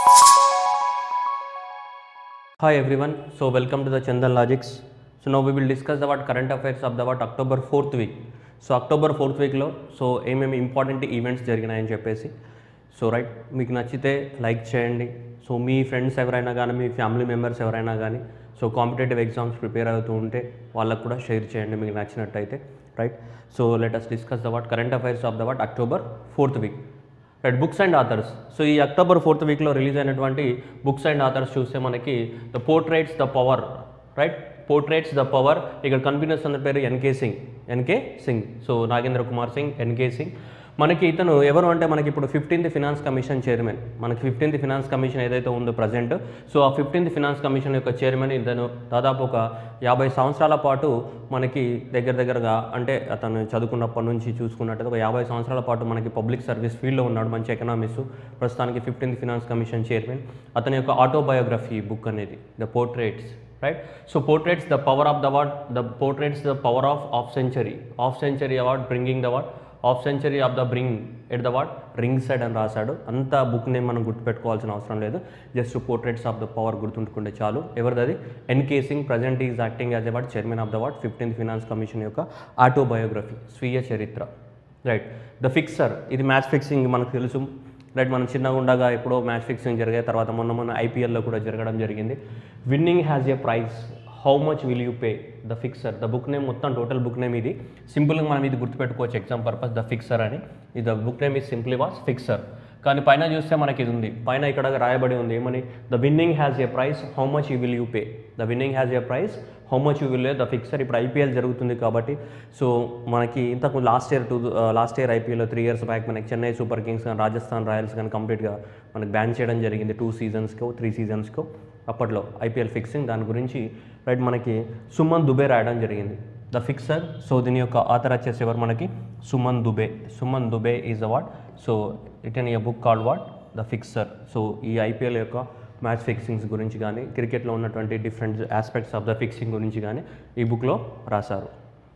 Hi everyone, so welcome to the Chandan Logics. So now we will discuss about current affairs of the what October 4th week. So October fourth వీక్లో so ఏమేమి important events జరిగినాయని చెప్పేసి so right మీకు నచ్చితే like చేయండి so మీ friends ఎవరైనా కానీ మీ family members ఎవరైనా కానీ సో కాంపిటేటివ్ ఎగ్జామ్స్ ప్రిపేర్ అవుతూ ఉంటే వాళ్ళకు కూడా షేర్ చేయండి మీకు నచ్చినట్టయితే right so let us discuss the what current affairs of the what October fourth week right books and authors so ఈ అక్టోబర్ ఫోర్త్ వీక్లో రిలీజ్ అయినటువంటి బుక్స్ అండ్ ఆథర్స్ చూస్తే మనకి the portraits the power right portraits the power ఇక్కడ conveners అన్న పేరు N K Singh N K Singh so Nagendra Kumar Singh N K Singh మనకి ఇతను ఎవరు అంటే మనకి ఇప్పుడు ఫిఫ్టీన్త్ ఫినాన్స్ కమిషన్ చైర్మన్ మనకి ఫిఫ్టీన్త్ ఫినాన్స్ కమిషన్ ఏదైతే ఉందో ప్రజెంట్ సో ఆ ఫిఫ్టీన్త్ ఫినాన్స్ కమిషన్ యొక్క చైర్మన్ ఇతను దాదాపు ఒక యాభై సంవత్సరాల పాటు మనకి దగ్గర దగ్గరగా అంటే అతను చదువుకున్నప్పటి నుంచి చూసుకున్నట్టయితే ఒక యాభై సంవత్సరాల పాటు మనకి పబ్లిక్ సర్వీస్ ఫీల్డ్లో ఉన్నాడు మంచి ఎకనామిక్స్ ప్రస్తుతానికి ఫిఫ్టీన్త్ ఫినాన్స్ కమిషన్ చైర్మన్ అతని యొక్క ఆటోబయోగ్రఫీ బుక్ అనేది the portraits right so portraits the power of the award the portraits the power of of century of century award bringing the award of century of the bring at the what ring side అని రాశాడు అంత book name మనం గుర్తుపెట్టుకోవాల్సిన అవసరం లేదు just portraits of the power గుర్తుంటుకుంటే చాలు ఎవరిది N K Singh present is acting as award chairman of the what fifteenth finance commission యొక్క ఆటోబయోగ్రఫీ స్వీయ చరిత్ర రైట్ ద ఫిక్సర్ ఇది మ్యాచ్ ఫిక్సింగ్ మనకు తెలుసు రైట్ మనం చిన్నగా ఉండగా ఎప్పుడో మ్యాచ్ ఫిక్సింగ్ జరిగాయి తర్వాత మొన్న మొన్న ఐపీఎల్లో కూడా జరగడం జరిగింది winning has a prize how much will you pay the fixer the book name మొత్తం టోటల్ బుక్ నేమ్ ఇది సింపుల్గా మనం ఇది గుర్తుపెట్టుకోవచ్చు ఎగ్జామ్ పర్పస్ ద ఫిక్సర్ అని ఇది the book name is simply was fixer కానీ పైన చూస్తే మనకి ఇది ఉంది పైన ఇక్కడ రాయబడి ఉంది ఏమని the winning has a price how much you will you pay the winning has a price how much you will the fixer ఇప్పుడు ఐపీఎల్ జరుగుతుంది కాబట్టి సో మనకి ఇంతకు last year to last year ఐపీఎల్లో త్రీ ఇయర్స్ బ్యాక్ మనకి Chennai super Kings కానీ Rajasthan Royals కానీ కంప్లీట్గా మనకి బ్యాన్ చేయడం జరిగింది టూ సీజన్స్కో త్రీ సీజన్స్కో అప్పట్లో ఐపీఎల్ ఫిక్సింగ్ దాని గురించి రైట్ మనకి సుమన్ దుబే రాయడం జరిగింది ద ఫిక్సర్ సో దీని యొక్క ఆథర్ వచ్చేసి ఎవరు మనకి Suman Dubey Suman Dubey is a what so return ఈ book called what the fixer so ఈ ఐపీఎల్ యొక్క మ్యాచ్ ఫిక్సింగ్స్ గురించి కానీ క్రికెట్లో ఉన్నటువంటి different aspects of the fixing గురించి కానీ ఈ బుక్లో రాశారు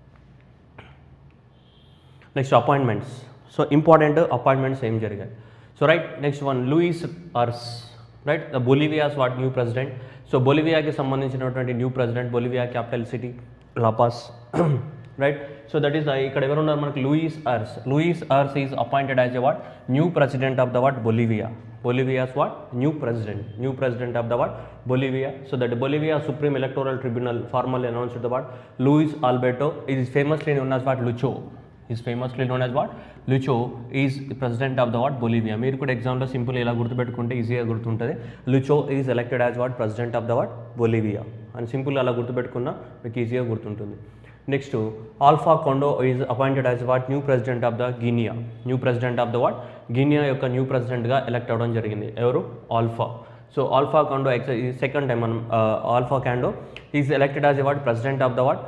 next appointments so important appointments ఏం జరిగాయి so right next one Luis Arce right the Bolivia's what new president so బొలివియాకి సంబంధించినటువంటి new president Bolivia capital city La Paz right so that is ఇక్కడ ఎవరున్నారు మనకి Luis Arce Luis Arce is appointed as a what new president of the what Bolivia Bolivia's what new president new president of the what Bolivia so that Bolivia supreme electoral tribunal formal announce the what Luis Alberto is famously known as what Lucho is famously known as what Lucho is president of the what Bolivia మీరు కూడా ఎగ్జామ్లో simple ఇలా గుర్తుపెట్టుకుంటే ఈజీగా గుర్తుంటుంది Lucho is elected as what president of the what Bolivia అని simple అలా గుర్తుపెట్టుకున్నా మీకు ఈజీగా గుర్తుంటుంది next Alpha Conde is appointed as what new president of the Guinea new president of the what Guinea యొక్క న్యూ ప్రెసిడెంట్గా ఎలక్ట్ అవ్వడం జరిగింది ఎవరు Alpha so Alpha Conde ex second time మనం Alpha Conde is elected as a what president of the what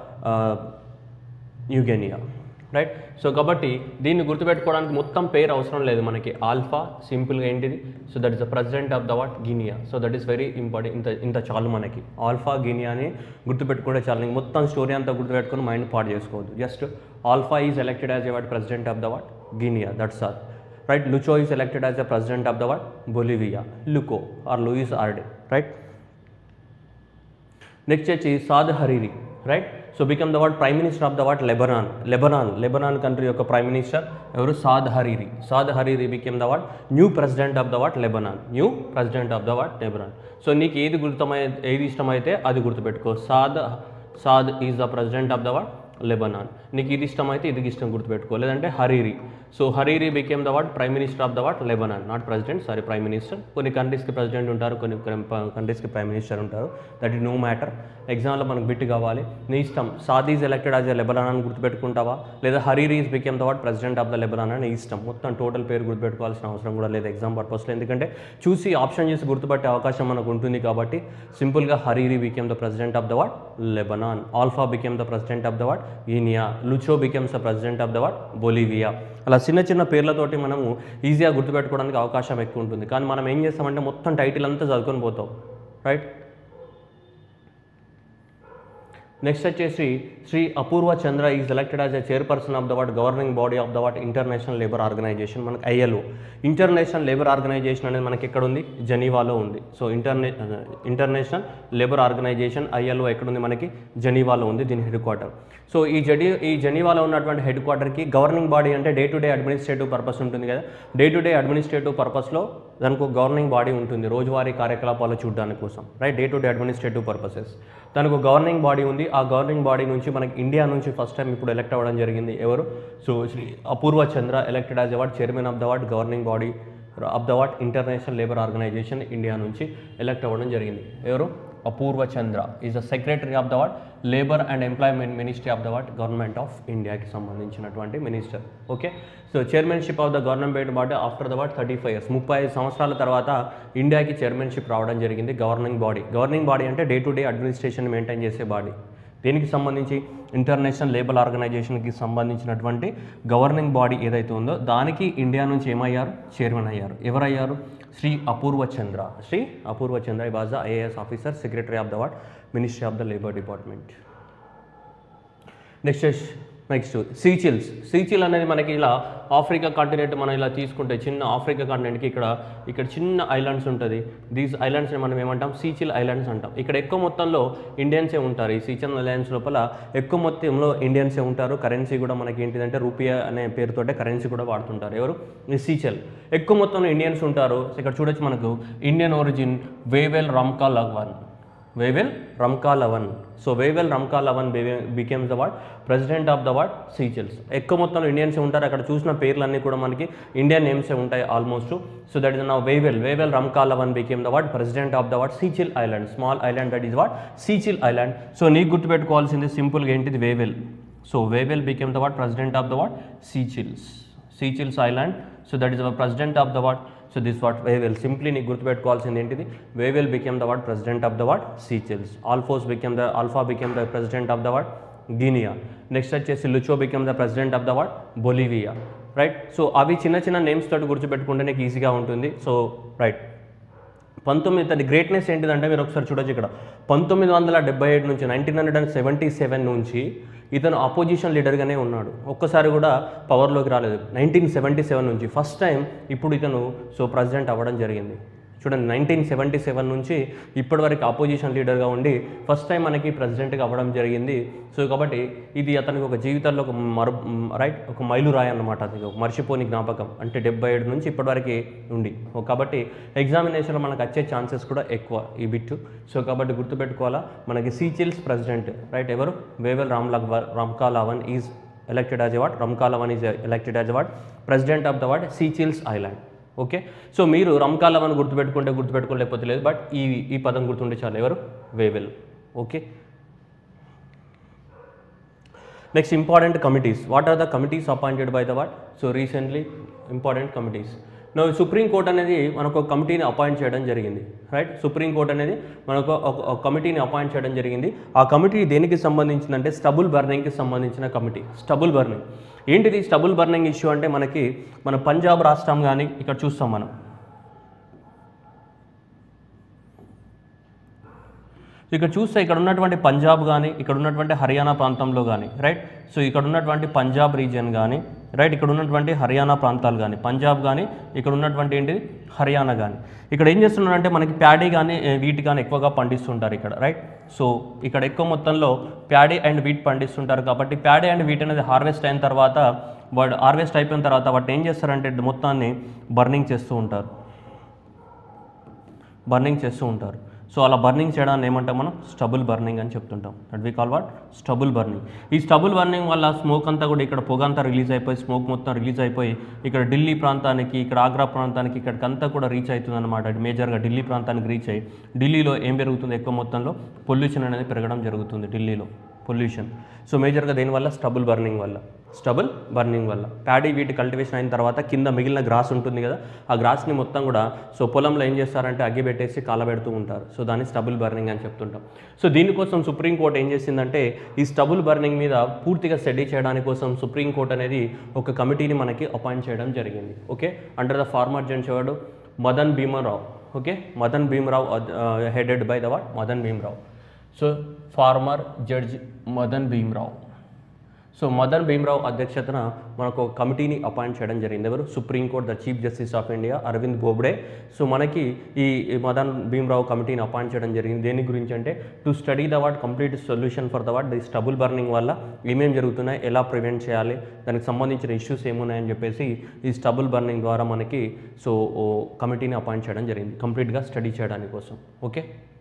New Guinea right so కాబట్టి దీన్ని గుర్తుపెట్టుకోవడానికి మొత్తం పేరు అవసరం లేదు మనకి ఆల్ఫా సింపుల్గా ఏంటిది so that is the president of the what Guinea so that is very important ఇంత ఇంత చాలు మనకి ఆల్ఫా గినియా అని గుర్తుపెట్టుకుంటే చాలు ఇంక మొత్తం స్టోరీ అంతా గుర్తుపెట్టుకుని మైండ్ పాడు చేసుకోవద్దు just Alpha is elected as a what president of the what Guinea that's all right Lucho is elected as a president of the what Bolivia Lucho or Luis Arce right next వచ్చి Saad Hariri right so become the what prime minister of the what Lebanon Lebanon Lebanon country యొక్క prime minister ఎవరు Saad Hariri Saad Hariri became the what new president of the what Lebanon new president of the what Lebanon so నీకు ఏది గుర్తమై ఏది ఇష్టమైతే అది గుర్తుపెట్టుకో Saad Saad is the president of the what Lebanon నీకు ఇది ఇష్టమైతే ఇది ఇష్టం గుర్తుపెట్టుకో లేదంటే Hariri so Hariri became the what prime minister of the what Lebanon not president sorry prime minister కొన్ని కంట్రీస్కి ప్రెసిడెంట్ ఉంటారు కొన్ని కంట్రీస్కి ప్రైమ్ మినిస్టర్ ఉంటారు దట్ ఈ నో మ్యాటర్ ఎగ్జామ్లో మనకు బిట్ కావాలి నీ ఇష్టం Saad is elected as a Lebanon అని గుర్తుపెట్టుకుంటావా లేదా Hariri is became the what president of the Lebanon అని నీ ఇష్టం మొత్తం టోటల్ పేరు గుర్తుపెట్టుకోవాల్సిన అవసరం కూడా లేదు ఎగ్జామ్ పర్పస్లో ఎందుకంటే చూసి ఆప్షన్ చేసి గుర్తుపట్టే అవకాశం మనకు ఉంటుంది కాబట్టి సింపుల్గా Hariri became the president of the what Lebanon Alpha became the president of the what Guinea Lucho becomes the president of the what Bolivia అలా చిన్న చిన్న పేర్లతోటి మనము ఈజీగా గుర్తుపెట్టుకోవడానికి అవకాశం ఎక్కువ ఉంటుంది కానీ మనం ఏం చేస్తామంటే మొత్తం టైటిల్ అంతా చదువుకొని పోతాం రైట్ నెక్స్ట్ వచ్చేసి Shri Apurva Chandra is elected as a chairperson of the what governing body of the what international labour organisation మనకి ఐఎల్ఓ ఇంటర్నేషనల్ లేబర్ ఆర్గనైజేషన్ అనేది మనకి ఎక్కడ ఉంది జెనీవాలో ఉంది so inter international labour organisation ILO ఎక్కడ ఉంది మనకి జెనీవాలో ఉంది దీని హెడ్ క్వార్టర్ సో ఈ జడి ఈ జెనీవాలో ఉన్నటువంటి హెడ్ క్వార్టర్కి గవర్నింగ్ బాడీ అంటే day to day administrative purpose ఉంటుంది కదా డే టు డే అడ్మినిస్ట్రేటివ్ పర్పస్లో దానికి ఒక గవర్నింగ్ బాడీ ఉంటుంది రోజువారీ కార్యకలాపాలు చూడడానికి కోసం right day to day administrative purposes దానికి ఒక గవర్నింగ్ బాడీ ఉంది ఆ గవర్నింగ్ బాడీ నుంచి మనకి ఇండియా నుంచి ఫస్ట్ టైం ఇప్పుడు ఎలక్ట్ అవ్వడం జరిగింది ఎవరు so Shri Apurva Chandra elected as award chairman of the what governing body of the what international labour organisation India నుంచి ఎలక్ట్ అవ్వడం జరిగింది ఎవరు Apurva Chandra is the secretary of the what labour and employment ministry of the what government of ఇండియాకి సంబంధించినటువంటి minister okay so chairmanship of the government body after the what thirty five years ముప్పై ఐదు సంవత్సరాల తర్వాత ఇండియాకి చైర్మన్షిప్ రావడం జరిగింది గవర్నింగ్ బాడీ గవర్నింగ్ బాడీ అంటే day to day administration maintain చేసే బాడీ దీనికి సంబంధించి ఇంటర్నేషనల్ లేబర్ ఆర్గనైజేషన్కి సంబంధించినటువంటి గవర్నింగ్ బాడీ ఏదైతే ఉందో దానికి ఇండియా నుంచి ఏమయ్యారు చైర్మన్ అయ్యారు ఎవరయ్యారు శ్రీ అపూర్వ చంద్ర శ్రీ అపూర్వ చంద్ర ఈ was the IAS officer secretary of the what ministry of the labour department next next Seychelles Seychelle అనేది మనకి ఇలా ఆఫ్రికా కాంటినెంట్ మనం ఇలా తీసుకుంటే చిన్న ఆఫ్రికా కాంటినెంట్కి ఇక్కడ ఇక్కడ చిన్న ఐలాండ్స్ ఉంటుంది దీస్ ఐలాండ్స్ని మనం ఏమంటాం సీచిల్ ఐలాండ్స్ అంటాం ఇక్కడ ఎక్కువ మొత్తంలో ఇండియన్సే ఉంటారు ఈ సీచిల్ ఐలాండ్స్ లోపల ఎక్కువ మొత్తంలో ఇండియన్సే ఉంటారు కరెన్సీ కూడా మనకి ఏంటిదంటే రూపియా అనే పేరుతోటే కరెన్సీ కూడా వాడుతుంటారు ఎవరు ఈ సీచెల్ ఎక్కువ మొత్తంలో ఇండియన్స్ ఉంటారు ఇక్కడ చూడొచ్చు మనకు Indian origin Wavel Ramkalawan Wavel Ramkalawan so Wavel Ramkalawan becomes the what president of the what Seychelles ఎక్కువ మొత్తంలో ఇండియన్స్ ఉంటారు అక్కడ చూసిన పేర్లన్నీ కూడా మనకి ఇండియన్ నేమ్సే ఉంటాయి ఆల్మోస్ట్ సో దట్ ఇస్ నా Wavel Wavel Ramkalawan became the what president of the what Seychelle island small island that is what Seychelle island so నీకు గుర్తుపెట్టుకోవాల్సింది సింపుల్గా ఏంటిది Wavel so Wavel became the what president of the what Seychelles Seychelles island so that is our president of the what so this what Wavel simply నీకు గుర్తుపెట్టుకోవాల్సింది ఏంటిది Wavel became the what president of the what Seychelles ఆల్ఫోస్ became the Alpha became the president of the what Guinea next వచ్చేసి Lucho became the president of the what Bolivia right so అవి చిన్న చిన్న names తోటి గుర్తుపెట్టుకుంటే నీకు ఈజీగా ఉంటుంది సో రైట్ పంతొమ్మిది తన గ్రేట్నెస్ ఏంటిదంటే మీరు ఒకసారి చూడొచ్చు ఇక్కడ పంతొమ్మిది వందల డెబ్బై ఏడు నుంచి nineteen hundred and seventy seven నుంచి ఇతను అపోజిషన్ లీడర్గానే ఉన్నాడు ఒక్కసారి కూడా పవర్లోకి రాలేదు నైన్టీన్ సెవెంటీ సెవెన్ నుంచి ఫస్ట్ టైం ఇప్పుడు ఇతను సో ప్రెసిడెంట్ అవ్వడం జరిగింది చూడండి నైన్టీన్ సెవెంటీ సెవెన్ నుంచి ఇప్పటివరకు అపోజిషన్ లీడర్గా ఉండి ఫస్ట్ టైం మనకి ప్రెసిడెంట్గా అవ్వడం జరిగింది సో కాబట్టి ఇది అతనికి ఒక జీవితంలో ఒక మరు రైట్ ఒక మైలురాయి అన్నమాట అది ఒక మర్చిపోని జ్ఞాపకం అంటే డెబ్బై ఏడు నుంచి ఇప్పటివరకు ఉంది ఓ కాబట్టి ఎగ్జామినేషన్లో మనకు వచ్చే ఛాన్సెస్ కూడా ఎక్కువ ఈ బిట్ సో కాబట్టి గుర్తుపెట్టుకోవాలా మనకి సీచిల్స్ ప్రెసిడెంట్ రైట్ ఎవరు వేవెల్ రామ్ లగ్ Ramkalawan is elected as a what Ramkalawan is elected as a what president of the what Seychelles island okay so మీరు రమ్కాలం అని గుర్తుపెట్టుకుంటే గుర్తుపెట్టుకోలేకపోతే లేదు బట్ ఈ ఈ పదం గుర్తుంటే చాలు ఎవరు Wavel okay next important committees what are the committees appointed by the what so recently important committees no supreme court అనేది మనకు ఒక కమిటీని అపాయింట్ చేయడం జరిగింది రైట్ సుప్రీం కోర్ట్ అనేది మనకు ఒక ఒక కమిటీని అపాయింట్ చేయడం జరిగింది ఆ కమిటీ దేనికి సంబంధించిందంటే స్టబుల్ బర్నింగ్కి సంబంధించిన కమిటీ స్టబుల్ బర్నింగ్ ఏంటిది స్టబుల్ బర్నింగ్ ఇష్యూ అంటే మనకి మన పంజాబ్ రాష్ట్రం కానీ ఇక్కడ చూస్తాం మనం సో ఇక్కడ చూస్తే ఇక్కడ ఉన్నటువంటి పంజాబ్ కానీ ఇక్కడ ఉన్నటువంటి హర్యానా ప్రాంతంలో కానీ రైట్ సో ఇక్కడ ఉన్నటువంటి పంజాబ్ రీజియన్ కానీ రైట్ ఇక్కడ ఉన్నటువంటి హర్యానా ప్రాంతాలు కానీ పంజాబ్ కానీ ఇక్కడ ఉన్నటువంటి ఏంటి హర్యానా కానీ ఇక్కడ ఏం చేస్తున్నారంటే మనకి ప్యాడీ కానీ ఏ, వీట్ కానీ ఎక్కువగా పండిస్తుంటారు ఇక్కడ రైట్ సో ఇక్కడ ఎక్కువ మొత్తంలో ప్యాడీ అండ్ వీట్ పండిస్తుంటారు కాబట్టి ప్యాడీ అండ్ వీట్ అనేది హార్వెస్ట్ అయిన తర్వాత వాడు హార్వెస్ట్ అయిపోయిన తర్వాత వాటిని ఏం చేస్తారంటే మొత్తాన్ని బర్నింగ్ చేస్తూ ఉంటారు బర్నింగ్ చేస్తూ ఉంటారు సో అలా బర్నింగ్ చేయడాన్ని ఏమంటాం మనం స్టబుల్ బర్నింగ్ అని చెప్తుంటాం that we call what stubble burning ఈ స్టబుల్ బర్నింగ్ వల్ల స్మోక్ అంతా కూడా ఇక్కడ పొగ అంతా రిలీజ్ అయిపోయి స్మోక్ మొత్తం రిలీజ్ అయిపోయి ఇక్కడ ఢిల్లీ ప్రాంతానికి ఇక్కడ ఆగ్రా ప్రాంతానికి ఇక్కడికంతా కూడా రీచ్ అవుతుంది అనమాట మేజర్గా ఢిల్లీ ప్రాంతానికి రీచ్ అయ్యి ఢిల్లీలో ఏం పెరుగుతుంది ఎక్కువ మొత్తంలో పొల్యూషన్ అనేది పెరగడం జరుగుతుంది ఢిల్లీలో పొల్యూషన్ సో మేజర్గా దేనివల్ల స్టబుల్ బర్నింగ్ వల్ల స్టబుల్ బర్నింగ్ వల్ల ప్యాడీ వీటి కల్టివేషన్ అయిన తర్వాత కింద మిగిలిన గ్రాస్ ఉంటుంది కదా ఆ గ్రాస్ని మొత్తం కూడా సో పొలంలో ఏం చేస్తారంటే అగ్గి పెట్టేసి కాలబెడుతూ ఉంటారు సో దాన్ని స్టబుల్ బర్నింగ్ అని చెప్తుంటాం సో దీనికోసం సుప్రీంకోర్టు ఏం చేసిందంటే ఈ స్టబుల్ బర్నింగ్ మీద పూర్తిగా స్టడీ చేయడానికి కోసం సుప్రీంకోర్టు అనేది ఒక కమిటీని మనకి అపాయింట్ చేయడం జరిగింది okay under the former judge ఎవడు Madan Bhimrao okay Madan Bhimrao headed by the what Madan Bhimrao so former judge Madan Bhimrao so Madan Bhimrao అధ్యక్షతన మనకు ఒక కమిటీని అపాయింట్ చేయడం జరిగింది ఎవరు supreme court the chief justice of India Arvind Bobde so మనకి ఈ ఈ మదన్ భీమ్రావ్ కమిటీని అపాయింట్ చేయడం జరిగింది దేని గురించి అంటే to study the what complete solution for the what the stubble burning వల్ల ఏమేం జరుగుతున్నాయి ఎలా ప్రివెంట్ చేయాలి దానికి సంబంధించిన ఇష్యూస్ ఏమున్నాయని చెప్పేసి ఈ స్టబుల్ బర్నింగ్ ద్వారా మనకి సో ఓ కమిటీని అపాయింట్ చేయడం జరిగింది కంప్లీట్గా స్టడీ చేయడానికి కోసం okay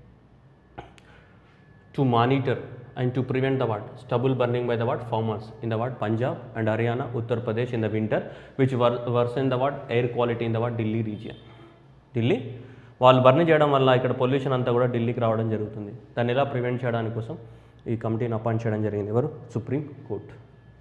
to monitor and to prevent the what stubble burning by the what farmers in the what Punjab and Haryana, Uttar Pradesh in the winter, which wor- worsen the what air quality in the what Delhi region. Delhi వాళ్ళు burn చేయడం వల్ల ఇక్కడ pollution అంతా కూడా ఢిల్లీకి రావడం జరుగుతుంది దాన్ని ఎలా ప్రివెంట్ చేయడానికి కోసం ఈ కమిటీని అపాయింట్ చేయడం జరిగింది ఎవరు సుప్రీం కోర్టు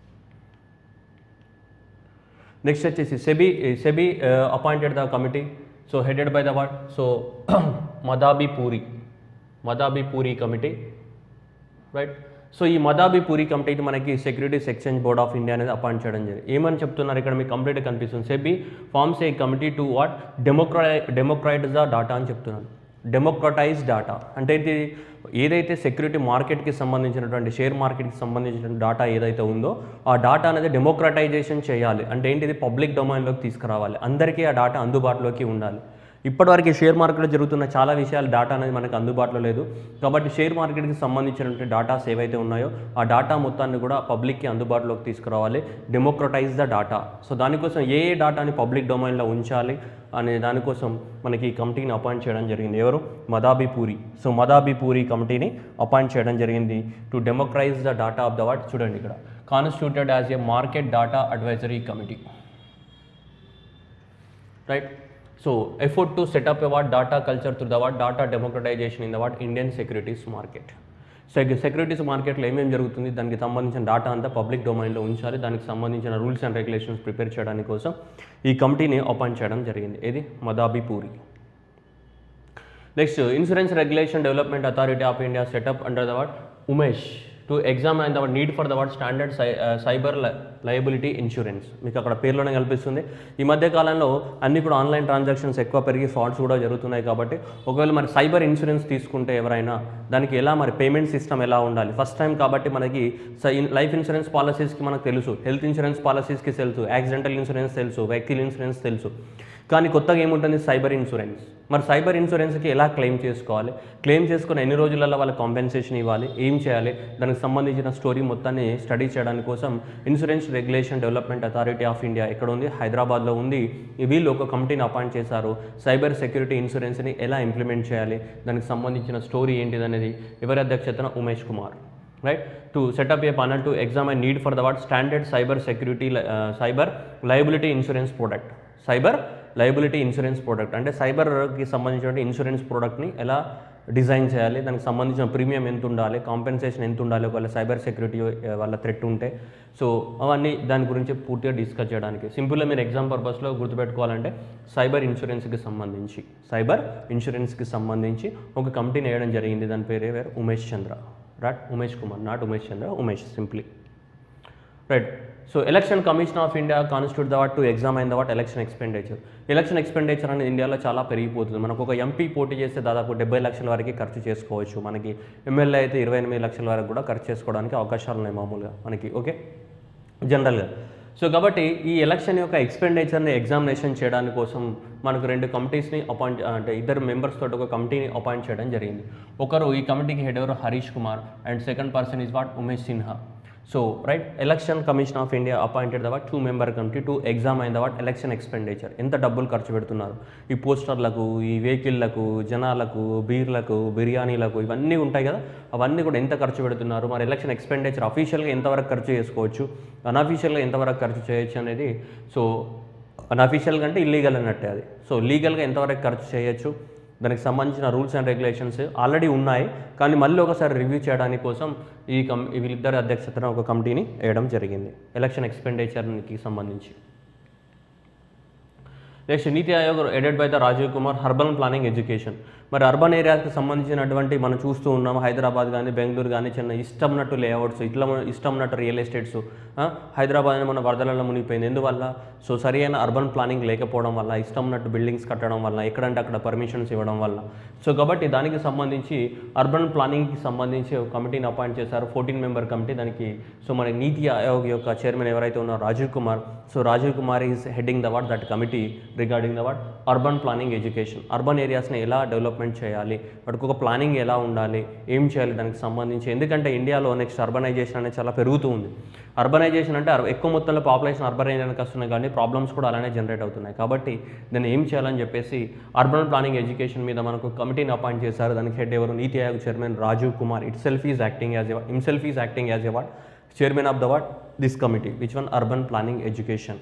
నెక్స్ట్ వచ్చేసి SEBI SEBI appointed the committee so headed by the what so Madhabi Puri Madhabi Puri committee right so ఈ మదాబీ పూరి కమిటీకి మనకి securities exchange board of India అనేది అపాయింట్ చేయడం జరిగింది ఏమని చెప్తున్నారు ఇక్కడ మీకు కంప్లీట్గా కనిపిస్తుంది SEBI forms a committee to what democra democratise the data అని చెప్తున్నాను డెమోక్రటైజ్ డాటా అంటే ఇది ఏదైతే సెక్యూరిటీ మార్కెట్కి సంబంధించినటువంటి షేర్ మార్కెట్కి సంబంధించిన డాటా ఏదైతే ఉందో ఆ డాటా అనేది డెమోక్రటైజేషన్ చేయాలి అంటే ఏంటిది పబ్లిక్ డొమైన్లోకి తీసుకురావాలి అందరికీ ఆ డాటా అందుబాటులోకి ఉండాలి ఇప్పటివరకు షేర్ మార్కెట్లో జరుగుతున్న చాలా విషయాలు డాటా అనేది మనకు అందుబాటులో లేదు కాబట్టి షేర్ మార్కెట్కి సంబంధించినటువంటి డాటాస్ ఏవైతే ఉన్నాయో ఆ డాటా మొత్తాన్ని కూడా పబ్లిక్కి అందుబాటులోకి తీసుకురావాలి డెమోక్రటైజ్ ద డాటా సో దానికోసం ఏ ఏ డాటాని పబ్లిక్ డొమైన్లో ఉంచాలి అనే దానికోసం మనకి ఈ కమిటీని అపాయింట్ చేయడం జరిగింది ఎవరు మదాబీ పూరి సో మదాబీ పూరి కమిటీని అపాయింట్ చేయడం జరిగింది to democratise the data of the what చూడండి ఇక్కడ constituted as a market data advisory committee right so effort to set up a what data culture through the what data democratisation in the what Indian securities market sec securities మార్కెట్లో ఏమేమి జరుగుతుంది దానికి సంబంధించిన data అంతా public డొమైన్లో ఉంచాలి దానికి సంబంధించిన రూల్స్ అండ్ రెగ్యులేషన్స్ ప్రిపేర్ చేయడానికి కోసం ఈ కమిటీని అపాయింట్ చేయడం జరిగింది ఇది Madhabi Puri next insurance regulation development authority of India set up under the what Umesh to examine the need for the what standard cy cyber liability insurance మీకు అక్కడ పేర్లోనే కల్పిస్తుంది ఈ మధ్య కాలంలో అన్ని కూడా ఆన్లైన్ ట్రాన్సాక్షన్స్ ఎక్కువ పెరిగి ఫ్రాడ్స్ కూడా జరుగుతున్నాయి కాబట్టి ఒకవేళ మరి సైబర్ ఇన్సూరెన్స్ తీసుకుంటే ఎవరైనా దానికి ఎలా మరి పేమెంట్ సిస్టమ్ ఎలా ఉండాలి ఫస్ట్ టైం కాబట్టి మనకి లైఫ్ ఇన్సూరెన్స్ పాలసీస్కి మనకు తెలుసు హెల్త్ ఇన్సూరెన్స్ పాలసీస్కి తెలుసు యాక్సిడెంటల్ ఇన్సూరెన్స్ తెలుసు వెహికల్ ఇన్సూరెన్స్ తెలుసు కానీ కొత్తగా ఏముంటుంది సైబర్ ఇన్సూరెన్స్ మరి సైబర్ ఇన్సూరెన్స్కి ఎలా క్లెయిమ్ చేసుకోవాలి క్లెయిమ్ చేసుకున్న ఎన్ని రోజులలో వాళ్ళకి కాంపెన్సేషన్ ఇవ్వాలి ఏం చేయాలి దానికి సంబంధించిన స్టోరీ మొత్తాన్ని స్టడీ చేయడానికి కోసం insurance regulation development authority of India ఎక్కడ ఉంది హైదరాబాద్లో ఉంది ఈ వీళ్ళు ఒక కమిటీని అపాయింట్ చేశారు సైబర్ సెక్యూరిటీ ఇన్సూరెన్స్ని ఎలా ఇంప్లిమెంట్ చేయాలి దానికి సంబంధించిన స్టోరీ ఏంటిది అనేది ఎవరి అధ్యక్షతన Umesh Kumar right to set up a panel to examine need for the what standard cyber security cyber liability insurance product cyber liability insurance product అంటే సైబర్కి సంబంధించిన ఇన్సూరెన్స్ ప్రోడక్ట్ని ఎలా డిజైన్ చేయాలి దానికి సంబంధించిన ప్రీమియం ఎంత ఉండాలి కాంపెన్సేషన్ ఎంత ఉండాలి ఒకవేళ సైబర్ సెక్యూరిటీ వాళ్ళ థ్రెట్ ఉంటే సో అవన్నీ దాని గురించి పూర్తిగా డిస్కస్ చేయడానికి సింపుల్గా మీరు ఎగ్జామ్ పర్పస్లో గుర్తుపెట్టుకోవాలంటే సైబర్ ఇన్సూరెన్స్కి సంబంధించి సైబర్ ఇన్సూరెన్స్కి సంబంధించి ఒక కంపెనీ వేయడం జరిగింది దాని పేరే వేరు Umesh Chandra right Umesh Kumar not Umesh Chandra Umesh simply right so election commission of India constitute the what to examine the what election expenditure election expenditure అనేది ఇండియాలో చాలా పెరిగిపోతుంది మనకు ఒక ఎంపీ పోటీ చేస్తే దాదాపు డెబ్బై లక్షల వరకు ఖర్చు చేసుకోవచ్చు మనకి ఎమ్మెల్యే అయితే ఇరవై ఎనిమిది లక్షల వరకు కూడా ఖర్చు చేసుకోవడానికి అవకాశాలు ఉన్నాయి మామూలుగా మనకి ఓకే జనరల్గా సో కాబట్టి ఈ ఎలక్షన్ యొక్క ఎక్స్పెండిచర్ని ఎగ్జామినేషన్ చేయడానికి కోసం మనకు రెండు కమిటీస్ని అపాయింట్ అంటే ఇద్దరు మెంబర్స్ తోటి ఒక కమిటీని అపాయింట్ చేయడం జరిగింది ఒకరు ఈ కమిటీకి హెడ్ ఎవరు Harish Kumar and second person is what Umesh Sinha so right election commission of India appointed the what two member committee to exam అయిన వాట్ ఎలక్షన్ ఎక్స్పెండిచర్ ఎంత డబ్బులు ఖర్చు పెడుతున్నారు ఈ పోస్టర్లకు ఈ వెహికల్లకు జనాలకు బీర్లకు బిర్యానీలకు ఇవన్నీ ఉంటాయి కదా అవన్నీ కూడా ఎంత ఖర్చు పెడుతున్నారు మరి ఎలక్షన్ ఎక్స్పెండిచర్ అఫీషియల్గా ఎంతవరకు ఖర్చు చేసుకోవచ్చు అన్అఫీషియల్గా ఎంతవరకు ఖర్చు చేయొచ్చు అనేది సో అన్అఫీషియల్గా అంటే ఇల్లీగల్ అన్నట్టే అది సో లీగల్గా ఎంతవరకు ఖర్చు చేయొచ్చు దానికి సంబంధించిన రూల్స్ అండ్ రెగ్యులేషన్స్ ఆల్రెడీ ఉన్నాయి కానీ మళ్ళీ ఒకసారి రివ్యూ చేయడానికి కోసం ఈ కమ్ వీళ్ళిద్దరి అధ్యక్షతన ఒక కమిటీని వేయడం జరిగింది ఎలక్షన్ ఎక్స్పెండిచర్కి సంబంధించి next Niti Aayog headed by the Rajiv Kumar urban planning education మరి అర్బన్ ఏరియాస్కి సంబంధించినటువంటి మనం చూస్తూ ఉన్నాం హైదరాబాద్ కానీ బెంగళూరు కానీ చిన్న ఇష్టం ఉన్నట్టు లేఅవుట్స్ ఇట్లా మన- ఇష్టం ఉన్నట్టు రియల్ ఎస్టేట్స్ హైదరాబాద్ మన వరదలలో మునిగిపోయింది ఎందువల్ల సో సరి అయిన అర్బన్ ప్లానింగ్ లేకపోవడం వల్ల ఇష్టం ఉన్నట్టు బిల్డింగ్స్ కట్టడం వల్ల ఎక్కడంటే అక్కడ పర్మిషన్స్ ఇవ్వడం వల్ల సో కాబట్టి దానికి సంబంధించి అర్బన్ ప్లానింగ్కి సంబంధించి ఒక కమిటీని అపాయింట్ చేశారు ఫోర్టీన్ మెంబర్ కమిటీ దానికి సో మన నీతి ఆయోగ్ యొక్క చైర్మన్ ఎవరైతే ఉన్నారో Rajiv Kumar so Rajiv Kumar is heading the what that committee regarding the what urban planning education urban ఏరియాస్ని ఎలా డెవలప్మెంట్ చేయాలి వాటికి ఒక ప్లానింగ్ ఎలా ఉండాలి ఏం చేయాలి దానికి సంబంధించి ఎందుకంటే ఇండియాలో నెక్స్ట్ అర్బనైజేషన్ అనేది చాలా పెరుగుతూ ఉంది అర్బనైజేషన్ అంటే అర్- ఎక్కువ మొత్తంలో పాపులేషన్ అర్బనైజేషన్కి వస్తున్నాయి కానీ ప్రాబ్లమ్స్ కూడా అలానే జనరేట్ అవుతున్నాయి కాబట్టి దాన్ని ఏం చేయాలని చెప్పేసి అర్బన్ ప్లానింగ్ ఎడ్యుకేషన్ మీద మనకు కమిటీని అపాయింట్ చేశారు దానికి హెడ్ ఎవరు Niti Aayog chairman Rajiv Kumar itself is acting as a himself is acting as a what chairman of the what this committee which one urban planning education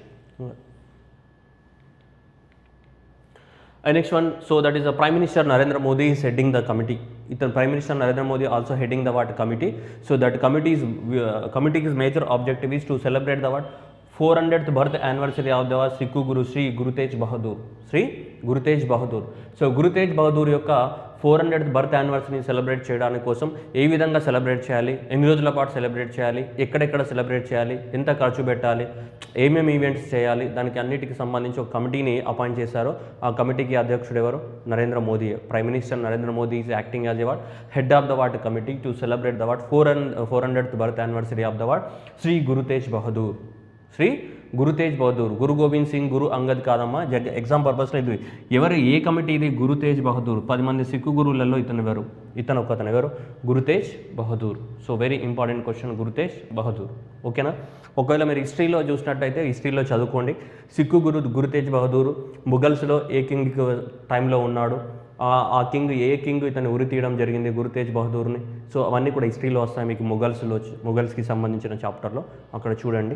And next one, so that is the Prime Minister Narendra Modi is heading the committee. It, Prime Minister Narendra Modi also heading the what committee. So that committee's uh, committee's major objective is to celebrate the what 400th birth anniversary of the Sikhu Guru Sri Guru Tej Bahadur. Sri Guru Tej Bahadur. So Guru Tej Bahadur యొక్క four hundred birth యానివర్సరీని celebrate చేయడానికి కోసం ఏ విధంగా celebrate చేయాలి ఎన్ని రోజుల పాటు celebrate చేయాలి ఎక్కడెక్కడ సెలబ్రేట్ చేయాలి ఎంత ఖర్చు పెట్టాలి ఏమేమి ఈవెంట్స్ చేయాలి దానికి అన్నిటికి సంబంధించి ఒక కమిటీని అపాయింట్ చేశారు ఆ కమిటీకి అధ్యక్షుడు ఎవరు Narendra Modi prime minister Narendra Modi is acting as a what head of the what committee to celebrate the what four hun four hundred birth anniversary of the what Shri Guru Tej Bahadur Shri Guru Tej Bahadur Guru Gobind Singh Guru Angad కాదమ్మా జగ్ ఎగ్జామ్ పర్పస్లో ఇది ఎవరు ఏ కమిటీ ఇది గురు తేజ్ బహదూర్ పది మంది సిక్కు గురువులలో ఇతను ఎవరు ఇతను ఒక అతను ఎవరు Guru Tej Bahadur so very important question Guru Tej Bahadur ఓకేనా ఒకవేళ మీరు హిస్టరీలో చూసినట్టయితే హిస్టరీలో చదువుకోండి సిక్కు గురు గురు తేజ్ బహదూర్ ముఘల్స్లో ఏ కింగ్ టైంలో ఉన్నాడు ఆ- ఆ కింగ్ ఏ కింగ్ ఇతను ఉరి తీయడం జరిగింది గురు తేజ్ బహదూర్ని సో అవన్నీ కూడా హిస్టరీలో వస్తాయి మీకు ముఘల్స్లో ముఘల్స్కి సంబంధించిన చాప్టర్లో అక్కడ చూడండి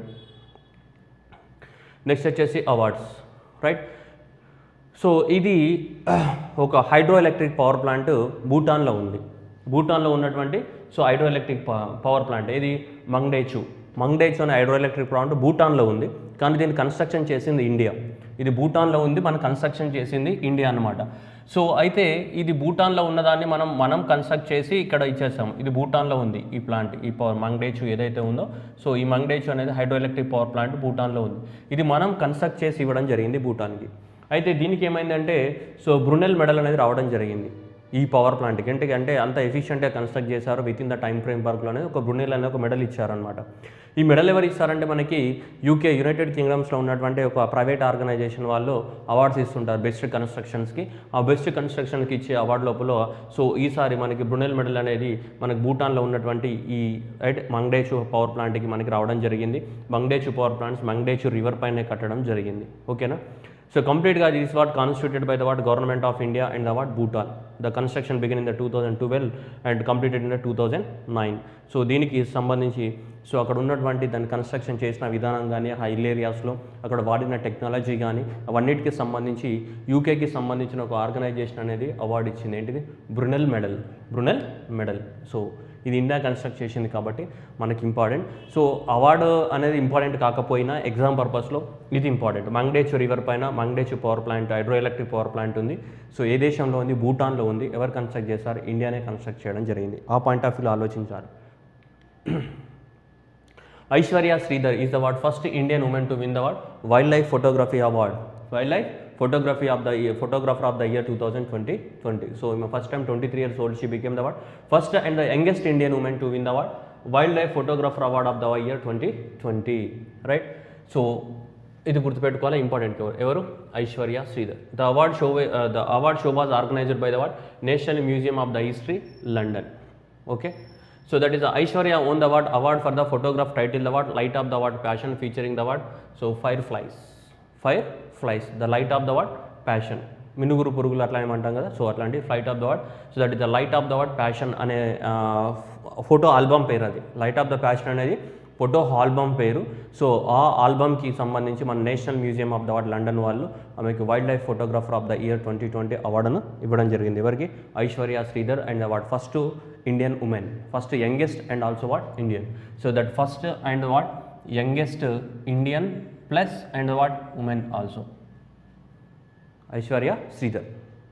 నెక్స్ట్ వచ్చేసి అవార్డ్స్ రైట్ సో ఇది ఒక హైడ్రో ఎలక్ట్రిక్ పవర్ ప్లాంట్ భూటాన్లో ఉంది భూటాన్లో ఉన్నటువంటి so hydro electric power plant ఇది మంగ్డేచు మంగ్డేచు అనే హైడ్రో ఎలక్ట్రిక్ ప్లాంట్ భూటాన్లో ఉంది కానీ దీన్ని కన్స్ట్రక్షన్ చేసింది ఇండియా ఇది భూటాన్లో ఉంది మనం కన్స్ట్రక్షన్ చేసింది ఇండియా అన్నమాట సో అయితే ఇది భూటాన్లో ఉన్నదాన్ని మనం మనం కన్స్ట్రక్ట్ చేసి ఇక్కడ ఇచ్చేసాం ఇది భూటాన్లో ఉంది ఈ ప్లాంట్ ఈ పవర్ మంగ్డేచు ఏదైతే ఉందో సో ఈ మంగ్డేచు అనేది హైడ్రో ఎలక్ట్రిక్ పవర్ ప్లాంట్ భూటాన్లో ఉంది ఇది మనం కన్స్ట్రక్ట్ చేసి ఇవ్వడం జరిగింది భూటాన్కి అయితే దీనికి ఏమైందంటే సో బ్రునెల్ మెడల్ అనేది రావడం జరిగింది ఈ పవర్ ప్లాంట్కి అంటే అంటే అంత ఎఫిషియెంట్గా కన్స్ట్రక్ట్ చేశారు within the time frame వర్క్లో అనేది ఒక బ్రునెల్ అనే ఒక మెడల్ ఇచ్చారనమాట ఈ మెడల్ ఎవరు ఇస్తారంటే మనకి యూకే యునైటెడ్ కింగ్డమ్స్లో ఉన్నటువంటి ఒక ప్రైవేట్ ఆర్గనైజేషన్ వాళ్ళు అవార్డ్స్ ఇస్తుంటారు బెస్ట్ కన్స్ట్రక్షన్స్కి ఆ బెస్ట్ కన్స్ట్రక్షన్కి ఇచ్చే అవార్డు లోపల సో ఈసారి మనకి బ్రునెల్ మెడల్ అనేది మనకి భూటాన్లో ఉన్నటువంటి ఈ రైట్ మంగ్డేచు పవర్ ప్లాంట్కి మనకి రావడం జరిగింది Mangdechhu power plants Mangdechhu river పైనే కట్టడం జరిగింది ఓకేనా సో కంప్లీట్గా this what constituted by the what government of India and the what Bhutan the construction begin in the two thousand twelve and completed in the two thousand nine so దీనికి సంబంధించి so అక్కడ ఉన్నటువంటి దాన్ని కన్స్ట్రక్షన్ చేసిన విధానం కానీ ఆ హిల్ ఏరియాస్లో అక్కడ వాడిన టెక్నాలజీ కానీ అవన్నిటికి సంబంధించి యూకేకి సంబంధించిన ఒక ఆర్గనైజేషన్ అనేది అవార్డు ఇచ్చింది ఏంటిది Brunel medal Brunel medal so ఇది ఇండియా కన్స్ట్రక్ట్ చేసింది కాబట్టి మనకి ఇంపార్టెంట్ సో అవార్డు అనేది ఇంపార్టెంట్ కాకపోయినా ఎగ్జామ్ పర్పస్లో ఇది ఇంపార్టెంట్ మంగ్డేచు రివర్ పైన Mangdechhu power plant hydro electric power plant ఉంది సో ఏ దేశంలో ఉంది భూటాన్లో ఉంది ఎవరు కన్స్ట్రక్ట్ చేశారు ఇండియానే కన్స్ట్రక్ట్ చేయడం జరిగింది ఆ పాయింట్ ఆఫ్ వ్యూలో ఆలోచించాలి Aishwarya Sridhar is the what first Indian women to win the what wildlife photography award wildlife photography of the year photographer of the year 2020 20 so in my first time 23 years old she became the what first and the youngest indian woman to win the what wildlife photographer award of the year 2020 right so ఇది గుర్తుపెట్టుకోవాలి important ఎవరు Aishwarya Sridhar the award show the award show was organised by the what national museum of the history London okay so that is Aishwarya won the what award for the photograph title the what light of the what passion featuring the what so fireflies fireflies the light of the what passion మినుగురు పురుగులు అట్లా ఏమంటాం కదా so అట్లాంటి flight of the what so that is the light of the what passion అనే photo album పేరు అది light of the passion అనేది ఫోటో ఆల్బమ్ పేరు సో ఆ ఆల్బమ్కి సంబంధించి మన national museum of the what London వాళ్ళు ఆమెకి wildlife photographer of the year twenty twenty అవార్డును ఇవ్వడం జరిగింది ఎవరికి Aishwarya Sridhar and what first Indian women first youngest and also what Indian so that first and what youngest Indian plus and what women also Aishwarya Sridhar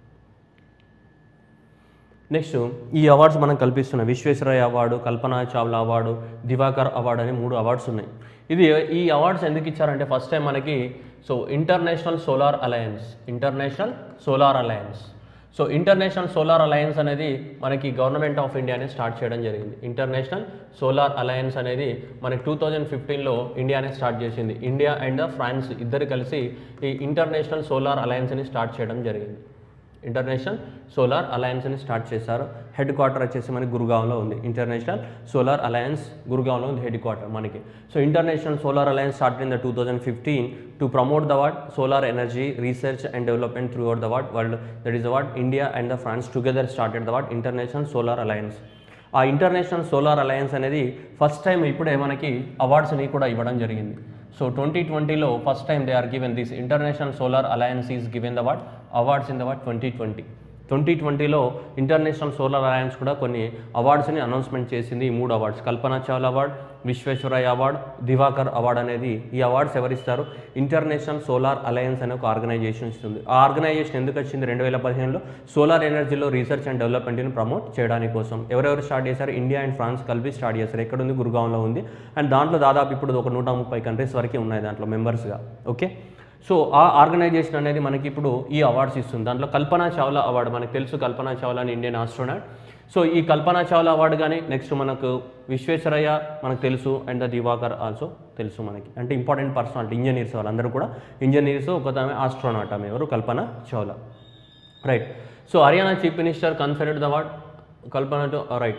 next ఈ awards మనం కల్పిస్తున్న Visvesvaraya award Kalpana Chawla award Diwakar award అని మూడు awards ఉన్నాయి ఇది ఈ అవార్డ్స్ ఎందుకు ఇచ్చారంటే ఫస్ట్ టైం మనకి so international solar alliance international solar alliance so international solar alliance అనేది మనకి గవర్నమెంట్ ఆఫ్ ఇండియానే స్టార్ట్ చేయడం జరిగింది ఇంటర్నేషనల్ సోలార్ అలయన్స్ అనేది మనకి టూ థౌజండ్ ఫిఫ్టీన్లో ఇండియానే స్టార్ట్ చేసింది ఇండియా అండ్ ఫ్రాన్స్ ఇద్దరు కలిసి ఈ ఇంటర్నేషనల్ సోలార్ అలయన్స్ని స్టార్ట్ చేయడం జరిగింది ఇంటర్నేషనల్ సోలార్ అలయన్స్ని స్టార్ట్ చేశారు హెడ్ క్వార్టర్ వచ్చేసి మనకి గురుగావ్లో ఉంది ఇంటర్నేషనల్ సోలార్ అలయన్స్ గురుగావ్లో ఉంది హెడ్ క్వార్టర్ మనకి so international solar alliance start in the two thousand fifteen to promote the what solar energy research and development throughout the what world that is the what India and the France together started the what international solar alliance ఆ international solar alliance అనేది first time ఇప్పుడే మనకి అవార్డ్స్ని కూడా ఇవ్వడం జరిగింది so twenty ట్వంటీలో first time they are given this international solar alliance is given the what awards in the what twenty twenty twenty ట్వంటీలో ఇంటర్నేషనల్ సోలార్ అలయన్స్ కూడా కొన్ని అవార్డ్స్ని అనౌన్స్మెంట్ చేసింది ఈ మూడు awards Kalpana Chawla award Visvesvaraya award Diwakar award అనేది ఈ అవార్డ్స్ ఎవరిస్తారు ఇంటర్నేషనల్ సోలార్ అలయన్స్ అనే ఒక ఆర్గనైజేషన్ ఇస్తుంది ఆ ఆర్గనైజేషన్ ఎందుకు వచ్చింది రెండు వేల పదిహేనులో సోలార్ ఎనర్జీలో రీసెర్చ్ అండ్ డెవలప్మెంట్ని ప్రమోట్ చేయడానికి కోసం ఎవరెవరు స్టార్ట్ చేశారు ఇండియా అండ్ ఫ్రాన్స్ కలిపి స్టార్ట్ చేశారు ఎక్కడ ఉంది గురుగాంలో ఉంది అండ్ దాంట్లో దాదాపు ఇప్పుడు ఒక నూట ముప్పై కంట్రీస్ వరకు ఉన్నాయి దాంట్లో మెంబర్స్గా ఓకే సో ఆ ఆర్గనైజేషన్ అనేది మనకి ఇప్పుడు ఈ అవార్డ్స్ ఇస్తుంది దాంట్లో కల్పనా చావ్లా అవార్డు మనకు తెలుసు కల్పనా చావ్లా అని ఇండియన్ ఆస్ట్రోనాట్ సో ఈ కల్పనా చావ్లా అవార్డు కానీ నెక్స్ట్ మనకు విశ్వేశ్వరయ్య మనకు తెలుసు అండ్ ద దివాకర్ ఆల్సో తెలుసు మనకి అంటే ఇంపార్టెంట్ పర్సనాలిటీ ఇంజనీర్స్ వాళ్ళందరూ కూడా ఇంజనీర్స్ ఒక ఆమె ఆస్ట్రోనాట్ ఆమె ఎవరు Kalpana Chawla right so Haryana chief minister conferred the award Kalpana to right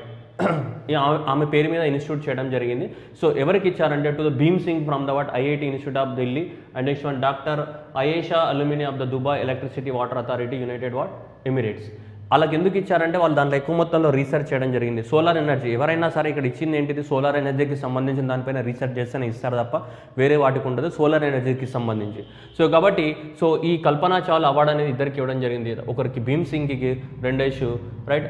ఆమె పేరు మీద ఇన్స్టిట్యూట్ చేయడం జరిగింది సో ఎవరికి ఇచ్చారంటే to the Bhim Singh from the what IIT institute of Delhi and next one doctor Ayesha alumni of the Dubai electricity water authority united what emirates వాళ్ళకి ఎందుకు ఇచ్చారంటే వాళ్ళు దాంట్లో ఎక్కువ మొత్తంలో రీసెర్చ్ చేయడం జరిగింది సోలార్ ఎనర్జీ ఎవరైనా సరే ఇక్కడ ఇచ్చింది ఏంటిది సోలార్ ఎనర్జీకి సంబంధించిన దానిపైన రీసెర్చ్ చేస్తేనే ఇస్తారు తప్ప వేరే వాటికి ఉండదు సోలార్ ఎనర్జీకి సంబంధించి సో కాబట్టి సో ఈ కల్పనా చావ్లా అవార్డు అనేది ఇద్దరికి ఇవ్వడం జరిగింది ఒకరికి భీమ్ సింగ్కి రెండేషు right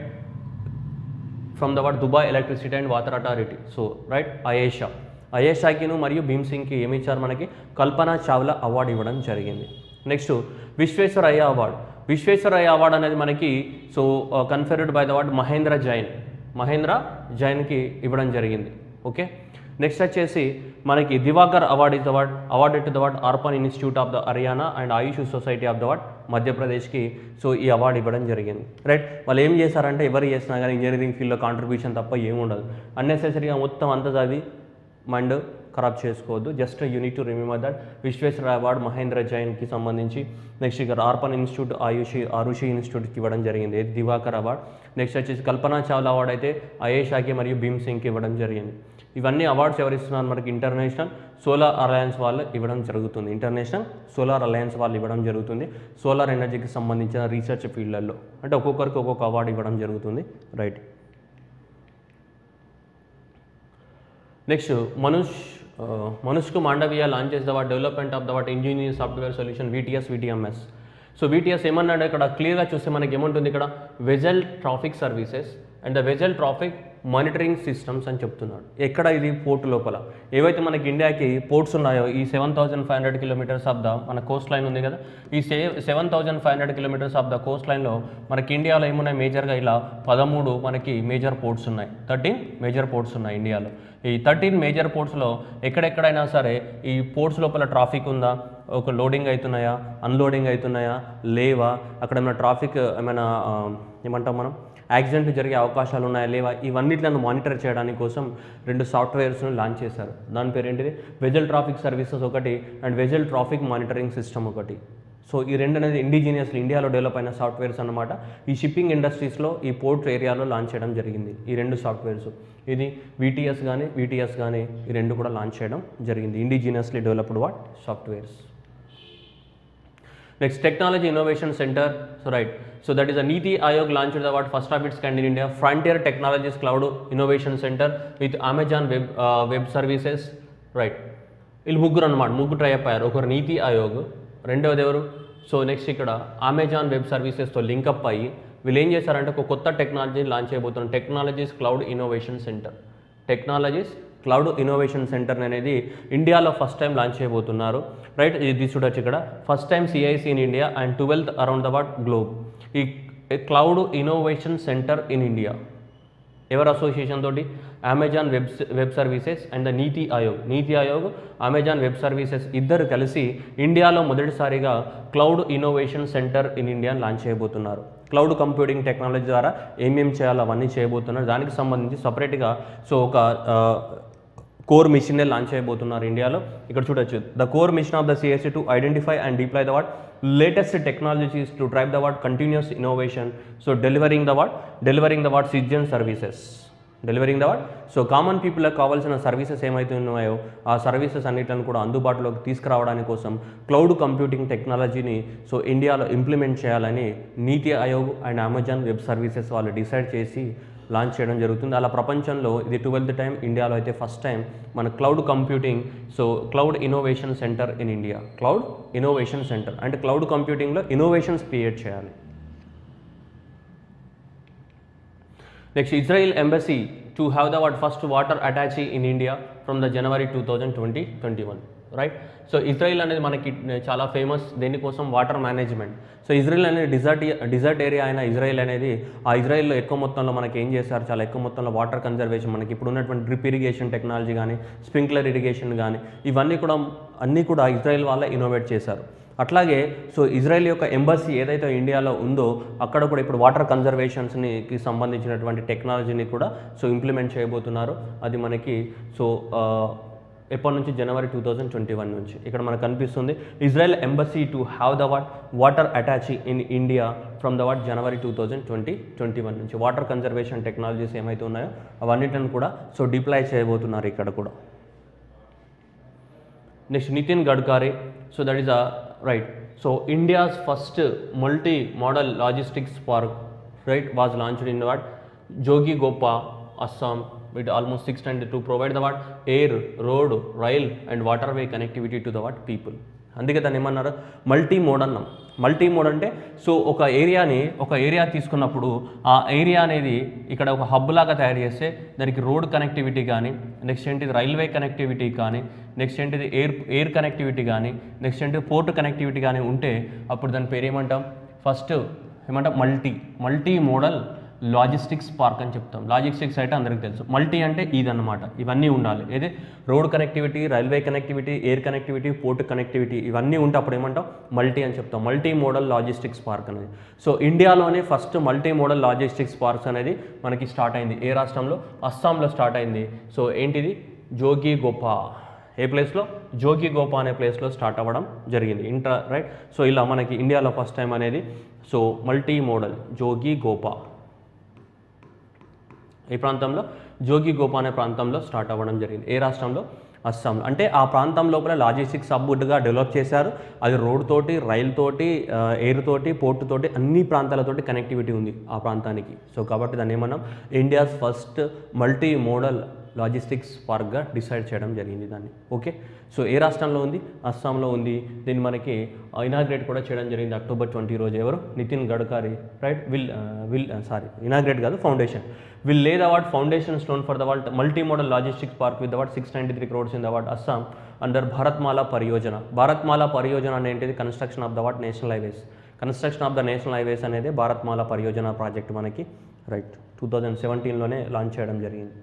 from the what Dubai electricity and water authority so right Ayesha అయేషాకిను మరియు భీమ్ సింగ్కి ఏమి ఇచ్చారు మనకి కల్పనా చావ్లా అవార్డు ఇవ్వడం జరిగింది next Visvesvaraya award Visvesvaraya award అనేది మనకి so conferred by the what Mahendra Jain Mahendra జైన్కి ఇవ్వడం జరిగింది ఓకే నెక్స్ట్ వచ్చేసి మనకి Diwakar award is the what award to the what Arpan institute of the Haryana and Ayush society of the what మధ్యప్రదేశ్కి సో ఈ అవార్డు ఇవ్వడం జరిగింది రైట్ వాళ్ళు ఏం చేశారంటే ఎవరు చేసినా కానీ ఇంజనీరింగ్ ఫీల్డ్లో కాంట్రిబ్యూషన్ తప్ప ఏమి ఉండదు అన్నెసెసరీగా మొత్తం అంతా చదివి మైండ్ ఖరాబ్ చేసుకోవద్దు just you need to remember that Visvesvara award Mahendra జైన్కి సంబంధించి నెక్స్ట్ ఇక్కడ ఆర్పన్ ఇన్స్టిట్యూట్ ఆయుషి ఆరుషి ఇన్స్టిట్యూట్కి ఇవ్వడం జరిగింది ఇది దివాకర్ అవార్డ్ నెక్స్ట్ వచ్చేసి కల్పనా చావ్లా అవార్డ్ అయితే అయేషాకి మరియు భీమ్ సింగ్కి ఇవ్వడం జరిగింది ఇవన్నీ అవార్డ్స్ ఎవరు ఇస్తున్నారు మనకి ఇంటర్నేషనల్ సోలార్ అలయన్స్ వాళ్ళు ఇవ్వడం జరుగుతుంది ఇంటర్నేషనల్ సోలార్ అలయన్స్ వాళ్ళు ఇవ్వడం జరుగుతుంది సోలార్ ఎనర్జీకి సంబంధించిన రీసెర్చ్ ఫీల్డ్లలో అంటే ఒక్కొక్కరికి ఒక్కొక్క అవార్డు ఇవ్వడం జరుగుతుంది రైట్ నెక్స్ట్ మనుష్ మనుష్కు మాండవియా లాంచ్ చేసి the what development of the what engineering software solution VTS VTMS so VTS ఏమన్నాడు ఇక్కడ క్లియర్గా చూస్తే మనకి ఏముంటుంది ఇక్కడ vessel traffic services and the vessel traffic monitoring systems అని చెప్తున్నాడు ఎక్కడ ఇది పోర్ట్ లోపల ఏవైతే మనకి ఇండియాకి పోర్ట్స్ ఉన్నాయో ఈ seven thousand five hundred kilometres of the మన కోస్ట్ లైన్ ఉంది కదా ఈ సే seven thousand five hundred kilometres of the coast లైన్లో మనకి ఇండియాలో ఏమున్నాయి మేజర్గా ఇలా పదమూడు మనకి మేజర్ పోర్ట్స్ ఉన్నాయి థర్టీన్ మేజర్ పోర్ట్స్ ఉన్నాయి ఇండియాలో ఈ థర్టీన్ మేజర్ పోర్ట్స్లో ఎక్కడెక్కడైనా సరే ఈ పోర్ట్స్ లోపల ట్రాఫిక్ ఉందా ఒక లోడింగ్ అవుతున్నాయా అన్లోడింగ్ అవుతున్నాయా లేవా అక్కడ ఏమైనా ట్రాఫిక్ ఏమైనా ఆ, ఏమంటాం మనం యాక్సిడెంట్ జరిగే అవకాశాలు ఉన్నాయా లేవా ఇవన్నిట్లను మానిటర్ చేయడానికి కోసం రెండు సాఫ్ట్వేర్స్ను లాంచ్ చేశారు దాని పేరు ఏంటిది వెజల్ ట్రాఫిక్ సర్వీసెస్ ఒకటి and vessel traffic monitoring system ఒకటి సో ఈ రెండు అనేది ఇండిజినియస్లీ ఇండియాలో డెవలప్ అయిన సాఫ్ట్వేర్స్ అన్నమాట ఈ షిప్పింగ్ ఇండస్ట్రీస్లో ఈ పోర్ట్ ఏరియాలో లాంచ్ చేయడం జరిగింది ఈ రెండు సాఫ్ట్వేర్స్ ఇది వీటీఎస్ కానీ వీటీఎస్ కానీ ఈ రెండు కూడా లాంచ్ చేయడం జరిగింది indigenously developed what softwares Next, Technology Innovation Center. So, right. So, that is a Niti Ayog launched the what first of its kind in India. Frontier Technologies Cloud Innovation Center with Amazon Web, uh, Web Services. Right. వీళ్ళు ముగ్గురు అనమాట ముగ్గురు try అయ్యారు ఒకరు నీతి ఆయోగ్ రెండవది ఎవరు so next ఇక్కడ అమెజాన్ వెబ్ సర్వీసెస్తో లింకప్ అయ్యి వీళ్ళు ఏం చేశారంటే ఒక కొత్త టెక్నాలజీని లాంచ్ చేయబోతున్నారు technologies cloud innovation centre technologies cloud innovation centre అనేది ఇండియాలో ఫస్ట్ టైం లాంచ్ చేయబోతున్నారు రైట్ ఇది చూడొచ్చు ఇక్కడ first time CIC in India and twelfth around the what globe ఈ cloud innovation centre in India ఎవరు అసోసియేషన్ తోటి Amazon web web services and the Niti Aayog నీతి ఆయోగ్ అమెజాన్ వెబ్ సర్వీసెస్ ఇద్దరు కలిసి ఇండియాలో మొదటిసారిగా cloud innovation centre in India launch చేయబోతున్నారు cloud computing technology ద్వారా ఏమేం చేయాలో అవన్నీ చేయబోతున్నారు దానికి సంబంధించి సపరేట్గా సో ఒక కోర్ మిషన్నే లాంచ్ చేయబోతున్నారు ఇండియాలో ఇక్కడ చూడొచ్చు the core mission of the CSC to identify and deploy the what latest technologies to drive the what continuous innovation so delivering the what delivering the what citizen services delivering the what so common పీపుల్కి కావాల్సిన services ఏమైతే ఉన్నాయో ఆ services అన్నిటిని కూడా అందుబాటులోకి తీసుకురావడానికి కోసం క్లౌడ్ కంప్యూటింగ్ టెక్నాలజీని సో ఇండియాలో ఇంప్లిమెంట్ చేయాలని Niti Aayog and Amazon web services వాళ్ళు డిసైడ్ చేసి లాంచ్ చేయడం జరుగుతుంది అలా ప్రపంచంలో ఇది ట్వెల్త్ టైం ఇండియాలో అయితే ఫస్ట్ టైం మన cloud computing so cloud innovation centre in India cloud innovation centre అంటే క్లౌడ్ కంప్యూటింగ్లో ఇన్నోవేషన్స్ క్రియేట్ చేయాలి next Israel embassy to have the what first water attache in India from the January two thousand twenty twenty one right so Israel అనేది మనకి చాలా famous దేనికోసం water management so Israel అనేది desert desert area అయిన Israel అనేది ఆ ఇజ్రాయిల్లో ఎక్కువ మొత్తంలో మనకి ఏం చేస్తారు చాలా ఎక్కువ మొత్తంలో వాటర్ కన్జర్వేషన్ మనకి ఇప్పుడు ఉన్నటువంటి డ్రిప్ ఇరిగేషన్ టెక్నాలజీ కానీ స్ప్రింక్లర్ ఇరిగేషన్ కానీ ఇవన్నీ కూడా అన్నీ కూడా ఇజ్రాయిల్ వాళ్ళే ఇన్నోవేట్ చేశారు అట్లాగే సో ఇజ్రాయెల్ యొక్క ఎంబసీ ఏదైతే ఇండియాలో ఉందో అక్కడ కూడా ఇప్పుడు వాటర్ కన్జర్వేషన్స్కి సంబంధించినటువంటి టెక్నాలజీని కూడా సో ఇంప్లిమెంట్ చేయబోతున్నారు అది మనకి సో ఆ, ఎప్పటి నుంచి January two thousand twenty one నుంచి ఇక్కడ మనకు కనిపిస్తుంది Israel embassy to have the what water attache in India from the what January two thousand twenty twenty one నుంచి వాటర్ కన్జర్వేషన్ టెక్నాలజీస్ ఏమైతే ఉన్నాయో అవన్నిటిని కూడా సో డిప్లాయ్ చేయబోతున్నారు ఇక్కడ కూడా next Nitin Gadkari so that is a right so India's first multi modal logistics park right was launched in what Jogighopa Assam with almost six and to provide the what air road rail and water way connectivity to the what people అందుకే దాన్ని ఏమన్నారు multi mode అన్నాం multi mode అంటే so ఒక ఏరియాని ఒక area తీసుకున్నప్పుడు ఆ ఏరియా అనేది ఇక్కడ ఒక హబ్ లాగా తయారు చేస్తే దానికి రోడ్ కనెక్టివిటీ కానీ నెక్స్ట్ ఏంటిది రైల్వే కనెక్టివిటీ కానీ నెక్స్ట్ ఏంటిది ఎయిర్ ఎయిర్ కనెక్టివిటీ కానీ నెక్స్ట్ ఏంటి పోర్ట్ కనెక్టివిటీ కానీ ఉంటే అప్పుడు దాని పేరు ఏమంటాం ఫస్ట్ ఏమంటాం multi multi modal logistics park అని చెప్తాం లాజిస్టిక్స్ అయితే అందరికీ తెలుసు మల్టీ అంటే ఇదన్నమాట ఇవన్నీ ఉండాలి ఏది road connectivity railway connectivity air connectivity port connectivity ఇవన్నీ ఉంటే అప్పుడు ఏమంటాం మల్టీ అని చెప్తాం మల్టీ మోడల్ లాజిస్టిక్స్ పార్క్ అనేది సో ఇండియాలోనే first multi modal logistics parks అనేది మనకి స్టార్ట్ అయింది ఏ రాష్ట్రంలో అస్సాంలో స్టార్ట్ అయింది సో ఏంటిది జోగి గోపా ఏ ప్లేస్లో జోగి గోపా అనే ప్లేస్లో స్టార్ట్ అవ్వడం జరిగింది ఇంటర్ రైట్ సో ఇలా మనకి ఇండియాలో ఫస్ట్ టైం అనేది so multi modal Jogighopa ఈ ప్రాంతంలో జోగి గోపా అనే ప్రాంతంలో స్టార్ట్ అవ్వడం జరిగింది ఏ రాష్ట్రంలో అస్సాంలో అంటే ఆ ప్రాంతం లోపల లాజిస్టిక్స్ హబ్గా డెవలప్ చేశారు అది రోడ్ తోటి రైల్ తోటి ఆ, ఎయిర్ తోటి పోర్ట్ తోటి అన్ని ప్రాంతాలతోటి కనెక్టివిటీ ఉంది ఆ ప్రాంతానికి సో కాబట్టి దాన్ని ఏమన్నాం India's first multi modal logistics పార్క్గా డిసైడ్ చేయడం జరిగింది దాన్ని ఓకే సో ఏ రాష్ట్రంలో ఉంది అస్సాంలో ఉంది దీన్ని మనకి ఇనాగ్రేట్ కూడా చేయడం జరిగింది అక్టోబర్ ట్వంటీ రోజు ఎవరు Nitin Gadkari right will will sorry inaugurate కాదు foundation will lay the what foundation stone for the what multi modal logistics park with the what six ninety three crores in the what Assam under Bharatmala Pariyojana Bharatmala Pariyojana అనేది construction of the what national highways construction of the national highways అనేది Bharatmala Pariyojana project మనకి right two thousand సెవెంటీన్లోనే launch చేయడం జరిగింది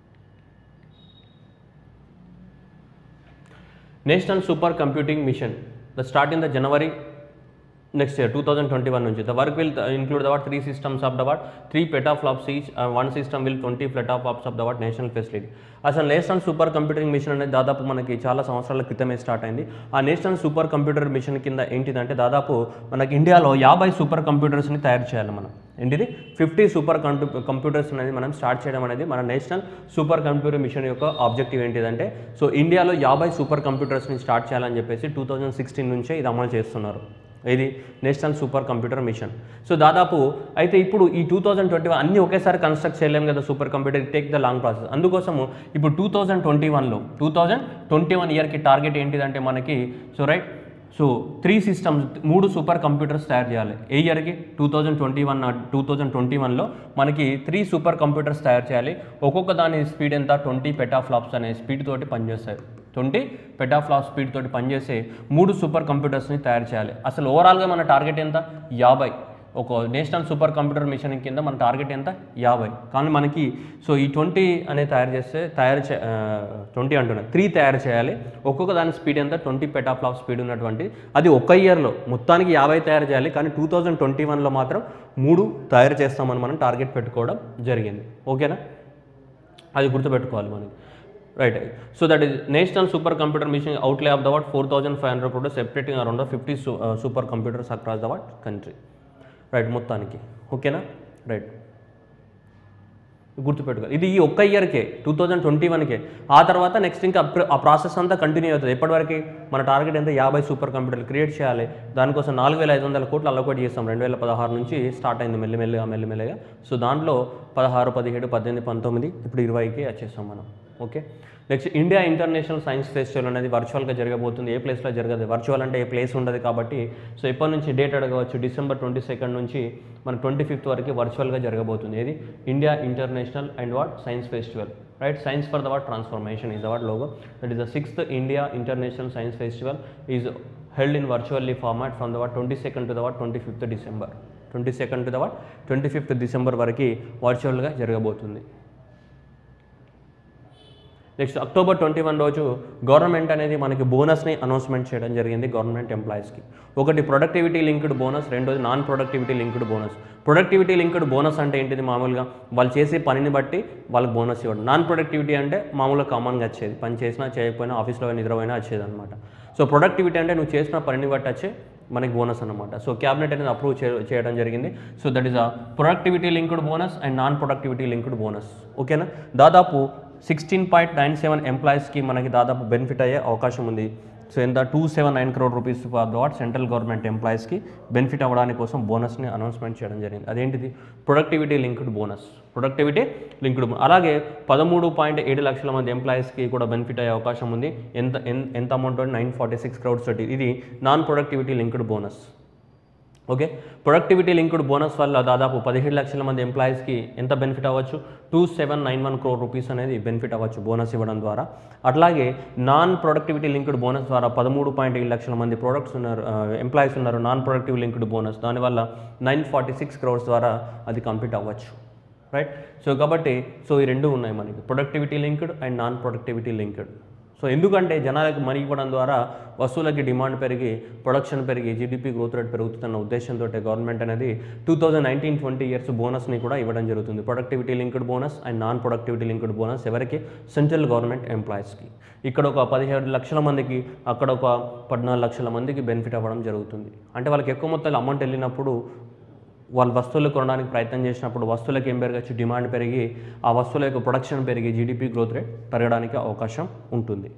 national super computing machine the start in the January next year two thousand twenty one నుంచి the work will include the what three systems of the what three petaflops each one system will twenty petaflops of the what national facility అసలు national super computing mission అనేది దాదాపు మనకి చాలా సంవత్సరాల క్రితమే start అయింది ఆ national super computer machine కింద ఏంటిదంటే దాదాపు మనకి ఇండియాలో యాభై సూపర్ కంప్యూటర్స్ని తయారు చేయాలి మనం ఏంటిది ఫిఫ్టీ సూపర్ కంప్యూటర్స్ అనేది మనం స్టార్ట్ చేయడం అనేది మన నేషనల్ సూపర్ కంప్యూటర్ మిషన్ యొక్క ఆబ్జెక్టివ్ ఏంటిదంటే సో ఇండియాలో యాభై సూపర్ కంప్యూటర్స్ని స్టార్ట్ చేయాలని చెప్పేసి టూ థౌజండ్ సిక్స్టీన్ నుంచే ఇది అమలు చేస్తున్నారు ఇది national super computer mission so దాదాపు అయితే ఇప్పుడు ఈ టూ థౌజండ్ ట్వంటీ వన్ అన్నీ ఒకేసారి కన్స్ట్రక్ట్ చేయలేం కదా super computer take the long process అందుకోసము ఇప్పుడు టూ థౌజండ్ ట్వంటీ వన్లో టూ థౌజండ్ ట్వంటీ వన్ ఇయర్కి టార్గెట్ ఏంటిదంటే మనకి so right so three systems మూడు సూపర్ కంప్యూటర్స్ తయారు చేయాలి ఏ ఇయర్కి two thousand twenty one two thousand twenty వన్లో మనకి త్రీ సూపర్ కంప్యూటర్స్ తయారు చేయాలి ఒక్కొక్క దాని స్పీడ్ ఎంత ట్వంటీ పెటాఫ్లాప్స్ అనే స్పీడ్ తోటి పనిచేస్తాయి ట్వంటీ పెటాఫ్లాప్ స్పీడ్ తోటి పనిచేసే మూడు సూపర్ కంప్యూటర్స్ని తయారు చేయాలి అసలు ఓవరాల్గా మన టార్గెట్ ఎంత యాభై ఒక నేషనల్ సూపర్ కంప్యూటర్ మిషన్ కింద మన టార్గెట్ ఎంత యాభై కానీ మనకి సో ఈ ట్వంటీ అనేది తయారు చేస్తే తయారు చే ట్వంటీ అంటున్నా త్రీ తయారు చేయాలి ఒక్కొక్క దాని స్పీడ్ ఎంత ట్వంటీ పెటాఫ్లాప్ స్పీడ్ ఉన్నటువంటి అది ఒక ఇయర్లో మొత్తానికి యాభై తయారు చేయాలి కానీ టూ థౌజండ్ ట్వంటీ వన్లో మాత్రం మూడు తయారు చేస్తామని మనం టార్గెట్ పెట్టుకోవడం జరిగింది ఓకేనా అది గుర్తుపెట్టుకోవాలి మనకి right so that is national super computer mission outlay of the what four thousand five hundred కూడా separating around fifty super computers across the what country right మొత్తానికి ఓకేనా రైట్ గుర్తుపెట్టుకోవాలి ఇది ఈ ఒక్క ఇయర్కే టూ థౌజండ్ ట్వంటీ వన్కే ఆ తర్వాత నెక్స్ట్ ఇంకా అప్ర- ఆ ప్రాసెస్ అంతా కంటిన్యూ అవుతుంది ఎప్పటివరకు మన టార్గెట్ ఎంత యాభై సూపర్ కంప్యూటర్లు క్రియేట్ చేయాలి దానికోసం నాలుగు వేల ఐదు వందల కోట్లు అలొకేట్ చేస్తాం రెండు వేల పదహారు నుంచి స్టార్ట్ అయింది మెల్లిమెల్లిగా మెల్లిమెల్లిగా సో దాంట్లో పదహారు పదిహేడు పద్దెనిమిది పంతొమ్మిది ఇప్పుడు ఇరవైకి వచ్చేస్తాం మనం okay next India international science festival అనేది వర్చువల్గా జరగబోతుంది ఏ ప్లేస్లో జరగదు వర్చువల్ అంటే ఏ ప్లేస్ ఉండదు కాబట్టి సో ఎప్పటి నుంచి డేట్ అడగవచ్చు డిసెంబర్ ట్వంటీ సెకండ్ నుంచి మన ట్వంటీ ఫిఫ్త్ వరకు వర్చువల్గా జరగబోతుంది ఏది India international and what science festival right science for the what transformation is the what logo that is the sixth India international science festival is held in virtually format from the what twenty second to the what twenty fifth December twenty second to the what twenty fifth December వరకు వర్చువల్గా జరగబోతుంది next October twenty one రోజు government అనేది మనకి బోనస్ని announcement చేయడం జరిగింది government ఎంప్లాయీస్కి ఒకటి ప్రొడక్టివిటీ లింక్డ్ బోనస్ రెండోది non productivity linked bonus productivity linked bonus అంటే ఏంటిది మామూలుగా వాళ్ళు చేసే పనిని బట్టి వాళ్ళకి బోనస్ ఇవ్వడం నాన్ ప్రొడక్టివిటీ అంటే మామూలుగా కామన్గా వచ్చేది పని చేసినా చేయకపోయినా ఆఫీస్లో నిద్రపోయినా వచ్చేది అనమాట సో ప్రొడక్టివిటీ అంటే నువ్వు చేసిన పనిని బట్టి వచ్చే మనకి బోనస్ అనమాట సో క్యాబినెట్ అనేది అప్రూవ్ చేయడం జరిగింది so that is a productivity linked bonus and non productivity linked bonus ఓకేనా దాదాపు సిక్స్టీన్ పాయింట్ నైన్ సెవెన్ ఎంప్లాయీస్కి మనకి దాదాపు బెనిఫిట్ అయ్యే అవకాశం ఉంది సో ఎంత two seven nine crore rupees for what central government ఎంప్లాయీస్కి బెనిఫిట్ అవ్వడానికి కోసం బోనస్ని అనౌన్స్మెంట్ చేయడం జరిగింది అదేంటిది productivity linked bonus productivity linked అలాగే పదమూడు పాయింట్ ఏడు లక్షల మంది ఎంప్లాయీస్కి కూడా బెనిఫిట్ అయ్యే అవకాశం ఉంది ఎంత ఎన్- ఎంత amount nine forty six crores తోటి ఇది non productivity linked bonus okay productivity linked bonus వల్ల దాదాపు పదిహేడు లక్షల మంది ఎంప్లాయీస్కి ఎంత బెనిఫిట్ అవ్వచ్చు two seven nine one crore rupees అనేది బెనిఫిట్ అవ్వచ్చు బోనస్ ఇవ్వడం ద్వారా అట్లాగే నాన్ ప్రొడక్టివిటీ లింక్డ్ బోనస్ ద్వారా పదమూడు పాయింట్ ఏడు లక్షల మంది ప్రొడక్ట్స్ ఉన్నారు ఎంప్లాయీస్ ఉన్నారు నాన్ ప్రొడక్టివ్ లింక్డ్ బోనస్ దానివల్ల నైన్ ఫార్టీ సిక్స్ క్రోర్స్ ద్వారా అది కంప్లీట్ అవ్వచ్చు రైట్ సో కాబట్టి సో ఈ రెండు ఉన్నాయి మనకి productivity linked and non productivity linked so ఎందుకంటే జనాలకు మనీ ఇవ్వడం ద్వారా వస్తువులకి డిమాండ్ పెరిగి ప్రొడక్షన్ పెరిగి జీడిపి గ్రోత్ రేట్ పెరుగుతున్న ఉద్దేశంతో గవర్నమెంట్ అనేది two thousand nineteen twenty years బోనస్ని కూడా ఇవ్వడం జరుగుతుంది productivity linked bonus and non productivity linked bonus ఎవరికి సెంట్రల్ గవర్నమెంట్ ఎంప్లాయీస్కి ఇక్కడ ఒక పదిహేడు లక్షల మందికి అక్కడ ఒక పద్నాలుగు లక్షల మందికి బెనిఫిట్ అవ్వడం జరుగుతుంది అంటే వాళ్ళకి ఎక్కువ మొత్తాలు అమౌంట్ వెళ్ళినప్పుడు వాళ్ళు వస్తువులు కొనడానికి ప్రయత్నం చేసినప్పుడు వస్తువులకు ఏం పెరగచ్చు డిమాండ్ పెరిగి ఆ వస్తువుల యొక్క ప్రొడక్షన్ పెరిగి జీడిపి గ్రోత్ రేట్ పెరగడానికి అవకాశం ఉంటుంది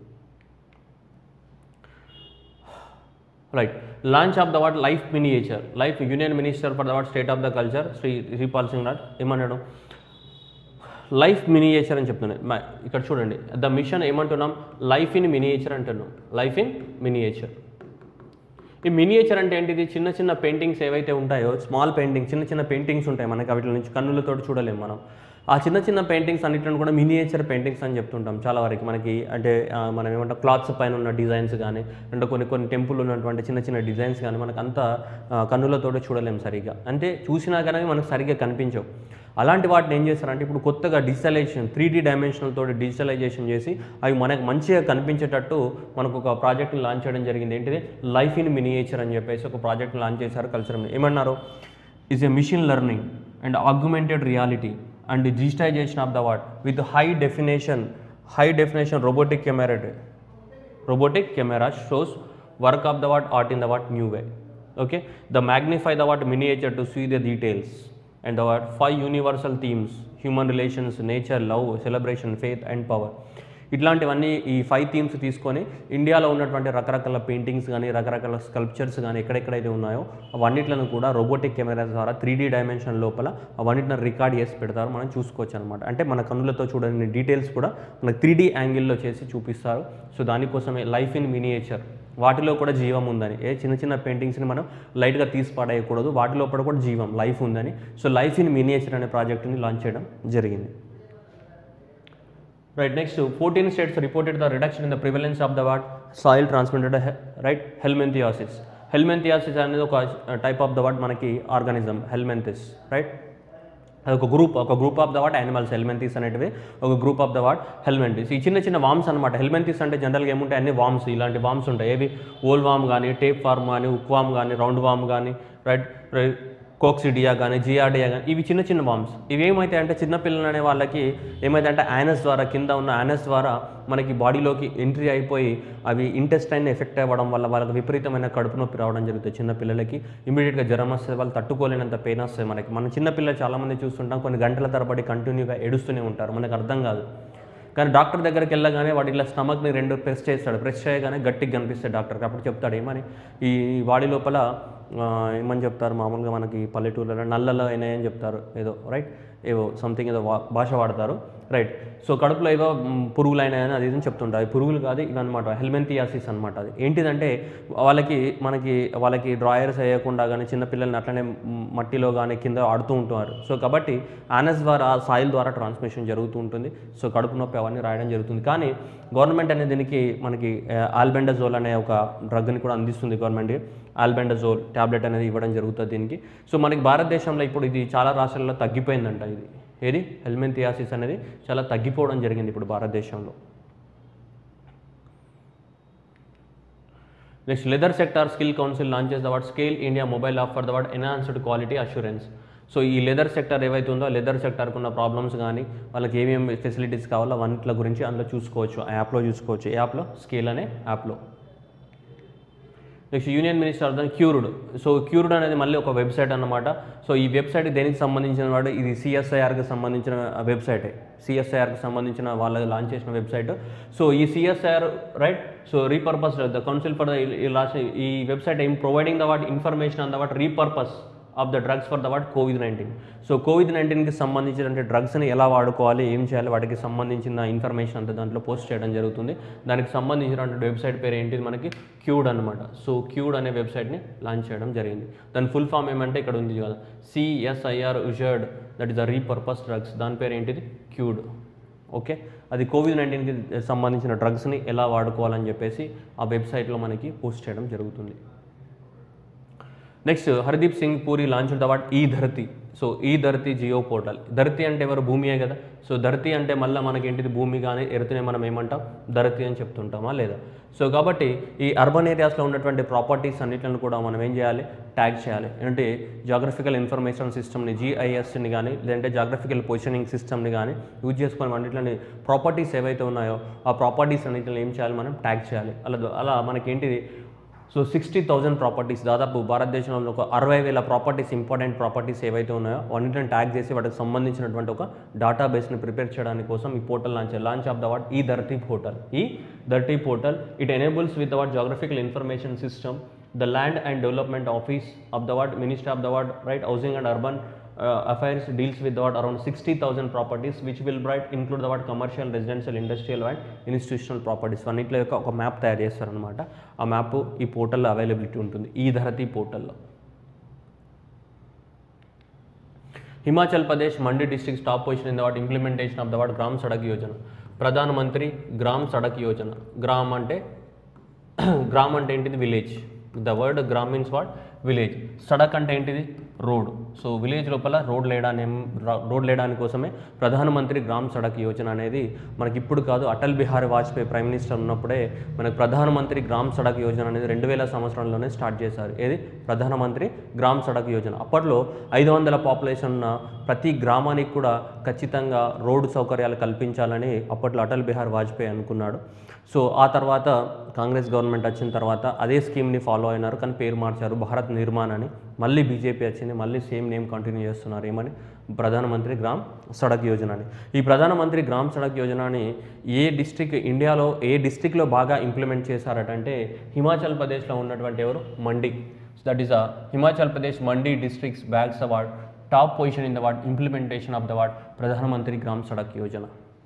right launch of the what life miniature life union minister for the what state of the culture Shri Shripal Singh Raj ఏమన్నాడు లైఫ్ మినియేచర్ అని చెప్తున్నాను మ- ఇక్కడ చూడండి ద మిషన్ ఏమంటున్నాం లైఫ్ ఇన్ మినియేచర్ అంటున్నాం లైఫ్ ఇన్ మినియేచర్ ఈ మినియేచర్ అంటే ఏంటిది చిన్న చిన్న పెయింటింగ్స్ ఏవైతే ఉంటాయో స్మాల్ పెయింటింగ్ చిన్న చిన్న పెయింటింగ్స్ ఉంటాయి మనకి వాటి నుంచి కన్నులతో చూడలేము మనం ఆ చిన్న చిన్న పెయింటింగ్స్ అన్నిటిని కూడా మినియేచర్ పెయింటింగ్స్ అని చెప్తుంటాం చాలా వరకు మనకి అంటే ఆ, మనం ఏమంటాం క్లాత్స్ పైన ఉన్న డిజైన్స్ కానీ అంటే కొన్ని కొన్ని టెంపుల్ ఉన్నటువంటి చిన్న చిన్న డిజైన్స్ కానీ మనకు అంత కన్నులతో చూడలేము సరిగ్గా అంటే చూసినా కానీ మనకు సరిగ్గా కనిపించవు అలాంటి వాటిని ఏం చేస్తారంటే ఇప్పుడు కొత్తగా డిజిటలైజేషన్ త్రీ డీ డైమెన్షనల్ తోటి డిజిటలైజేషన్ చేసి అవి మనకు మంచిగా కనిపించేటట్టు మనకు ఒక ప్రాజెక్ట్ని లాంచ్ చేయడం జరిగింది ఏంటిది లైఫ్ ఇన్ మినియేచర్ అని చెప్పేసి ఒక ప్రాజెక్ట్ని లాంచ్ చేశారు కల్చర్ ఏమన్నారు is a mission learning and augmented reality and digitization of the what with high definition high definition robotic camera robotic camera shows work of the what art in the what new way okay the magnify the what miniature to see the details and the what five universal themes human relations nature love celebration faith and power ఇట్లాంటివన్నీ ఈ five themes తీసుకొని ఇండియాలో ఉన్నటువంటి రకరకాల paintings కానీ రకరకాల sculptures కానీ ఎక్కడెక్కడైతే ఉన్నాయో అవన్నిట్లను కూడా రోబోటిక్ కెమెరా ద్వారా త్రీ డీ డైమెన్షన్ లోపల అవన్నిటిని రికార్డ్ చేసి పెడతారు మనం చూసుకోవచ్చు అనమాట అంటే మన కన్నులతో చూడని డీటెయిల్స్ కూడా మనకు త్రీ డీ యాంగిల్లో చేసి చూపిస్తారు సో దానికోసమే లైఫ్ ఇన్ మినియేచర్ వాటిలో కూడా జీవం ఉందని ఏ చిన్న చిన్న పెయింటింగ్స్ని మనం లైట్గా తీసి పడేయకూడదు వాటి లోపల కూడా జీవం లైఫ్ ఉందని సో లైఫ్ ఇన్ మినియేచర్ అనే ప్రాజెక్టుని లాంచ్ చేయడం జరిగింది right next fourteen states reported the reduction in the prevalence of the what soil transmitted right helminthiasis helminthiasis అనేది ఒక టైప్ ఆఫ్ ద వాట్ మనకి ఆర్గానిజం హెల్మెంథిస్ రైట్ అది ఒక గ్రూప్ ఒక group of the what animals helminths అనేటివి ఒక group of the what helminths ఈ చిన్న చిన్న వామ్స్ అనమాట హెల్మెంథిస్ అంటే జనరల్గా ఏముంటాయి అన్ని వామ్స్ ఇలాంటి వామ్స్ ఉంటాయి ఏవి ఓల్ వామ్ కానీ టేప్ ఫార్మ్ కానీ ఉక్ వామ్ కానీ రౌండ్ వామ్ కానీ రైట్ కోక్సిడియా కానీ జియాడియా కానీ ఇవి చిన్న చిన్న వామ్స్ ఇవి ఏమైతే అంటే చిన్న పిల్లలు అనే వాళ్ళకి ఏమైతే అంటే యానస్ ద్వారా కింద ఉన్న యానస్ ద్వారా మనకి బాడీలోకి ఎంట్రీ అయిపోయి అవి ఇంటెస్టైన్ ఎఫెక్ట్ అవ్వడం వల్ల వాళ్ళకి విపరీతమైన కడుపు నొప్పి రావడం జరుగుతుంది చిన్న పిల్లలకి ఇమీడియట్గా జ్వరం వస్తుంది వాళ్ళు తట్టుకోలేనంత పెయిన్ వస్తుంది మనకి మన చిన్న పిల్లలు చాలామంది చూస్తుంటాం కొన్ని గంటల తరబడి కంటిన్యూగా ఏడుస్తూనే ఉంటారు మనకు అర్థం కాదు కానీ డాక్టర్ దగ్గరికి వెళ్ళగానే వాడు ఇలా స్టమక్ని రెండు ప్రెస్ చేస్తాడు ప్రెస్ చేయగానే గట్టిగా కనిపిస్తాడు డాక్టర్కి అప్పుడు చెప్తాడు ఏమని ఈ బాడీ లోపల ఆ, ఏమని చెప్తారు మామూలుగా మనకి పల్లెటూర్లలో నల్లలు అయినాయని చెప్తారు ఏదో రైట్ ఏవో సంథింగ్ ఏదో వా- భాష వాడతారు రైట్ సో కడుపులో ఏవో మ్, పురుగులు అయినాయని అది ఇది చెప్తుంటారు అవి పురుగులు కాదు ఇవన్నమాట హెల్మెంతియాసిస్ అనమాట అది ఏంటిదంటే వాళ్ళకి మనకి వాళ్ళకి డ్రాయర్స్ వేయకుండా కానీ చిన్నపిల్లల్ని అట్లనే మ్, మట్టిలో కానీ కింద ఆడుతూ ఉంటున్నారు సో కాబట్టి ఆనస్ ద్వారా సాయిల్ ద్వారా ట్రాన్స్మిషన్ జరుగుతూ ఉంటుంది సో కడుపు నొప్పి అవన్నీ రాయడం జరుగుతుంది కానీ గవర్నమెంట్ అనేది దీనికి మనకి ఆల్బెండజోల్ అనే ఒక డ్రగ్ని కూడా అందిస్తుంది గవర్నమెంట్ ఆల్బెండజోల్ ట్యాబ్లెట్ అనేది ఇవ్వడం జరుగుతుంది దీనికి సో మనకి భారతదేశంలో ఇప్పుడు ఇది చాలా రాష్ట్రాల్లో తగ్గిపోయిందంట ఇది ఏది హెల్మెంతియాసిస్ అనేది చాలా తగ్గిపోవడం జరిగింది ఇప్పుడు భారతదేశంలో next leather sector skill council launches the what scale India mobile app for the what enhanced quality assurance so ఈ లెదర్ సెక్టర్ ఏవైతే ఉందో లెదర్ సెక్టర్కి ఉన్న ప్రాబ్లమ్స్ కానీ వాళ్ళకి ఏమేమి ఫెసిలిటీస్ కావాలో అవన్నిటి గురించి అందులో చూసుకోవచ్చు ఆ యాప్లో చూసుకోవచ్చు ఏ యాప్లో స్కేల్ అనే యాప్లో next union minister of the CUReD so CUReD అనేది మళ్ళీ ఒక వెబ్సైట్ అన్నమాట సో ఈ వెబ్సైట్ దేనికి సంబంధించిన వాడు ఇది సిఎస్ఐఆర్కి సంబంధించిన వెబ్సైటే సిఎస్ఐఆర్కి సంబంధించిన వాళ్ళు లాంచ్ చేసిన వెబ్సైట్ సో ఈ CSIR right so repurpose the council for the last ఈ వెబ్సైట్ ఏం providing the what information on the what repurpose of the drugs for the what Covid nineteen so Covid నైన్టీన్కి సంబంధించిన డ్రగ్స్ని ఎలా వాడుకోవాలి ఏం చేయాలి వాటికి సంబంధించిన ఇన్ఫర్మేషన్ అంతా దాంట్లో పోస్ట్ చేయడం జరుగుతుంది దానికి సంబంధించినటువంటి వెబ్సైట్ పేరు ఏంటిది మనకి క్యూడ్ అనమాట సో క్యూడ్ అనే వెబ్సైట్ని లాంచ్ చేయడం జరిగింది దాని ఫుల్ ఫామ్ ఏమంటే ఇక్కడ ఉంది కదా CSIR ushered that is the repurpose drugs దాని పేరు ఏంటిది క్యూడ్ ఓకే అది కోవిడ్ నైన్టీన్కి సంబంధించిన డ్రగ్స్ని ఎలా వాడుకోవాలని చెప్పేసి ఆ వెబ్సైట్లో మనకి పోస్ట్ చేయడం జరుగుతుంది next Hardeep Singh Puri launch the what ఈ ధరతి సో ఈ ధరతి జియో పోర్టల్ ధరతి అంటే ఎవరు భూమియే కదా సో ధరతి అంటే మళ్ళీ మనకి ఏంటిది భూమి కానీ ఎరుతునే మనం ఏమంటాం ధరతి అని చెప్తుంటామా లేదా సో కాబట్టి ఈ అర్బన్ ఏరియాస్లో ఉన్నటువంటి ప్రాపర్టీస్ అన్నిటిని కూడా మనం ఏం చేయాలి ట్యాగ్ చేయాలి అంటే జాగ్రఫికల్ ఇన్ఫర్మేషన్ సిస్టమ్ని జిఐఎస్ని కానీ లేదంటే జాగ్రఫికల్ పొజిషనింగ్ సిస్టమ్ని కానీ యూజ్ చేసుకొని అన్నిటిని ప్రాపర్టీస్ ఏవైతే ఉన్నాయో ఆ ప్రాపర్టీస్ అన్నిటిని ఏం చేయాలి మనం ట్యాగ్ చేయాలి అలా అలా మనకేంటిది సో సిక్స్టీ థౌజండ్ ప్రాపర్టీస్ దాదాపు భారతదేశంలో ఒక అరవై వేల ప్రాపర్టీస్ ఇంపార్టెంట్ ప్రాపర్టీస్ ఏవైతే ఉన్నాయో అన్నింటిని ట్యాగ్ చేసి వాటికి సంబంధించినటువంటి ఒక డేటాబేస్ని ప్రిపేర్ చేయడానికి కోసం ఈ portal launch launch of the what ఈ ధర్టీ పోర్టల్ ఈ Dharti portal it enables with the what geographical information system the land and development office of the what minister of the what right housing and urban affairs deals with the what around 60000 properties which will right include the what commercial residential industrial and institutional properties అన్నింటిలో యొక్క ఒక map తయారు చేస్తారనమాట ఆ map ఈ పోర్టల్లో availability ఉంటుంది ఈ ధరతి పోర్టల్లో Himachal Pradesh Mandi district top position in the what implementation of the what Gram Sadak Yojana Pradhan Mantri Gram Sadak Yojana Gram అంటే గ్రామ్ అంటే ఏంటిది village the word Gram means what village Sadak అంటే ఏంటిది రోడ్ సో విలేజ్ లోపల రోడ్ లేడాని రోడ్ లేడానికి కోసమే ప్రధానమంత్రి గ్రామ్ సడక్ యోజన అనేది మనకి ఇప్పుడు కాదు అటల్ బిహారీ వాజ్పేయి ప్రైమ్ మినిస్టర్ ఉన్నప్పుడే మనకి ప్రధానమంత్రి గ్రామ్ సడక్ యోజన అనేది రెండు వేల సంవత్సరంలోనే స్టార్ట్ చేశారు ఏది ప్రధానమంత్రి గ్రామ్ సడక్ యోజన అప్పట్లో ఐదు వందల పాపులేషన్ ఉన్న ప్రతి గ్రామానికి కూడా ఖచ్చితంగా రోడ్డు సౌకర్యాలు కల్పించాలని అప్పట్లో అటల్ బిహారీ వాజ్పేయి అనుకున్నాడు సో ఆ తర్వాత కాంగ్రెస్ గవర్నమెంట్ వచ్చిన తర్వాత అదే స్కీమ్ని ఫాలో అయినారు కానీ పేరు మార్చారు భారత్ నిర్మాణ్ అని మళ్ళీ బీజేపీ వచ్చింది మళ్ళీ సేమ్ నేమ్ కంటిన్యూ చేస్తున్నారు ఏమని ప్రధానమంత్రి గ్రామ్ సడక్ యోజన అని ఈ ప్రధానమంత్రి గ్రామ్ సడక్ యోజనని ఏ డిస్ట్రిక్ట్ ఇండియాలో ఏ డిస్ట్రిక్ట్లో బాగా ఇంప్లిమెంట్ చేశారటంటే హిమాచల్ ప్రదేశ్లో ఉన్నటువంటి ఎవరు Mandi that is a Himachal Pradesh Mandi districts bags award top position in the ward implementation of the ward Pradhan Mantri Gram Sadak Yojana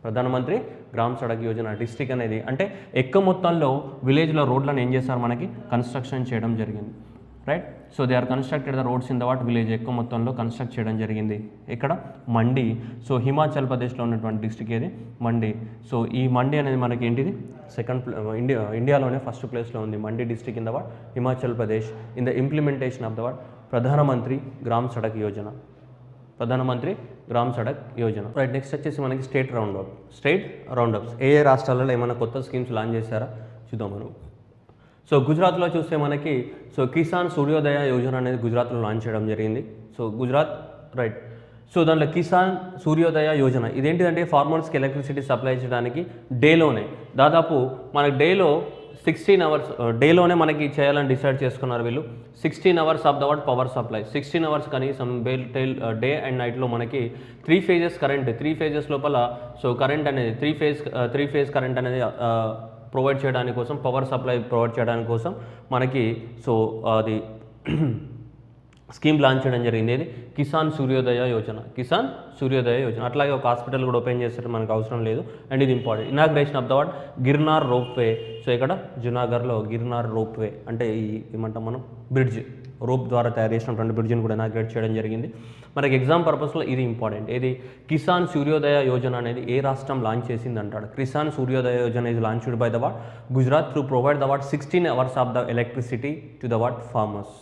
Pradhan Mantri Gram Sadak Yojana district అనేది అంటే ఎక్కువ మొత్తంలో విలేజ్లో రోడ్లను ఏం చేస్తారు మనకి కన్స్ట్రక్షన్ చేయడం జరిగింది right so they are constructed the roads in the what village ఎక్కువ మొత్తంలో కన్స్ట్రక్ట్ చేయడం జరిగింది ఇక్కడ మండి సో హిమాచల్ ప్రదేశ్లో ఉన్నటువంటి డిస్ట్రిక్ట్ ఏది మండి సో ఈ మండి అనేది మనకి ఏంటిది సెకండ్ ఇండియా ఇండియాలోనే ఫస్ట్ ప్లేస్లో ఉంది Mandi district in the what Himachal Pradesh in the implementation of the what Pradhan Mantri Gram Sadak Yojana Pradhan Mantri Gram Sadak Yojana right next వచ్చేసి మనకి state round up state round ups ఏ ఏ రాష్ట్రాలలో ఏమైనా కొత్త స్కీమ్స్ లాంచ్ చేశారా చూద్దాం మనం సో గుజరాత్లో చూస్తే మనకి సో కిసాన్ సూర్యోదయ యోజన అనేది గుజరాత్లో లాంచ్ చేయడం జరిగింది సో గుజరాత్ రైట్ సో దాంట్లో కిసాన్ సూర్యోదయ యోజన ఇదేంటిదంటే ఫార్మర్స్కి ఎలక్ట్రిసిటీ సప్లై చేయడానికి డేలోనే దాదాపు మనకి డేలో సిక్స్టీన్ అవర్స్ డేలోనే మనకి చేయాలని డిసైడ్ చేసుకున్నారు వీళ్ళు sixteen hours of the what power supply sixteen hours కనీసం బేల్ టైల్ డే అండ్ నైట్లో మనకి three phases current three phases లోపల సో కరెంట్ అనేది three phase three phase current అనేది ప్రొవైడ్ చేయడానికి కోసం పవర్ సప్లై ప్రొవైడ్ చేయడానికి కోసం మనకి సో అది స్కీమ్ లాంచ్ చేయడం జరిగింది ఏది కిసాన్ సూర్యోదయ యోజన కిసాన్ సూర్యోదయ యోజన అట్లాగే ఒక హాస్పిటల్ కూడా ఓపెన్ చేస్తే మనకు అవసరం లేదు అండ్ ఇది important inauguration of the what Girnar ropeway so ఇక్కడ జునాగర్లో గిర్నార్ రోప్వే అంటే ఈ ఏమంటాం మనం బ్రిడ్జ్ రోప్ ద్వారా తయారు చేసినటువంటి బ్రిడ్జ్ని కూడా ఇనాగ్రేట్ చేయడం జరిగింది మనకి ఎగ్జామ్ పర్పస్లో ఇది ఇంపార్టెంట్ ఇది కిసాన్ సూర్యోదయ యోజన అనేది ఏ రాష్ట్రం లాంచ్ చేసింది అంటాడు Kisan Suryodaya Yojana is launched by the what Gujarat to provide the what sixteen hours of the electricity to the what farmers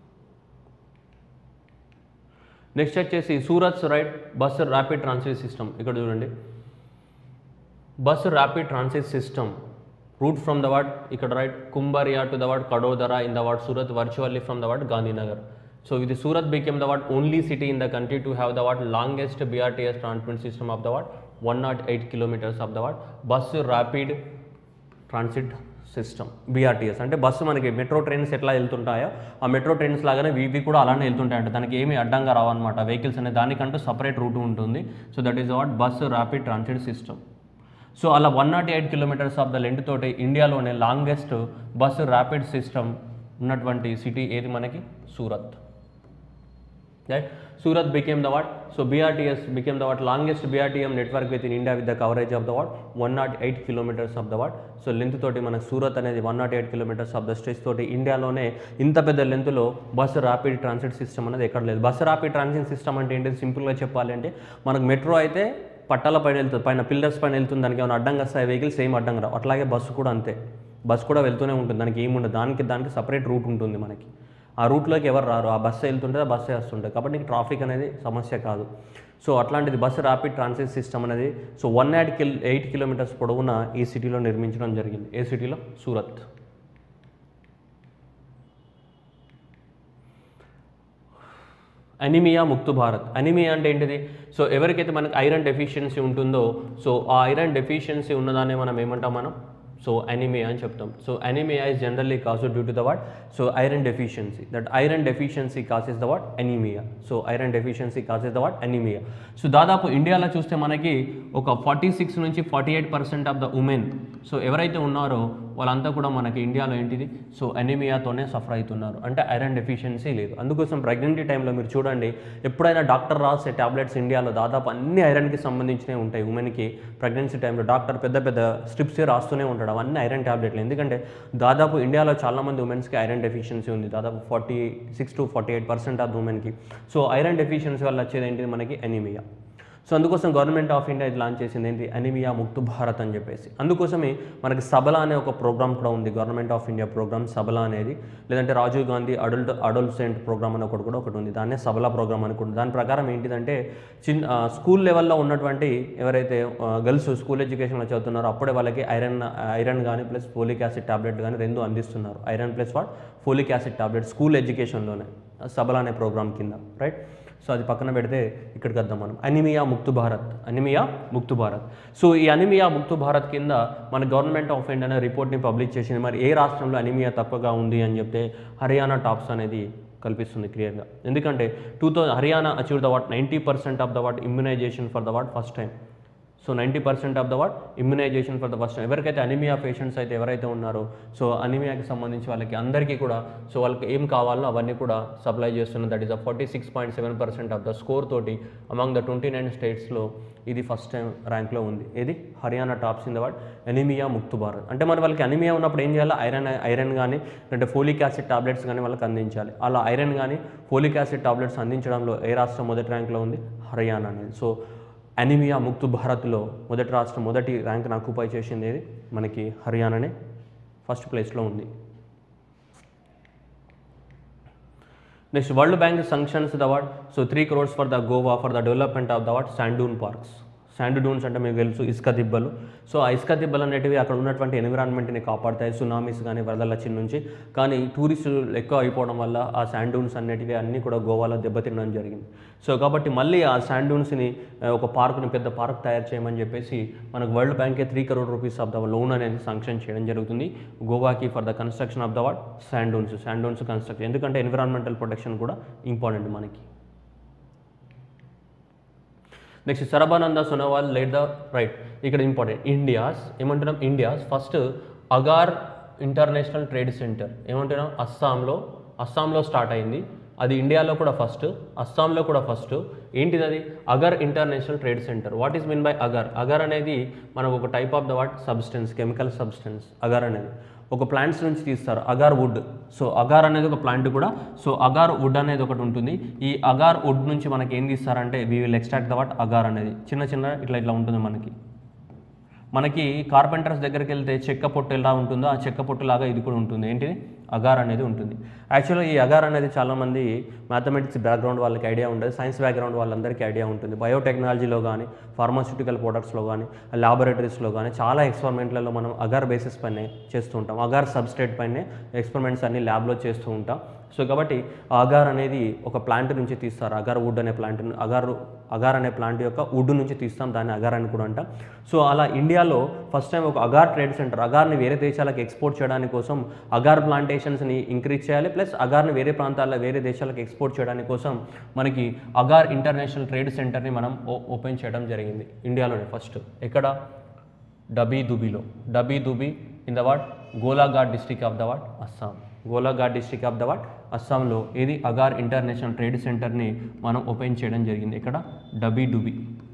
next వచ్చేసి Surat right bus rapid transit system ఇక్కడ చూడండి bus rapid transit system route from the what ఇక్కడ right Kumbharia to the what Kadodara in the what Surat virtually from the what Gandhinagar so ఇది Surat became the what only city in the country to have the what longest BRTS transmit system of the what one nought eight kilometres of the what bus rapid transit system BRTS అంటే bus మనకి metro trains ఎట్లా వెళ్తుంటాయో ఆ metro trains లాగానే ఇవి కూడా అలానే వెళ్తుంటాయి అంటే దానికి ఏమి అడ్డంగా రావన్నమాట వెహికల్స్ అనే దానికంటూ సపరేట్ రూట్ ఉంటుంది so that is what bus rapid transit system so అలా one nought eight kilometres of the length తోటి ఇండియాలోనే లాంగెస్ట్ బస్ ర్యాపిడ్ సిస్టమ్ ఉన్నటువంటి సిటీ ఏది మనకి Surat right Surat became the what so BRTS became the what longest BRTM network with in India with the coverage of the what one nought eight kilometres of the what so length తోటి మనకు సూరత్ అనేది one nought eight kilometres of the stretch తోటి ఇండియాలోనే ఇంత పెద్ద లెంత్లో bus rapid transit system అనేది ఎక్కడ లేదు బస్ ర్యాపిడ్ ట్రాన్సిట్ సిస్టమ్ అంటే ఏంటి సింపుల్గా చెప్పాలి అంటే మనకు మెట్రో అయితే పట్టాల పైన వెళ్తుంది పైన పిల్లర్స్ పైన వెళ్తుంది దానికి ఏమైనా అడ్డంగా వస్తాయి వెహికల్స్ ఏం అడ్డంగా రావు అట్లాగే బస్సు కూడా అంతే బస్సు కూడా వెళ్తూనే ఉంటుంది దానికి ఏముండదు దానికి దానికి సపరేట్ రూట్ ఉంటుంది మనకి ఆ రూట్లోకి ఎవరు రారు ఆ బస్సు వెళ్తుంటే ఆ బస్సే వస్తుంటుంది కాబట్టి నీకు ట్రాఫిక్ అనేది సమస్య కాదు సో అట్లాంటిది బస్సు ర్యాపిడ్ ట్రాన్సిట్ సిస్టమ్ అనేది సో వన్ ఎయిట్ కిల్ ఎయిట్ కిలోమీటర్స్ పొడవున ఈ సిటీలో నిర్మించడం జరిగింది ఏ సిటీలో సూరత్ అనిమియా ముక్తు భారత్ అనిమియా అంటే ఏంటిది సో ఎవరికైతే మనకి ఐరన్ డెఫిషియన్సీ ఉంటుందో సో ఆ ఐరన్ డెఫిషియన్సీ ఉన్నదాన్ని మనం ఏమంటాం మనం సో అనిమియా అని చెప్తాం so anaemia is generally cause due to the what so iron deficiency that iron deficiency causes the what anaemia so iron deficiency causes the what anaemia so దాదాపు ఇండియాలో చూస్తే మనకి ఒక ఫార్టీ సిక్స్ నుంచి forty eight percent of the women so ఎవరైతే ఉన్నారో వాళ్ళంతా కూడా మనకి ఇండియాలో ఏంటిది సో అనిమియాతోనే సఫర్ అవుతున్నారు అంటే ఐరన్ డెఫిషియన్సీ లేదు అందుకోసం ప్రెగ్నెంటీ టైంలో మీరు చూడండి ఎప్పుడైనా డాక్టర్ రాసే టాబ్లెట్స్ ఇండియాలో దాదాపు అన్ని ఐరన్కి సంబంధించినవి ఉంటాయి ఉమెన్కి ప్రెగ్నెన్సీ టైంలో డాక్టర్ పెద్ద పెద్ద స్ట్రిప్స్ రాస్తూనే ఉంటాడు అవన్నీ ఐరన్ టాబ్లెట్లు ఎందుకంటే దాదాపు ఇండియాలో చాలామంది ఉమెన్స్కి ఐరన్ డెఫిషియన్సీ ఉంది దాదాపు forty six to forty eight percent of ఉమెన్కి సో ఐరన్ డెఫిషియన్సీ వల్ల వచ్చేది ఏంటిది మనకి ఎనీమియా సో అందుకోసం గవర్నమెంట్ ఆఫ్ ఇండియా ఇది లాంచ్ చేసింది ఏంటి అనిమియా ముక్తు భారత్ అని చెప్పేసి అందుకోసమే మనకి సబల అనే ఒక ప్రోగ్రామ్ కూడా ఉంది government of India programme Sabla అనేది లేదంటే Rajiv Gandhi adult adolescent programme అని ఒకటి కూడా ఒకటి ఉంది దాన్నే సబల ప్రోగ్రామ్ అనుకుంటుంది దాని ప్రకారం ఏంటిదంటే చిన్న ఆ, స్కూల్ లెవెల్లో ఉన్నటువంటి ఎవరైతే ఆ, గర్ల్స్ స్కూల్ ఎడ్యుకేషన్లో చదువుతున్నారో అప్పుడే వాళ్ళకి ఐరన్ ఐరన్ కానీ ప్లస్ ఫోలిక్ యాసిడ్ టాబ్లెట్ కానీ రెండు అందిస్తున్నారు iron plus what folic acid tablet school ఎడ్యుకేషన్లోనే సబల అనే ప్రోగ్రామ్ కింద రైట్ సో అది పక్కన పెడితే ఇక్కడికి వద్దాం మనం anaemia Mukt Bharat anaemia Mukt Bharat so ఈ అనిమియా ముక్తు భారత్ కింద మన గవర్నమెంట్ ఆఫ్ ఇండియా అనే రిపోర్ట్ని పబ్లిష్ చేసింది మరి ఏ రాష్ట్రంలో అనిమియా తక్కువగా ఉంది అని చెప్తే హర్యానా టాప్స్ అనేది కల్పిస్తుంది క్లియర్గా ఎందుకంటే two thousand Haryana achieve the what ninety percent of the what immunisation for the what first time so ninety percent of the what immunisation for the first ఎవరికైతే అనిమియా పేషెంట్స్ అయితే ఎవరైతే ఉన్నారో సో అనిమియాకి సంబంధించి వాళ్ళకి అందరికీ కూడా సో వాళ్ళకి ఏం కావాలో అవన్నీ కూడా సప్లై చేస్తున్నారు that is a forty six point seven percent of the score తోటి అమాంగ్ ద ట్వంటీ నైన్ స్టేట్స్లో ఇది ఫస్ట్ టైం ర్యాంక్లో ఉంది ఇది Haryana tops in the what anaemia Mukt Bharat అంటే మరి వాళ్ళకి అనిమియా ఉన్నప్పుడు ఏం చేయాలి ఐరన్ ఐరన్ కానీ అంటే ఫోలిక్ యాసిడ్ టాబ్లెట్స్ కానీ వాళ్ళకి అందించాలి అలా ఐరన్ కానీ ఫోలిక్ యాసిడ్ టాబ్లెట్స్ అందించడంలో ఏ రాష్ట్రం మొదటి ర్యాంక్లో ఉంది హర్యానా అనేది సో అనిమియా ముక్తు భారత్లో మొదటి రాష్ట్రం మొదటి ర్యాంక్ను ఆక్యుపై చేసింది ఏది మనకి హర్యానానే ఫస్ట్ ప్లేస్లో ఉంది next world bank sanctions the what so three crores for the Goa for the development of the what sand dune parks sand dunes అంటే మీకు తెలుసు ఇసుక దిబ్బలు సో ఆ ఇసుక దిబ్బలు అనేటివి అక్కడ ఉన్నటువంటి ఎన్విరాన్మెంట్ని కాపాడుతాయి సునామీస్ కానీ వరదల చిన్న నుంచి కానీ టూరిస్టులు ఎక్కువ అయిపోవడం వల్ల ఆ శాండ్ డూన్స్ అనేటివి అన్నీ కూడా గోవాలో దెబ్బతినడం జరిగింది సో కాబట్టి మళ్ళీ ఆ శాండ్ డూన్స్ని ఆ, ఒక పార్కుని పెద్ద పార్క్ తయారు చేయమని చెప్పేసి మనకు వరల్డ్ బ్యాంకే three crore rupees of the loan అనేది శాంక్షన్ చేయడం జరుగుతుంది గోవాకి for the construction of the what sand dunes sand dunes construction ఎందుకంటే ఎన్విరాన్మెంటల్ ప్రొటెక్షన్ కూడా ఇంపార్టెంట్ మనకి next Sarbananda Sonowal led the right ఇక్కడ ఇంపార్టెంట్ ఇండియాస్ ఏమంటున్నాం India's first agar international trade centre ఏమంటున్నాం అస్సాంలో అస్సాంలో స్టార్ట్ అయింది అది ఇండియాలో కూడా ఫస్ట్ అస్సాంలో కూడా ఫస్ట్ ఏంటిది అది agar international trade centre what is mean by agar agar అనేది మనకు ఒక type of the what substance chemical substance agar అనేది ఒక ప్లాంట్స్ నుంచి తీస్తారు అగార్ వుడ్ సో అగార్ అనేది ఒక ప్లాంట్ కూడా సో అగార్ వుడ్ అనేది ఒకటి ఉంటుంది ఈ అగార్ వుడ్ నుంచి మనకి ఏం తీస్తారంటే we will extract the what agar అనేది చిన్న చిన్న ఇట్లా ఇట్లా ఉంటుంది మనకి మనకి కార్పెంటర్స్ దగ్గరికి వెళ్తే చెక్క పొట్టు ఎలా ఉంటుందో ఆ చెక్క పొట్టు లాగా ఇది కూడా ఉంటుంది ఏంటిది అగార్ అనేది ఉంటుంది యాక్చువల్గా ఈ అగార్ అనేది చాలామంది మ్యాథమెటిక్స్ బ్యాక్గ్రౌండ్ వాళ్ళకి ఐడియా ఉండదు సైన్స్ బ్యాక్గ్రౌండ్ వాళ్ళందరికీ ఐడియా ఉంటుంది బయోటెక్నాలజీలో కానీ ఫార్మాస్యూటికల్ ప్రొడక్ట్స్లో కానీ ల్యాబొరేటరీస్లో కానీ చాలా ఎక్స్పెరిమెంట్లలో మనం అగార్ బేసిస్ పైనే చేస్తూ ఉంటాం అగార్ సబ్స్ట్రేట్ పైనే ఎక్స్పెరిమెంట్స్ అన్ని ల్యాబ్లో చేస్తూ ఉంటాం సో కాబట్టి ఆ అగార్ అనేది ఒక ప్లాంట్ నుంచి తీస్తారు అగార్ వుడ్ అనే ప్లాంట్ అగార్ అగార్ అనే ప్లాంట్ యొక్క వుడ్ నుంచి తీస్తాం దాన్ని అగార్ అని కూడా అంటాం సో అలా ఇండియాలో ఫస్ట్ టైం ఒక అగార్ ట్రేడ్ సెంటర్ అగార్ని వేరే దేశాలకు ఎక్స్పోర్ట్ చేయడానికి కోసం అగార్ ప్లాంటేషన్స్ని ఇంక్రీజ్ చేయాలి ప్లస్ అగార్ని వేరే ప్రాంతాల్లో వేరే దేశాలకు ఎక్స్పోర్ట్ చేయడానికి కోసం మనకి అగార్ ఇంటర్నేషనల్ ట్రేడ్ సెంటర్ని మనం ఓ- ఓపెన్ చేయడం జరిగింది ఇండియాలోనే ఫస్ట్ ఎక్కడ డబీ దుబీలో Dabi Dubi in the what Golaghat district of the what Assam Golaghat district of the what అస్సాంలో ఇది అగార్ ఇంటర్నేషనల్ ట్రేడ్ సెంటర్ని మనం ఓపెన్ చేయడం జరిగింది ఇక్కడ Dabi Dubi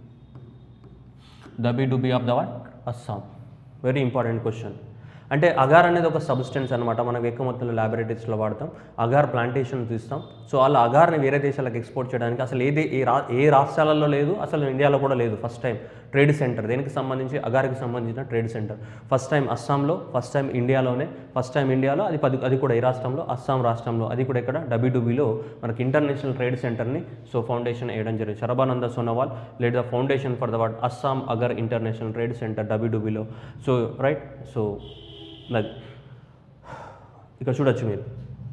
Dabi Dubi of the what Assam very important question అంటే అగార్ అనేది ఒక సబ్స్టెన్స్ అనమాట మనం ఎక్కువ మొత్తంలో ల్యాబొరేటరీస్లో వాడతాం అగార్ ప్లాంటేషన్ తీస్తాం సో అలా అగార్ని వేరే దేశాలకు ఎక్స్పోర్ట్ చేయడానికి అసలు ఏది ఏ రా ఏ రాష్ట్రాలలో లేదు అసలు ఇండియాలో కూడా లేదు ఫస్ట్ టైం ట్రేడ్ సెంటర్ దేనికి సంబంధించి అగార్కి సంబంధించిన ట్రేడ్ సెంటర్ ఫస్ట్ టైం అస్సాంలో ఫస్ట్ టైం ఇండియాలోనే ఫస్ట్ టైం ఇండియాలో అది పది అది కూడా ఏ రాష్ట్రంలో అస్సాం రాష్ట్రంలో అది కూడా ఇక్కడ డబ్ల్యూడబ్ల్యూలో మనకి ఇంటర్నేషనల్ ట్రేడ్ సెంటర్ని సో ఫౌండేషన్ వేయడం జరిగింది Sarbananda Sonowal led the foundation for the what Assam agar international trade centre డబ్ల్యూడబ్ల్యూలో సో రైట్ సో లైక్ ఇక్కడ చూడొచ్చు మీరు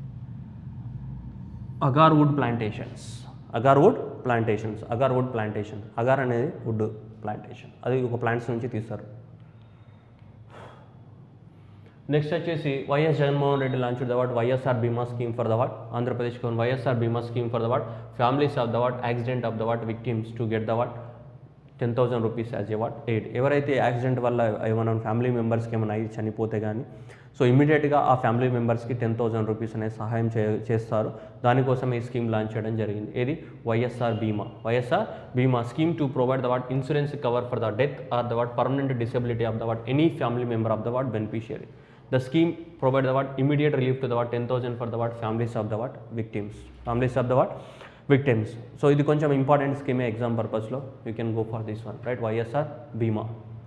agar wood plantations agar wood plantations agar wood plantation agar అనేది వుడ్ ప్లాంటేషన్ అది ఒక ప్లాంట్స్ నుంచి తీస్తారు నెక్స్ట్ వచ్చేసి YS Jaganmohan Reddy launch the what YSR Bima scheme for the what Andhra Pradesh government YSR Bima scheme for the what families of the what accident of the what victims to get the what ten thousand rupees as a what aid ఎవరైతే accident వల్ల ఏమైనా family మెంబర్స్కి ఏమైనా అయ్యి చనిపోతే కానీ so ఇమీడియట్గా ఆ ఫ్యామిలీ మెంబర్స్కి టెన్ థౌసండ్ రూపీస్ అనేది సహాయం చే చేస్తారు దానికోసం ఈ స్కీమ్ లాంచ్ చేయడం జరిగింది ఏది YSR Bima YSR Bima scheme to provide the what insurance cover for the death or the what permanent disability of the what any family member of the what beneficiary The scheme provide the what immediate relief to the what 10,000 for the what families of the what victims. Families of the what victims. So ఇది కొంచెం important స్కీమే exam పర్పస్లో you can go for this one right YSR Bima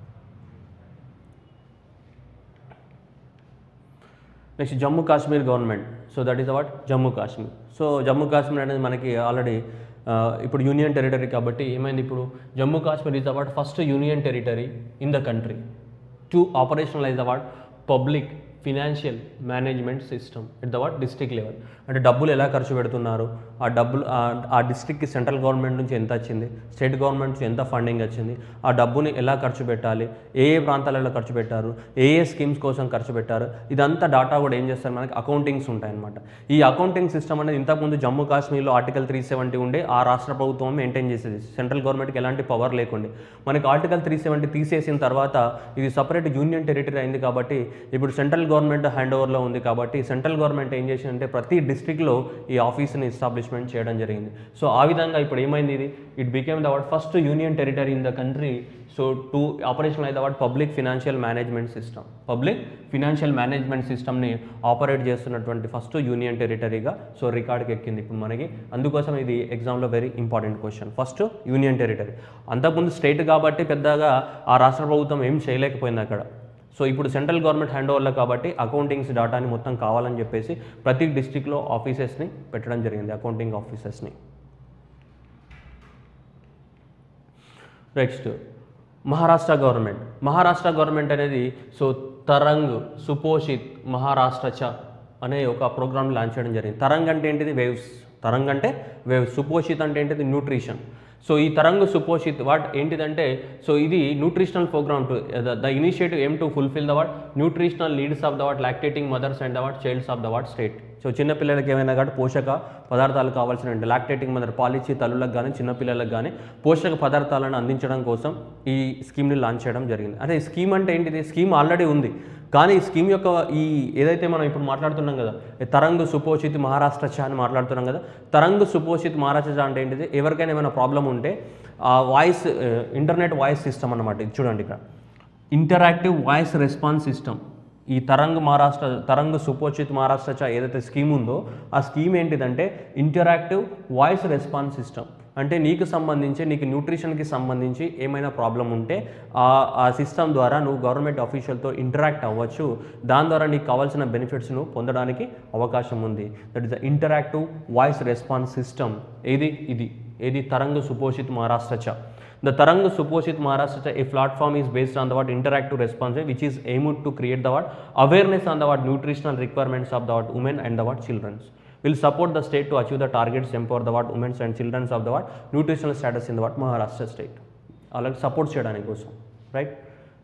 next Jammu Kashmir government so that is what Jammu Kashmir so Jammu Kashmir అనేది మనకి already ఇప్పుడు union territory కాబట్టి ఏమైంది ఇప్పుడు Jammu Kashmir is a what first union territory in the country to operationalise the what public financial management system at the what district level అంటే డబ్బులు ఎలా ఖర్చు పెడుతున్నారు ఆ డబ్బులు ఆ- ఆ డిస్ట్రిక్ట్కి సెంట్రల్ గవర్నమెంట్ నుంచి ఎంత వచ్చింది స్టేట్ గవర్నమెంట్ నుంచి ఎంత ఫండింగ్ వచ్చింది ఆ డబ్బుని ఎలా ఖర్చు పెట్టాలి ఏ ఏ ప్రాంతాలలో ఖర్చు పెట్టారు ఏ ఏ స్కీమ్స్ కోసం ఖర్చు పెట్టారు ఇదంతా డాటా కూడా ఏం చేస్తారు మనకి అకౌంటింగ్స్ ఉంటాయన్నమాట ఈ అకౌంటింగ్ సిస్టమ్ అనేది ఇంతకుముందు జమ్మూ కాశ్మీర్లో ఆర్టికల్ త్రీ సెవెంటీ ఉండే ఆ రాష్ట్ర ప్రభుత్వం మెయింటైన్ చేసేది సెంట్రల్ గవర్నమెంట్కి ఎలాంటి పవర్ లేకుండే మనకి ఆర్టికల్ త్రీ సెవెంటీ తీసేసిన తర్వాత ఇది సపరేట్ యూనియన్ టెరిటరీ అయింది కాబట్టి ఇప్పుడు సెంట్రల్ గవర్నమెంట్ హ్యాండ్ ఓవర్లో ఉంది కాబట్టి సెంట్రల్ గవర్నమెంట్ ఏం చేసిందంటే ప్రతి డిస్ట్రిక్ట్లో ఈ ఆఫీస్ని ఎస్టాబ్లిష్మెంట్ చేయడం జరిగింది సో ఆ విధంగా ఇప్పుడు ఏమైంది ఇది it became the what first union territory in the country so to operation అయితే what public financial management system public financial management సిస్టమ్ని ఆపరేట్ చేస్తున్నటువంటి ఫస్ట్ యూనియన్ టెరిటరీగా సో రికార్డ్కి ఎక్కింది ఇప్పుడు మనకి అందుకోసం ఇది ఎగ్జామ్లో very important question first union territory అంతకుముందు స్టేట్ కాబట్టి పెద్దగా ఆ రాష్ట్ర ప్రభుత్వం ఏం చేయలేకపోయింది అక్కడ సో ఇప్పుడు సెంట్రల్ గవర్నమెంట్ హ్యాండ్ ఓవర్లో కాబట్టి అకౌంటింగ్స్ డాటాని మొత్తం కావాలని చెప్పేసి ప్రతి డిస్టిక్లో ఆఫీసెస్ని పెట్టడం జరిగింది అకౌంటింగ్ ఆఫీసెస్ని next Maharashtra government Maharashtra government అనేది సో తరంగ్ సుపోషిత్ మహారాష్ట్ర చ అనే ఒక ప్రోగ్రామ్ లాంచ్ చేయడం జరిగింది తరంగ్ అంటే ఏంటిది వేవ్స్ తరంగ్ అంటే వేవ్స్ సుపోషిత్ అంటే ఏంటిది న్యూట్రిషన్ సో ఈ తరంగ్ సుపోషిత్ వాట్ ఏంటిదంటే సో ఇది nutritional programme to the initiative aim to fulfil the what nutritional needs of the what lactating mothers and the what childs of the what state so చిన్నపిల్లలకి ఏమైనా కాబట్టి పోషక పదార్థాలు కావాల్సిన లాక్టేటింగ్ మదర్ పాలిచ్చి తల్లులకు కానీ చిన్నపిల్లలకు కానీ పోషక పదార్థాలను అందించడం కోసం ఈ స్కీమ్ని లాంచ్ చేయడం జరిగింది అంటే ఈ స్కీమ్ అంటే ఏంటిది స్కీమ్ ఆల్రెడీ ఉంది కానీ ఈ స్కీమ్ యొక్క ఈ ఏదైతే మనం ఇప్పుడు మాట్లాడుతున్నాం కదా ఈ తరంగ్ సుపోషిత్ మహారాష్ట్ర చా అని మాట్లాడుతున్నాం కదా తరంగ్ సుపోషిత్ మహారాష్ట్ర చా అంటే ఏంటిది ఎవరికైనా ఏమైనా ప్రాబ్లం ఉంటే ఆ వాయిస్ ఇంటర్నెట్ వాయిస్ సిస్టమ్ అన్నమాట ఇది చూడండి ఇక్కడ ఇంటరాక్టివ్ వాయిస్ రెస్పాన్స్ సిస్టమ్ ఈ తరంగ్ మహారాష్ట్ర తరంగ్ సుపోచిత్ మహారాష్ట్ర చ ఏదైతే స్కీమ్ ఉందో ఆ స్కీమ్ ఏంటిదంటే ఇంటరాక్టివ్ వాయిస్ రెస్పాన్స్ సిస్టమ్ అంటే నీకు సంబంధించి నీకు న్యూట్రిషన్కి సంబంధించి ఏమైనా ప్రాబ్లం ఉంటే ఆ ఆ సిస్టమ్ ద్వారా నువ్వు గవర్నమెంట్ అఫీషియల్తో ఇంటరాక్ట్ అవ్వచ్చు దాని ద్వారా నీకు కావాల్సిన బెనిఫిట్స్ నువ్వు పొందడానికి అవకాశం ఉంది that is the interactive voice response system ఏది ఇది ఏది తరంగ్ సుపోషిత్ మహారాష్ట్ర చ The Tarang Suposhit Maharashtra, a platform is based on the what interactive response, which is aimed to create the what awareness on the what nutritional requirements of the what women and the what children. Will support the state to achieve the targets, empower the what women and children of the what nutritional status in the what Maharashtra state. అలాగే support చేయడానికి కోసం right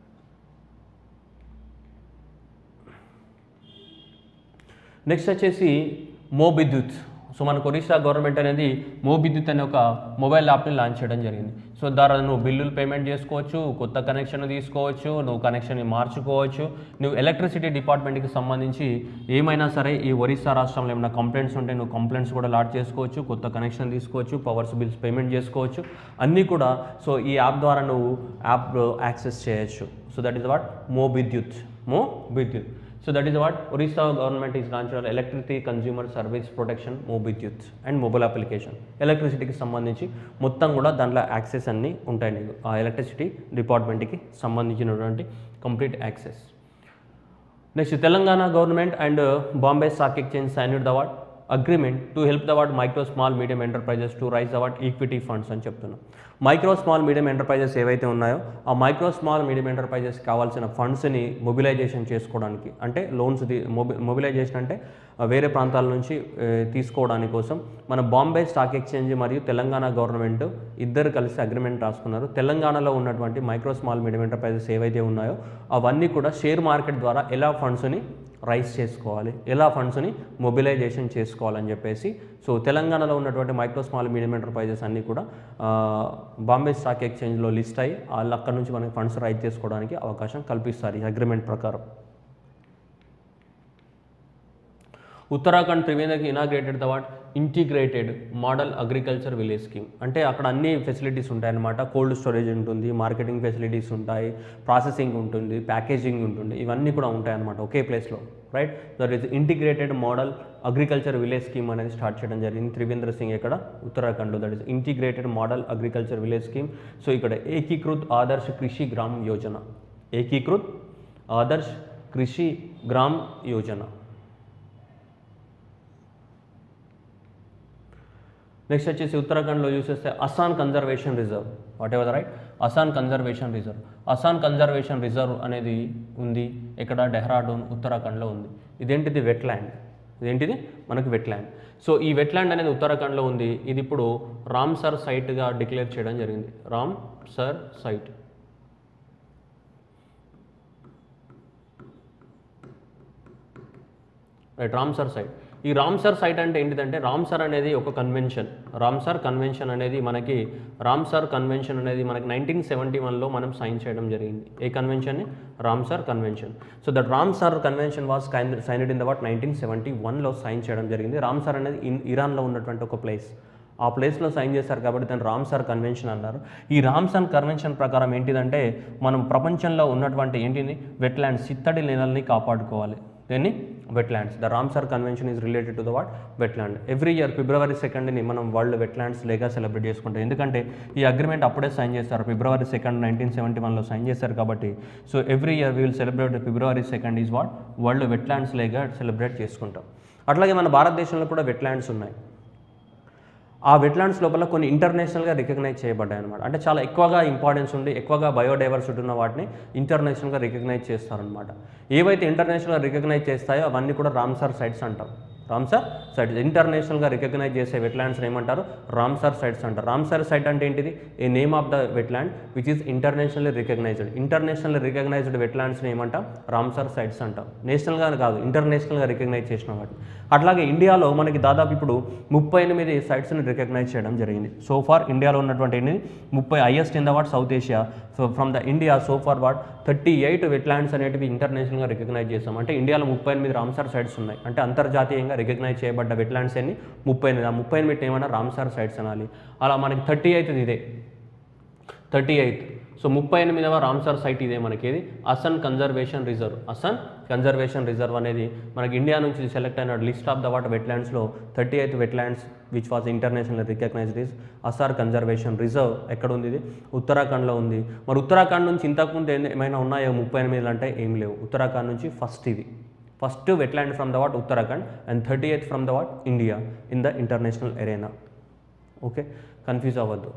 next వచ్చేసి మో Vidyut so మనకు Orissa government అనేది మో విద్యుత్ అనే ఒక మొబైల్ యాప్ని లాంచ్ చేయడం జరిగింది సో ద్వారా నువ్వు బిల్లులు పేమెంట్ చేసుకోవచ్చు కొత్త కనెక్షన్ తీసుకోవచ్చు నువ్వు కనెక్షన్ని మార్చుకోవచ్చు నువ్వు ఎలక్ట్రిసిటీ డిపార్ట్మెంట్కి సంబంధించి ఏమైనా సరే ఈ ఒరిస్సా రాష్ట్రంలో ఏమైనా కంప్లైంట్స్ ఉంటే నువ్వు కంప్లైంట్స్ కూడా లాడ్ చేసుకోవచ్చు కొత్త కనెక్షన్ తీసుకోవచ్చు పవర్స్ బిల్స్ పేమెంట్ చేసుకోవచ్చు అన్నీ కూడా సో ఈ యాప్ ద్వారా నువ్వు యాప్ యాక్సెస్ చేయొచ్చు so that is what Mo Vidyut Mo Vidyut so that is what Orissa government is launch electricity consumer service protection Mo Vidyut and mobile application ఎలక్ట్రిసిటీకి సంబంధించి మొత్తం కూడా దాంట్లో యాక్సెస్ అన్నీ ఉంటాయి నీకు ఆ ఎలక్ట్రిసిటీ డిపార్ట్మెంట్కి సంబంధించినటువంటి complete access next Telangana government and Bombay stock exchange signed the what agreement to help the what micro small medium enterprises to raise the what equity funds అని చెప్తున్నాం మైక్రో స్మాల్ మీడియం ఎంటర్ప్రైజెస్ ఏవైతే ఉన్నాయో ఆ మైక్రో స్మాల్ మీడియం ఎంటర్ప్రైజెస్ కావాల్సిన ఫండ్స్ని mobilisation చేసుకోవడానికి అంటే loans మొబి mobilisation అంటే ఆ, వేరే ప్రాంతాల నుంచి ఏ, తీసుకోవడానికి కోసం మన బాంబే స్టాక్ ఎక్స్చేంజ్ మరియు తెలంగాణ గవర్నమెంట్ ఇద్దరు కలిసి అగ్రిమెంట్ రాసుకున్నారు తెలంగాణలో ఉన్నటువంటి మైక్రో స్మాల్ మీడియం ఎంటర్ప్రైజెస్ ఏవైతే ఉన్నాయో అవన్నీ కూడా షేర్ మార్కెట్ ద్వారా ఎలా ఫండ్స్ని రైజ్ చేసుకోవాలి ఎలా ఫండ్స్ని మొబిలైజేషన్ చేసుకోవాలని చెప్పేసి సో తెలంగాణలో ఉన్నటువంటి మైక్రో స్మాల్ మీడియం ఎంటర్ప్రైజెస్ అన్నీ కూడా ఆ, బాంబే స్టాక్ ఎక్స్చేంజ్లో లిస్ట్ అయ్యి వాళ్ళు అక్కడ నుంచి మనకి ఫండ్స్ రైజ్ చేసుకోవడానికి అవకాశం కల్పిస్తారు ఈ అగ్రిమెంట్ ప్రకారం ఉత్తరాఖండ్ త్రివేంద్రకి inaugurated the what integrated model agriculture village scheme అంటే అక్కడ అన్ని ఫెసిలిటీస్ ఉంటాయన్నమాట కోల్డ్ స్టోరేజ్ ఉంటుంది మార్కెటింగ్ ఫెసిలిటీస్ ఉంటాయి ప్రాసెసింగ్ ఉంటుంది ప్యాకేజింగ్ ఉంటుంది ఇవన్నీ కూడా ఉంటాయన్నమాట ఒకే ప్లేస్లో right that is integrated model agriculture village scheme అనేది స్టార్ట్ చేయడం జరిగింది త్రివేంద్ర సింగ్ ఇక్కడ ఉత్తరాఖండ్లో that is integrated model agriculture village scheme so ఇక్కడ ఏకీకృత్ ఆదర్శ్ కృషి గ్రామ్ యోజన ఏకీకృత్ ఆదర్శ్ కృషి గ్రామ్ యోజన నెక్స్ట్ వచ్చేసి ఉత్తరాఖండ్లో చూసేస్తే Asan conservation reserve whatever right Asan conservation reserve Asan conservation reserve అనేది ఉంది ఇక్కడ డెహ్రాడూన్ ఉత్తరాఖండ్లో ఉంది ఇదేంటిది వెట్ ల్యాండ్ ఇదేంటిది మనకు వెట్లాండ్ సో ఈ వెట్లాండ్ అనేది ఉత్తరాఖండ్లో ఉంది ఇది ఇప్పుడు రామ్సర్ సైట్గా డిక్లేర్ చేయడం జరిగింది Ramsar site right Ramsar site ఈ రామ్సర్ సైట్ అంటే ఏంటిదంటే రామ్సర్ అనేది ఒక కన్వెన్షన్ రామ్సర్ కన్వెన్షన్ అనేది మనకి రామ్సర్ కన్వెన్షన్ అనేది మనకి నైన్టీన్ సెవెంటీ వన్లో మనం సైన్ చేయడం జరిగింది ఏ కన్వెన్షన్ని Ramsar convention so that Ramsar convention was signed in the what nineteen seventy వన్లో సైన్ చేయడం జరిగింది రామ్సర్ అనేది ఇన్ ఇరాన్లో ఉన్నటువంటి ఒక ప్లేస్ ఆ ప్లేస్లో సైన్ చేశారు కాబట్టి దాన్ని రామ్సర్ కన్వెన్షన్ అన్నారు ఈ రామ్సర్ కన్వెన్షన్ ప్రకారం ఏంటిదంటే మనం ప్రపంచంలో ఉన్నటువంటి ఏంటిది వెట్లాండ్స్ చిత్తడి నెలల్ని కాపాడుకోవాలి దీన్ని wetlands the Ramsar convention is related to the what wetland every year February సెకండ్ని మనం వరల్డ్ వెట్లాండ్స్ లేగా సెలబ్రేట్ చేసుకుంటాం ఎందుకంటే ఈ అగ్రిమెంట్ అప్పుడే సైన్ చేస్తారు ఫిబ్రవరి సెకండ్ నైన్టీన్ సెవెంటీ వన్లో సైన్ చేశారు కాబట్టి so every year we will celebrate February second is what world wetlands లేగా సెలబ్రేట్ చేసుకుంటాం అట్లాగే మన భారతదేశంలో కూడా వెట్లాండ్స్ ఉన్నాయి ఆ వెట్లాండ్స్ లోపల కొన్ని ఇంటర్నేషనల్గా రికగ్నైజ్ చేయబడ్డాయి అనమాట అంటే చాలా ఎక్కువగా ఇంపార్టెన్స్ ఉండి ఎక్కువగా బయోడైవర్సిటీ ఉన్న వాటిని ఇంటర్నేషనల్గా రికగ్నైజ్ చేస్తారనమాట ఏవైతే ఇంటర్నేషనల్గా రికగ్నైజ్ చేస్తాయో అవన్నీ కూడా రామ్సర్ సైట్స్ అంటాం రామ్సర్ సైట్స్ ఇంటర్నేషనల్గా రికగ్నైజ్ చేసే వెట్లాండ్స్ని ఏమంటారు రామ్సర్ సైట్స్ అంటారు రామ్సర్ సైట్ అంటే ఏంటిది a name of the wetland which is internationally recognised international recognised వెట్లాండ్స్ని ఏమంటాం రామ్సర్ సైట్స్ అంటాం నేషనల్గా కాదు ఇంటర్నేషనల్గా రికగ్నైజ్ చేసిన వాటిని అట్లాగే ఇండియాలో మనకి దాదాపు ఇప్పుడు ముప్పై ఎనిమిది సైట్స్ని రికగ్నైజ్ చేయడం జరిగింది సో ఫార్ ఇండియాలో ఉన్నటువంటి ఎనిమిది ముప్పై highest in the what South Asia so from the India so far what thirty eight wetlands అనేటివి ఇంటర్నేషనల్గా రికగ్నైజ్ చేస్తాం అంటే ఇండియాలో ముప్పై ఎనిమిది రామ్సార్ సైట్స్ ఉన్నాయి అంటే అంతర్జాతీయంగా రికగ్నైజ్ చేయబడ్డ వెట్లాండ్స్ అన్ని ముప్పై ఎనిమిది ఆ ముప్పై ఎనిమిది ఏమన్నా రామ్సార్ సైట్స్ అనాలి అలా మనకి థర్టీ ఎయిత్ ఇదే థర్టీ ఎయిత్ సో ముప్పై ఎనిమిదవ రామ్సార్ సైట్ ఇదే మనకి ఇది Asan conservation reserve Asan conservation reserve అనేది మనకి ఇండియా నుంచి సెలెక్ట్ అయిన లిస్ట్ ఆఫ్ ద వాట్ వెట్లాండ్స్లో thirty eighth wetlands which was international recognised is Asan conservation reserve ఎక్కడ ఉంది ఇది ఉత్తరాఖండ్లో ఉంది మరి ఉత్తరాఖండ్ నుంచి ఇంతకుముందు ఏ- ఏమైనా ఉన్నాయో ముప్పై ఎనిమిది అంటే ఏం లేవు ఉత్తరాఖండ్ నుంచి ఫస్ట్ ఇది first wetland from the what Uttarakhand and thirty eighth from the what India in the international arena okay confuse అవ్వద్దు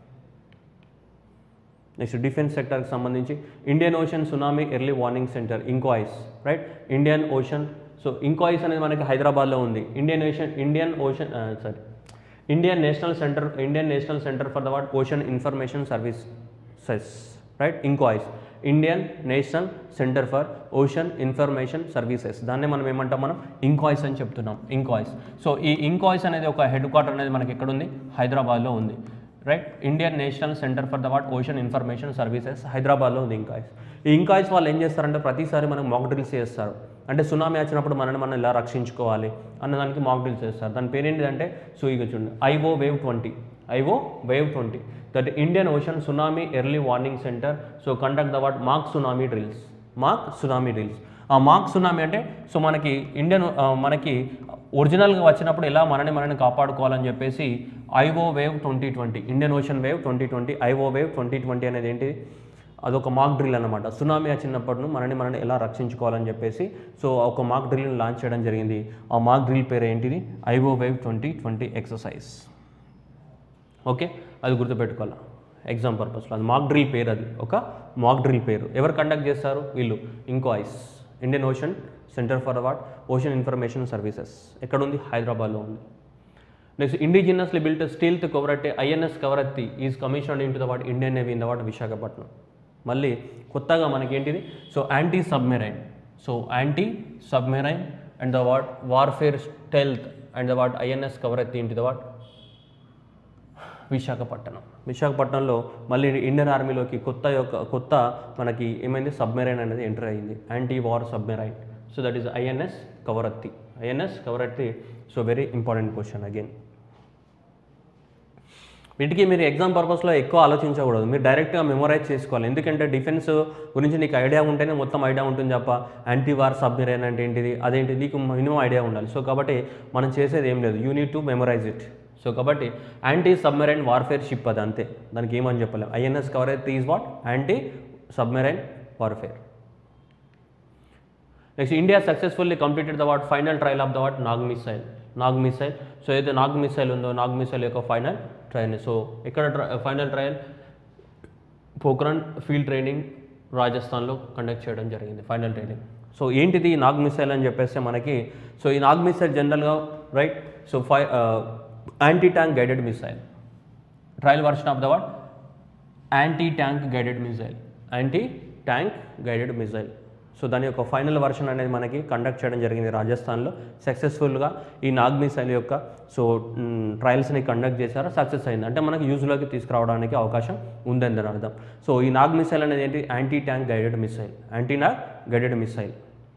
నెక్స్ట్ డిఫెన్స్ సెక్టర్కి సంబంధించి Indian ocean tsunami early warning centre INCOIS right Indian ocean so INCOIS అనేది మనకి హైదరాబాద్లో ఉంది Indian ocean Indian ocean sorry Indian national centre Indian national centre for the what ocean information services right INCOIS Indian national centre for ocean information services దాన్నే మనం ఏమంటాం మనం ఇంకాయిస్ అని చెప్తున్నాం ఇంకాయిస్ సో ఈ ఇంకాయిస్ అనేది ఒక హెడ్ క్వార్టర్ అనేది మనకి ఎక్కడ ఉంది హైదరాబాద్లో ఉంది right Indian national centre for the what ocean information services హైదరాబాద్లో ఉంది ఇంకాయిస్ ఈ ఇంకాయిస్ వాళ్ళు ఏం చేస్తారంటే ప్రతిసారి మనకు మాక్ డ్రిల్స్ చేస్తారు అంటే సునామీ వచ్చినప్పుడు మనల్ని మనం ఇలా రక్షించుకోవాలి అన్నదానికి మాక్ డ్రిల్స్ చేస్తారు దాని పేరు ఏంటిదంటే సో ఇక చూడండి IO wave twenty IO wave twenty that Indian ocean tsunami early warning centre so conduct the what mock tsunami drills mock tsunami drills ఆ మాక్ సునామీ అంటే సో మనకి ఇండియన్ ఆ, మనకి ఒరిజినల్గా వచ్చినప్పుడు ఎలా మనని మనని కాపాడుకోవాలని చెప్పేసి IO wave twenty twenty Indian Ocean wave twenty twenty IO wave twenty twenty అనేది ఏంటి అదొక మాక్ డ్రిల్ అనమాట సునామీ వచ్చినప్పుడు మనని మనని ఎలా రక్షించుకోవాలని చెప్పేసి సో ఒక మాక్ డ్రిల్ని లాంచ్ చేయడం జరిగింది ఆ మాక్ డ్రిల్ పేరు ఏంటిది IO wave twenty twenty exercise okay అది గుర్తుపెట్టుకోవాలి ఎగ్జామ్ పర్పస్లో అది మాక్ డ్రిల్ పేరు అది ఒక మాక్ డ్రిల్ పేరు ఎవరు కండక్ట్ చేస్తారు వీళ్ళు INCOIS Indian Ocean centre for what ocean information services ఎక్కడ ఉంది హైదరాబాద్లో ఉంది next indigenously built stealth Kavaratti INS Kavaratti is commission in to the what Indian navy in the what Visakhapatnam మళ్ళీ కొత్తగా మనకి ఏంటిది so anti submarine so anti submarine and the what warfare stealth and the what INS Kavaratti into the what Visakhapatnam విశాఖపట్నంలో మళ్ళీ Indian ఆర్మీలోకి కొత్త యొక్క కొత్త మనకి ఏమైంది సబ్మెరైన్ అనేది ఎంటర్ అయ్యింది anti war submarine so that is INS Kavaratti INS Kavaratti so very important question again వీటికి మీరు ఎగ్జామ్ పర్పస్లో ఎక్కువ ఆలోచించకూడదు మీరు డైరెక్ట్గా మెమొరైజ్ చేసుకోవాలి ఎందుకంటే డిఫెన్స్ గురించి నీకు ఐడియా ఉంటేనే మొత్తం ఐడియా ఉంటుంది తప్ప యాంటీవార్ సబ్మెరైన్ అంటే ఏంటిది అదేంటి నీకు మినిమం ఐడియా ఉండాలి సో కాబట్టి మనం చేసేది ఏం లేదు you need to memorise it so కాబట్టి యాంటీ సబ్మెరైన్ వార్ఫేర్ షిప్ అది అంతే దానికి ఏమని చెప్పలేము INS Kavaratti is what anti submarine warfare next India successfully completed the what final trial of the what Nag missile Nag missile so ఏదైతే నాగ్ మిసైల్ ఉందో Nag missile యొక్క final trial so ఎక్కడ final trial Pokhran field training రాజస్థాన్లో కండక్ట్ చేయడం జరిగింది ఫైనల్ ట్రైనింగ్ సో ఏంటిది ఈ Nag missile అని చెప్పేస్తే మనకి సో ఈ నాగ్ మిసైల్ జనరల్గా రైట్ సో ఫై anti tank guided missile trial version of the what anti tank guided missile anti tank guided missile so దాని యొక్క ఫైనల్ వర్షన్ అనేది మనకి కండక్ట్ చేయడం జరిగింది రాజస్థాన్లో సక్సెస్ఫుల్గా ఈ నాగ్ మిసైల్ యొక్క సో ట్రయల్స్ని కండక్ట్ చేశారు సక్సెస్ అయింది అంటే మనకి యూజ్లోకి తీసుకురావడానికి అవకాశం ఉందని దాని అర్థం సో ఈ నాగ్ మిసైల్ అనేది ఏంటి anti tank guided missile anti Nag guided missile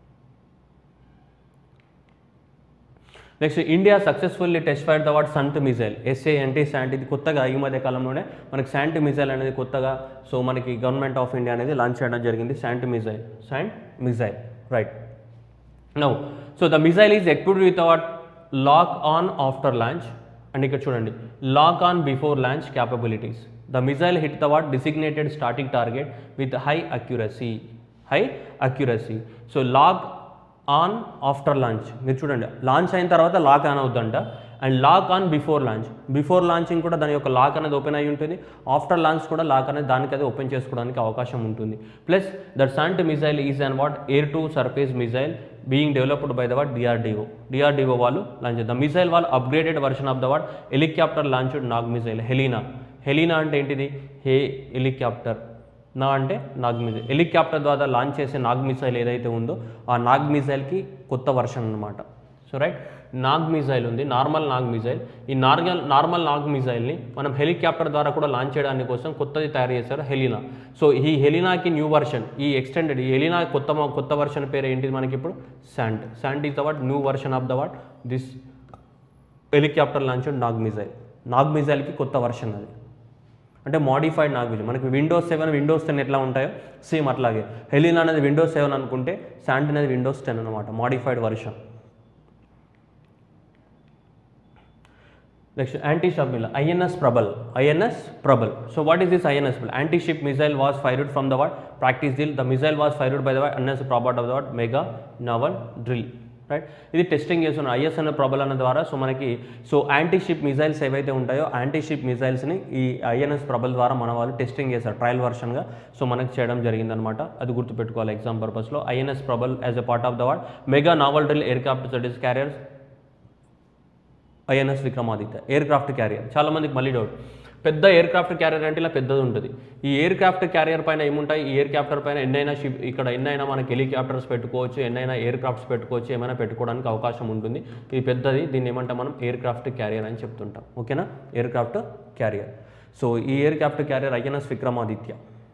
next India successfully test fire the what SANT missile SA అంటే శాంట్ ఇది కొత్తగా ఈ మధ్య కాలంలోనే మనకి శాంట్ మిజైల్ అనేది కొత్తగా సో మనకి గవర్నమెంట్ ఆఫ్ ఇండియా అనేది లాంచ్ చేయడం జరిగింది SANT missile SANT missile right now so the missile is equipped with what lock on after launch and ఇక్కడ చూడండి lock on before launch capabilities the missile hit the what designated starting target with high accuracy high accuracy so lock on after launch మీరు చూడండి launch అయిన తర్వాత lock on అవుద్దంట and lock on before launch before launching కూడా దాని యొక్క lock అనేది open అయి ఉంటుంది ఆఫ్టర్ లాంచ్ కూడా లాక్ అనేది దానికి అది ఓపెన్ చేసుకోవడానికి అవకాశం ఉంటుంది plus that SANT missile is and what air to surface missile being developed by the what DRDO DRDO వాళ్ళు లాంచ్ ద మిజైల్ వాళ్ళు upgraded version of the what helicopter launched Nag missile HELINA HELINA అంటే ఏంటిది హే helicopter నా అంటే Nag missile helicopter ద్వారా launch చేసే Nag missile ఏదైతే ఉందో ఆ నాగ్ మిసైల్కి కొత్త వర్షన్ అనమాట సో రైట్ నాగ్ మిజైల్ ఉంది నార్మల్ నాగ్ మిజైల్ ఈ నార్మల్ నార్మల్ నాగ్ మిజైల్ని మనం హెలికాప్టర్ ద్వారా కూడా లాంచ్ చేయడానికి కోసం కొత్తది తయారు చేశారు హెలినా సో ఈ హెలినాకి న్యూ వర్షన్ ఈ ఎక్స్టెండెడ్ ఈ హెలినా కొత్త మ- కొత్త వర్షన్ పేరు ఏంటిది మనకి ఇప్పుడు SANT SANT is the what new version of the what this helicopter launch Nag missile Nag మిజైల్కి కొత్త వర్షన్ అది అంటే మాడిఫైడ్ నాగ్ విజన్ మనకి విండోస్ సెవెన్ విండోస్ టెన్ ఎట్లా ఉంటాయో సేమ్ అట్లాగే హెలిన్ అనేది విండోస్ సెవెన్ అనుకుంటే శాంట్ అనేది విండోస్ టెన్ అనమాట modified version next anti ship missile INS Prabal INS Prabal so what is this INS Prabal anti ship missile was fired from the what practice drill the missile was fired by the what INS Prabal of the what mega naval drill right ఇది testing చేస్తున్న INS అనే ప్రాబల్ అన్న ద్వారా so మనకి so anti ship missiles ఏవైతే ఉంటాయో anti ship మిజైల్స్ని ఈ INS Prabal ద్వారా మన వాళ్ళు టెస్టింగ్ చేశారు ట్రయల్ వర్షన్గా సో మనకి చేయడం జరిగిందనమాట అది గుర్తుపెట్టుకోవాలి ఎగ్జామ్ పర్పస్లో INS Prabal as a part of the what mega naval drill aircraft సర్టిస్ carriers INS Vikramaditya aircraft carrier చాలా మందికి మళ్ళీ డౌట్ పెద్ద ఎయిర్ క్రాఫ్ట్ క్యారియర్ అంటే ఇలా పెద్దది ఉంటుంది ఈ ఎయిర్ క్రాఫ్ట్ క్యారియర్ పైన ఏముంటాయి ఈ ఎయిర్ క్రాఫ్టర్ పైన ఎన్నైనా షిప్ ఇక్కడ ఎన్నైనా మనకి హెలికాప్టర్స్ పెట్టుకోవచ్చు ఎన్నైనా ఎయిర్ క్రాఫ్ట్స్ పెట్టుకోవచ్చు ఏమైనా పెట్టుకోవడానికి అవకాశం ఉంటుంది ఇది పెద్దది దీన్ని ఏమంటాం మనం ఎయిర్ క్రాఫ్ట్ క్యారియర్ అని చెప్తుంటాం ఓకేనా ఎయిర్ క్రాఫ్ట్ క్యారియర్ సో ఈ aircraft carrier INS Vikramaditya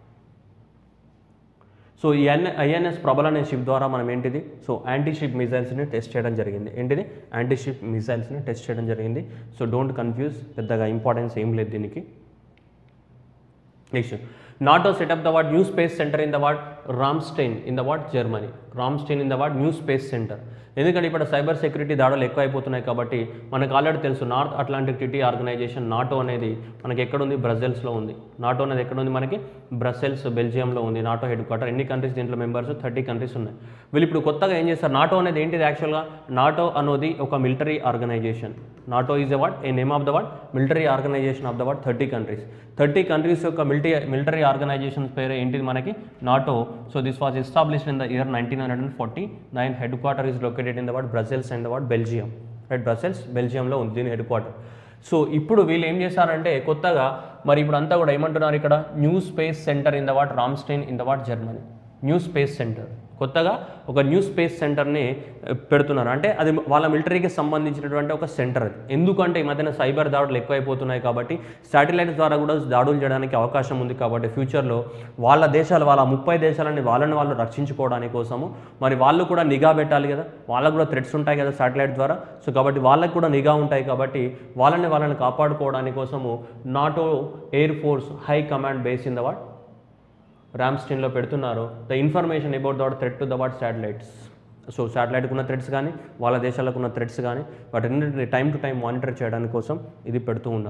so ఈ ఎన్ ఐఎన్ఎస్ ప్రబల్ అనే షిప్ ద్వారా మనం ఏంటిది సో యాంటీ షిప్ మిజైల్స్ని టెస్ట్ చేయడం జరిగింది ఏంటిది యాంటీ షిప్ మిజైల్స్ని టెస్ట్ చేయడం జరిగింది సో డోంట్ కన్ఫ్యూజ్ పెద్దగా ఇంపార్టెన్స్ ఏం లేదు దీనికి next NATO setup the what new space centre in the what Ramstein in the what Germany Ramstein in the what new space centre ఎందుకంటే ఇప్పుడు సైబర్ సెక్యూరిటీ దాడులు ఎక్కువ అయిపోతున్నాయి కాబట్టి మనకు ఆల్రెడీ తెలుసు North Atlantic treaty organisation NATO అనేది మనకి ఎక్కడుంది బ్రజెల్స్లో ఉంది నాటో అనేది ఎక్కడుంది మనకి బ్రసెల్స్ బెల్జియంలో ఉంది నాటో హెడ్ క్వార్టర్ ఎన్ని కంట్రీస్ దీంట్లో మెంబర్స్ థర్టీ కంట్రీస్ ఉన్నాయి వీళ్ళు ఇప్పుడు కొత్తగా ఏం చేస్తారు నాటో అనేది ఏంటిది యాక్చువల్గా నాటో అనేది ఒక military organisation NATO is a what a name of the what military organisation of the what thirty countries thirty countries యొక్క మిలిటరీ మిలిటరీ ఆర్గనైజేషన్స్ పేరు ఏంటిది మనకి NATO so this was established in the year nineteen hundred and forty nine headquarter is located in the what Brussels and the what Belgium right Brussels బెల్జియంలో ఉంది దీని head quarter so ఇప్పుడు వీళ్ళు ఏం చేశారంటే కొత్తగా మరి ఇప్పుడు అంతా కూడా ఏమంటున్నారు ఇక్కడ new space centre in the what Ramstein in the what Germany new space centre కొత్తగా ఒక న్యూ స్పేస్ సెంటర్ని ఆ, పెడుతున్నారు అంటే అది వాళ్ళ మిలిటరీకి సంబంధించినటువంటి ఒక సెంటర్ అది ఎందుకంటే ఈ మధ్యన సైబర్ దాడులు ఎక్కువైపోతున్నాయి కాబట్టి శాటిలైట్స్ ద్వారా కూడా దాడులు చేయడానికి అవకాశం ఉంది కాబట్టి ఫ్యూచర్లో వాళ్ళ దేశాలు వాళ్ళ ముప్పై దేశాలని వాళ్ళని వాళ్ళు రక్షించుకోవడానికి కోసము మరి వాళ్ళు కూడా నిఘా పెట్టాలి కదా వాళ్ళకు కూడా థ్రెడ్స్ ఉంటాయి కదా శాటిలైట్ ద్వారా సో కాబట్టి వాళ్ళకి కూడా నిఘా ఉంటాయి కాబట్టి వాళ్ళని వాళ్ళని కాపాడుకోవడానికి కోసము NATO air force high command base in the what రామ్స్టీన్లో పెడుతున్నారు the information about that threat to the what satellites so శాటిలైట్కి ఉన్న థ్రెడ్స్ కానీ వాళ్ళ దేశాలకు ఉన్న థ్రెడ్స్ కానీ వాటిని టైం టు టైం మానిటర్ చేయడానికి కోసం ఇది పెడుతూ ఉన్నారు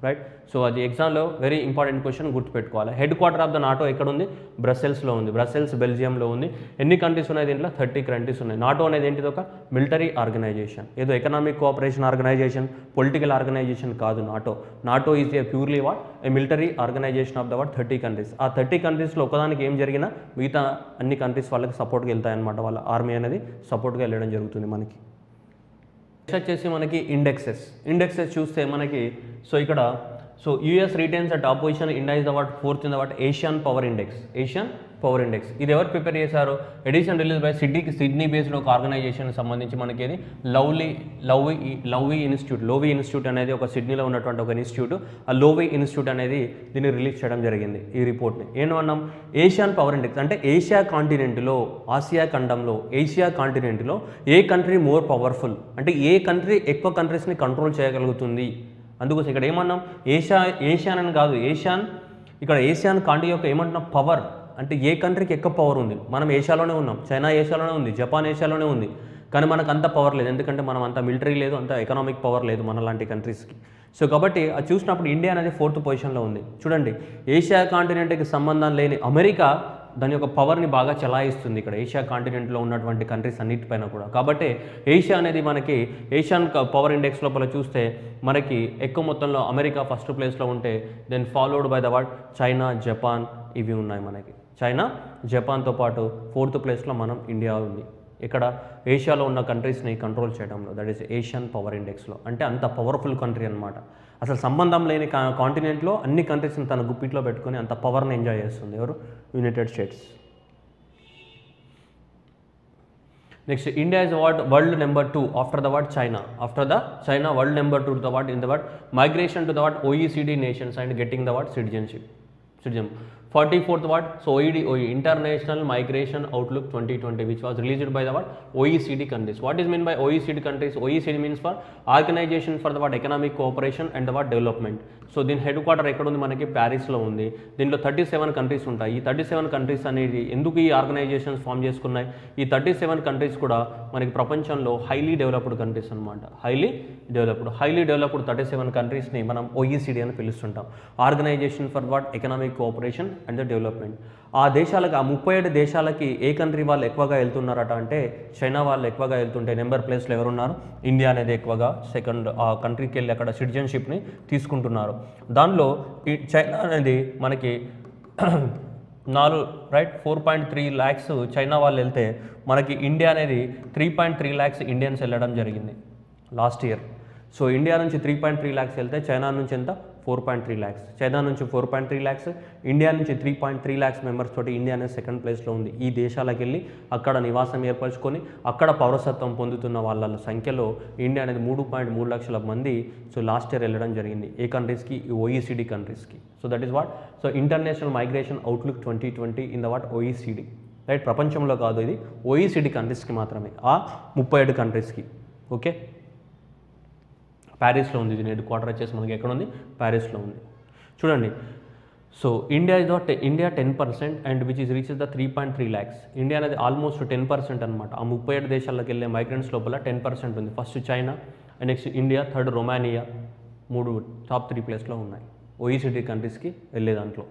రైట్ సో అది ఎగ్జామ్లో వెరీ ఇంపార్టెంట్ క్వశ్చన్ గుర్తుపెట్టుకోవాలి headquarter of the NATO ఎక్కడ ఉంది బ్రసెల్స్లో ఉంది బ్రసెల్స్ బెల్జియంలో ఉంది ఎన్ని కంట్రీస్ ఉన్నాయి దీంట్లో థర్టీ కంట్రీస్ ఉన్నాయి నాటో అనేది ఏంటిది ఒక మిలిటరీ ఆర్గనైజేషన్ ఏదో economic cooperation organisation political organisation కాదు NATO NATO is a purely what a military organisation of the what thirty countries ఆ థర్టీ కంట్రీస్లో ఒకదానికి ఏం జరిగినా మిగతా అన్ని కంట్రీస్ వాళ్ళకి సపోర్ట్గా వెళ్తాయన్నమాట వాళ్ళ ఆర్మీ అనేది సపోర్ట్గా వెళ్ళడం జరుగుతుంది మనకి నెక్స్ట్ వచ్చేసి మనకి ఇండెక్సెస్ ఇండెక్సెస్ చూస్తే మనకి సో ఇక్కడ so US retains at opposition India is the what fourth in the what Asian power index Asian power index ఇది ఎవరు ప్రిపేర్ చేశారు ఎడిషన్ రిలీజ్ బై సిడ్నీకి సిడ్నీ బేస్డ్ ఒక ఆర్గనైజేషన్కి సంబంధించి మనకి ఇది lovely Lowy Lowy institute Lowy institute అనేది ఒక సిడ్నీలో ఉన్నటువంటి ఒక ఇన్స్టిట్యూట్ ఆ లోవీ ఇన్స్టిట్యూట్ అనేది దీన్ని రిలీజ్ చేయడం జరిగింది ఈ రిపోర్ట్ని ఏమన్నాం ఏషియన్ పవర్ ఇండెక్స్ అంటే ఏషియా కాంటినెంట్లో ఆసియా ఖండంలో ఏషియా కాంటినెంట్లో ఏ కంట్రీ మోర్ పవర్ఫుల్ అంటే ఏ కంట్రీ ఎక్కువ కంట్రీస్ని కంట్రోల్ చేయగలుగుతుంది అందుకోసం ఇక్కడ ఏమన్నాం ఏషియా ఏషియాన్ అని కాదు ఏషియాన్ ఇక్కడ ఏషియాన్ కాంటి యొక్క ఏమంటున్నాం పవర్ అంటే ఏ కంట్రీకి ఎక్కువ పవర్ ఉంది మనం ఏషియాలోనే ఉన్నాం చైనా ఏషియాలోనే ఉంది జపాన్ ఏషియాలోనే ఉంది కానీ మనకు అంత పవర్ లేదు ఎందుకంటే మనం అంత మిలిటరీ లేదు అంత ఎకనామిక్ పవర్ లేదు మన లాంటి కంట్రీస్కి సో కాబట్టి అది చూసినప్పుడు ఇండియా అనేది ఫోర్త్ పొజిషన్లో ఉంది చూడండి ఏషియా కాంటినెంట్కి సంబంధం లేని అమెరికా దాని యొక్క పవర్ని బాగా చలాయిస్తుంది ఇక్కడ ఏషియా కాంటినెంట్లో ఉన్నటువంటి కంట్రీస్ అన్నిటిపైన కూడా కాబట్టి ఏషియా అనేది మనకి ఏషియన్ క- పవర్ ఇండెక్స్ లోపల చూస్తే మనకి ఎక్కువ మొత్తంలో అమెరికా ఫస్ట్ ప్లేస్లో ఉంటే then followed by the what China Japan ఇవి ఉన్నాయి మనకి చైనా జపాన్తో పాటు ఫోర్త్ ప్లేస్లో మనం ఇండియా ఉంది ఇక్కడ ఏషియాలో ఉన్న కంట్రీస్ని కంట్రోల్ చేయడంలో దట్ ఈస్ ఏషియన్ పవర్ ఇండెక్స్లో అంటే అంత పవర్ఫుల్ కంట్రీ అనమాట అసలు సంబంధం లేని కాంటినెంట్లో అన్ని కంట్రీస్ని తన గుప్పిట్లో పెట్టుకొని అంత పవర్ని ఎంజాయ్ చేస్తుంది ఎవరు United States next India is what world number two after the what China after the China world number two the what in the what migration to the what OECD nations and getting the what citizenship citizen. 44th what? So OED, OE, International Migration Outlook 2020, which was released by the what? OECD countries. What is meant by OECD countries? OECD means for Organization for the what? Economic Cooperation and the what? Development. So దీని headquarter ఎక్కడ ఉంది మనకి ప్యారిస్లో ఉంది దీంట్లో thirty seven countries ఉంటాయి ఈ thirty seven countries అనేది ఎందుకు ఈ ఆర్గనైజేషన్స్ ఫామ్ చేసుకున్నాయి ఈ థర్టీ సెవెన్ కంట్రీస్ కూడా మనకి ప్రపంచంలో హైలీ డెవలప్డ్ కంట్రీస్ అనమాట highly developed highly developed thirty seven కంట్రీస్ని మనం ఓఈసీడీ అని పిలుస్తుంటాం organisation for what economic cooperation and the development ఆ దేశాలకు ఆ ముప్పై ఏడు దేశాలకి ఏ కంట్రీ వాళ్ళు ఎక్కువగా వెళ్తున్నారట అంటే చైనా వాళ్ళు ఎక్కువగా వెళ్తుంటే నెంబర్ ప్లేస్లో ఎవరున్నారు ఇండియా అనేది ఎక్కువగా సెకండ్ ఆ కంట్రీకి వెళ్ళి అక్కడ సిటిజన్షిప్ని తీసుకుంటున్నారు దానిలో ఈ చైనా అనేది మనకి నాలుగు right four point three lakhs China వాళ్ళు వెళ్తే మనకి ఇండియా అనేది three point three lakhs Indians వెళ్ళడం జరిగింది లాస్ట్ ఇయర్ సో ఇండియా నుంచి త్రీ పాయింట్ త్రీ ల్యాక్స్ వెళ్తే చైనా నుంచి ఎంత four point three lakhs China నుంచి four point three lakhs India నుంచి three point three lakhs members తోటి ఇండియా అనేది సెకండ్ ప్లేస్లో ఉంది ఈ దేశాలకు వెళ్ళి అక్కడ నివాసం ఏర్పరచుకొని అక్కడ పౌరసత్వం పొందుతున్న వాళ్ళ సంఖ్యలో ఇండియా అనేది మూడు పాయింట్ మూడు లక్షల మంది సో లాస్ట్ ఇయర్ వెళ్ళడం జరిగింది ఏ కంట్రీస్కి ఈ ఓఈసీడీ కంట్రీస్కి so that is what so international migration outlook twenty twenty in the what OECD right ప్రపంచంలో కాదు ఇది ఓఈసీడీ కంట్రీస్కి మాత్రమే ఆ ముప్పై ఏడు కంట్రీస్కి ఓకే ప్యారిస్లో ఉంది దీని హెడ్ క్వార్టర్ వచ్చేసి మనకి ఎక్కడ ఉంది ప్యారిస్లో ఉంది చూడండి so India is the India ten percent and which is reaches the three point three lakhs India అనేది ఆల్మోస్ట్ టెన్ పర్సెంట్ అనమాట ఆ ముప్పై ఏడు దేశాలకు వెళ్ళే మైగ్రెంట్స్ లోపల టెన్ పర్సెంట్ ఉంది first China and next India third Romania మూడు టాప్ త్రీ ప్లేస్లో ఉన్నాయి ఓఈసీడీ కంట్రీస్కి వెళ్ళే దాంట్లో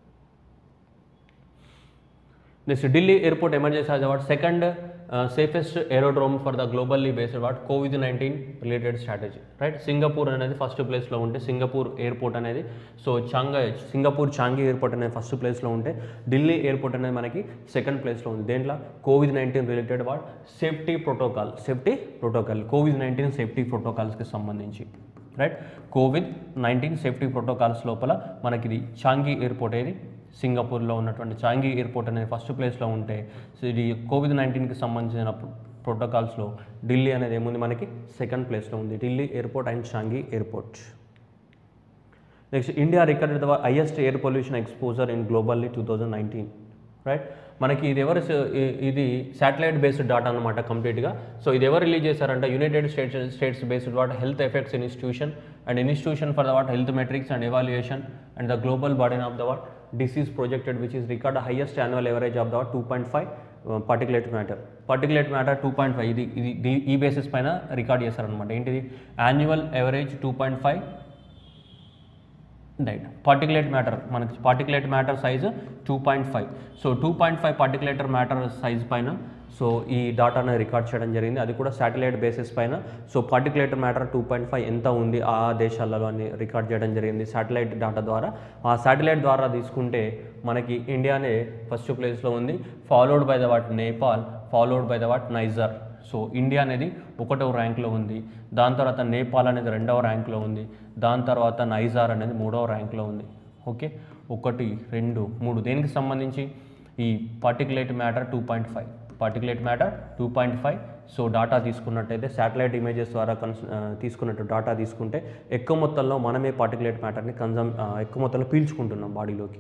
next Delhi airport emergency has award second safest aerodrome for the globally based award COVID nineteen related strategy right Singapore అనేది first ప్లేస్లో ఉంటే సింగపూర్ ఎయిర్పోర్ట్ అనేది so Changi Singapore Changi airport అనేది ఫస్ట్ ప్లేస్లో ఉంటే ఢిల్లీ ఎయిర్పోర్ట్ అనేది మనకి సెకండ్ ప్లేస్లో ఉంది దేంట్లో COVID nineteen related award safety protocol safety protocol COVID nineteen safety ప్రోటోకాల్స్కి సంబంధించి right COVID nineteen safety protocols లోపల మనకి ఇది చాంగి ఎయిర్పోర్ట్ ఏది సింగపూర్లో ఉన్నటువంటి చాంగి ఎయిర్పోర్ట్ అనేది ఫస్ట్ ప్లేస్లో ఉంటే సో ఇది కోవిడ్ నైన్టీన్కి సంబంధించిన ప్రోటోకాల్స్లో ఢిల్లీ అనేది ఏముంది మనకి సెకండ్ ప్లేస్లో ఉంది Delhi airport and Changi airport next India recorded the highest air pollution exposure in globally two thousand nineteen right మనకి ఇది ఎవరు స- ఇ- ఇది శాటిలైట్ బేస్డ్ డాటా అనమాట కంప్లీట్గా సో ఇది ఎవరు రిలీజ్ చేశారంటే United States States based what health effects institution and institution for the what health metrics and evaluation and the global body of the what disease projected which is record highest annual average of the what two point five particulate matter particulate matter two point five ఇది ఇది దీ- ఈ basis పైన record చేశారనమాట ఏంటిది annual average two point five right particulate matter మనకి particulate matter size two point five so two point five particulate matter size పైన so ఈ డాటాను రికార్డ్ చేయడం జరిగింది అది కూడా శాటిలైట్ బేసిస్ పైన so particulate matter two point five ఎంత ఉంది ఆ దేశాలలో అని రికార్డ్ చేయడం జరిగింది శాటిలైట్ డాటా ద్వారా ఆ శాటిలైట్ ద్వారా తీసుకుంటే మనకి ఇండియానే ఫస్ట్ ప్లేస్లో ఉంది followed by the what Nepal followed by the what Niger so India అనేది ఒకటవ ర్యాంక్లో ఉంది దాని తర్వాత నేపాల్ అనేది రెండవ ర్యాంక్లో ఉంది దాని తర్వాత నైజార్ అనేది మూడవ ర్యాంక్లో ఉంది ఓకే ఒకటి రెండు మూడు దేనికి సంబంధించి ఈ particulate matter two point five particulate matter two point five so data తీసుకున్నట్టయితే శాటిలైట్ ఇమేజెస్ ద్వారా కన్స్ ఆ, తీసుకున్నట్టు డాటా తీసుకుంటే ఎక్కువ మొత్తంలో మనమే పార్టికులేట్ మ్యాటర్ని కన్జమ్ ఆ, ఎక్కువ మొత్తంలో పీల్చుకుంటున్నాం బాడీలోకి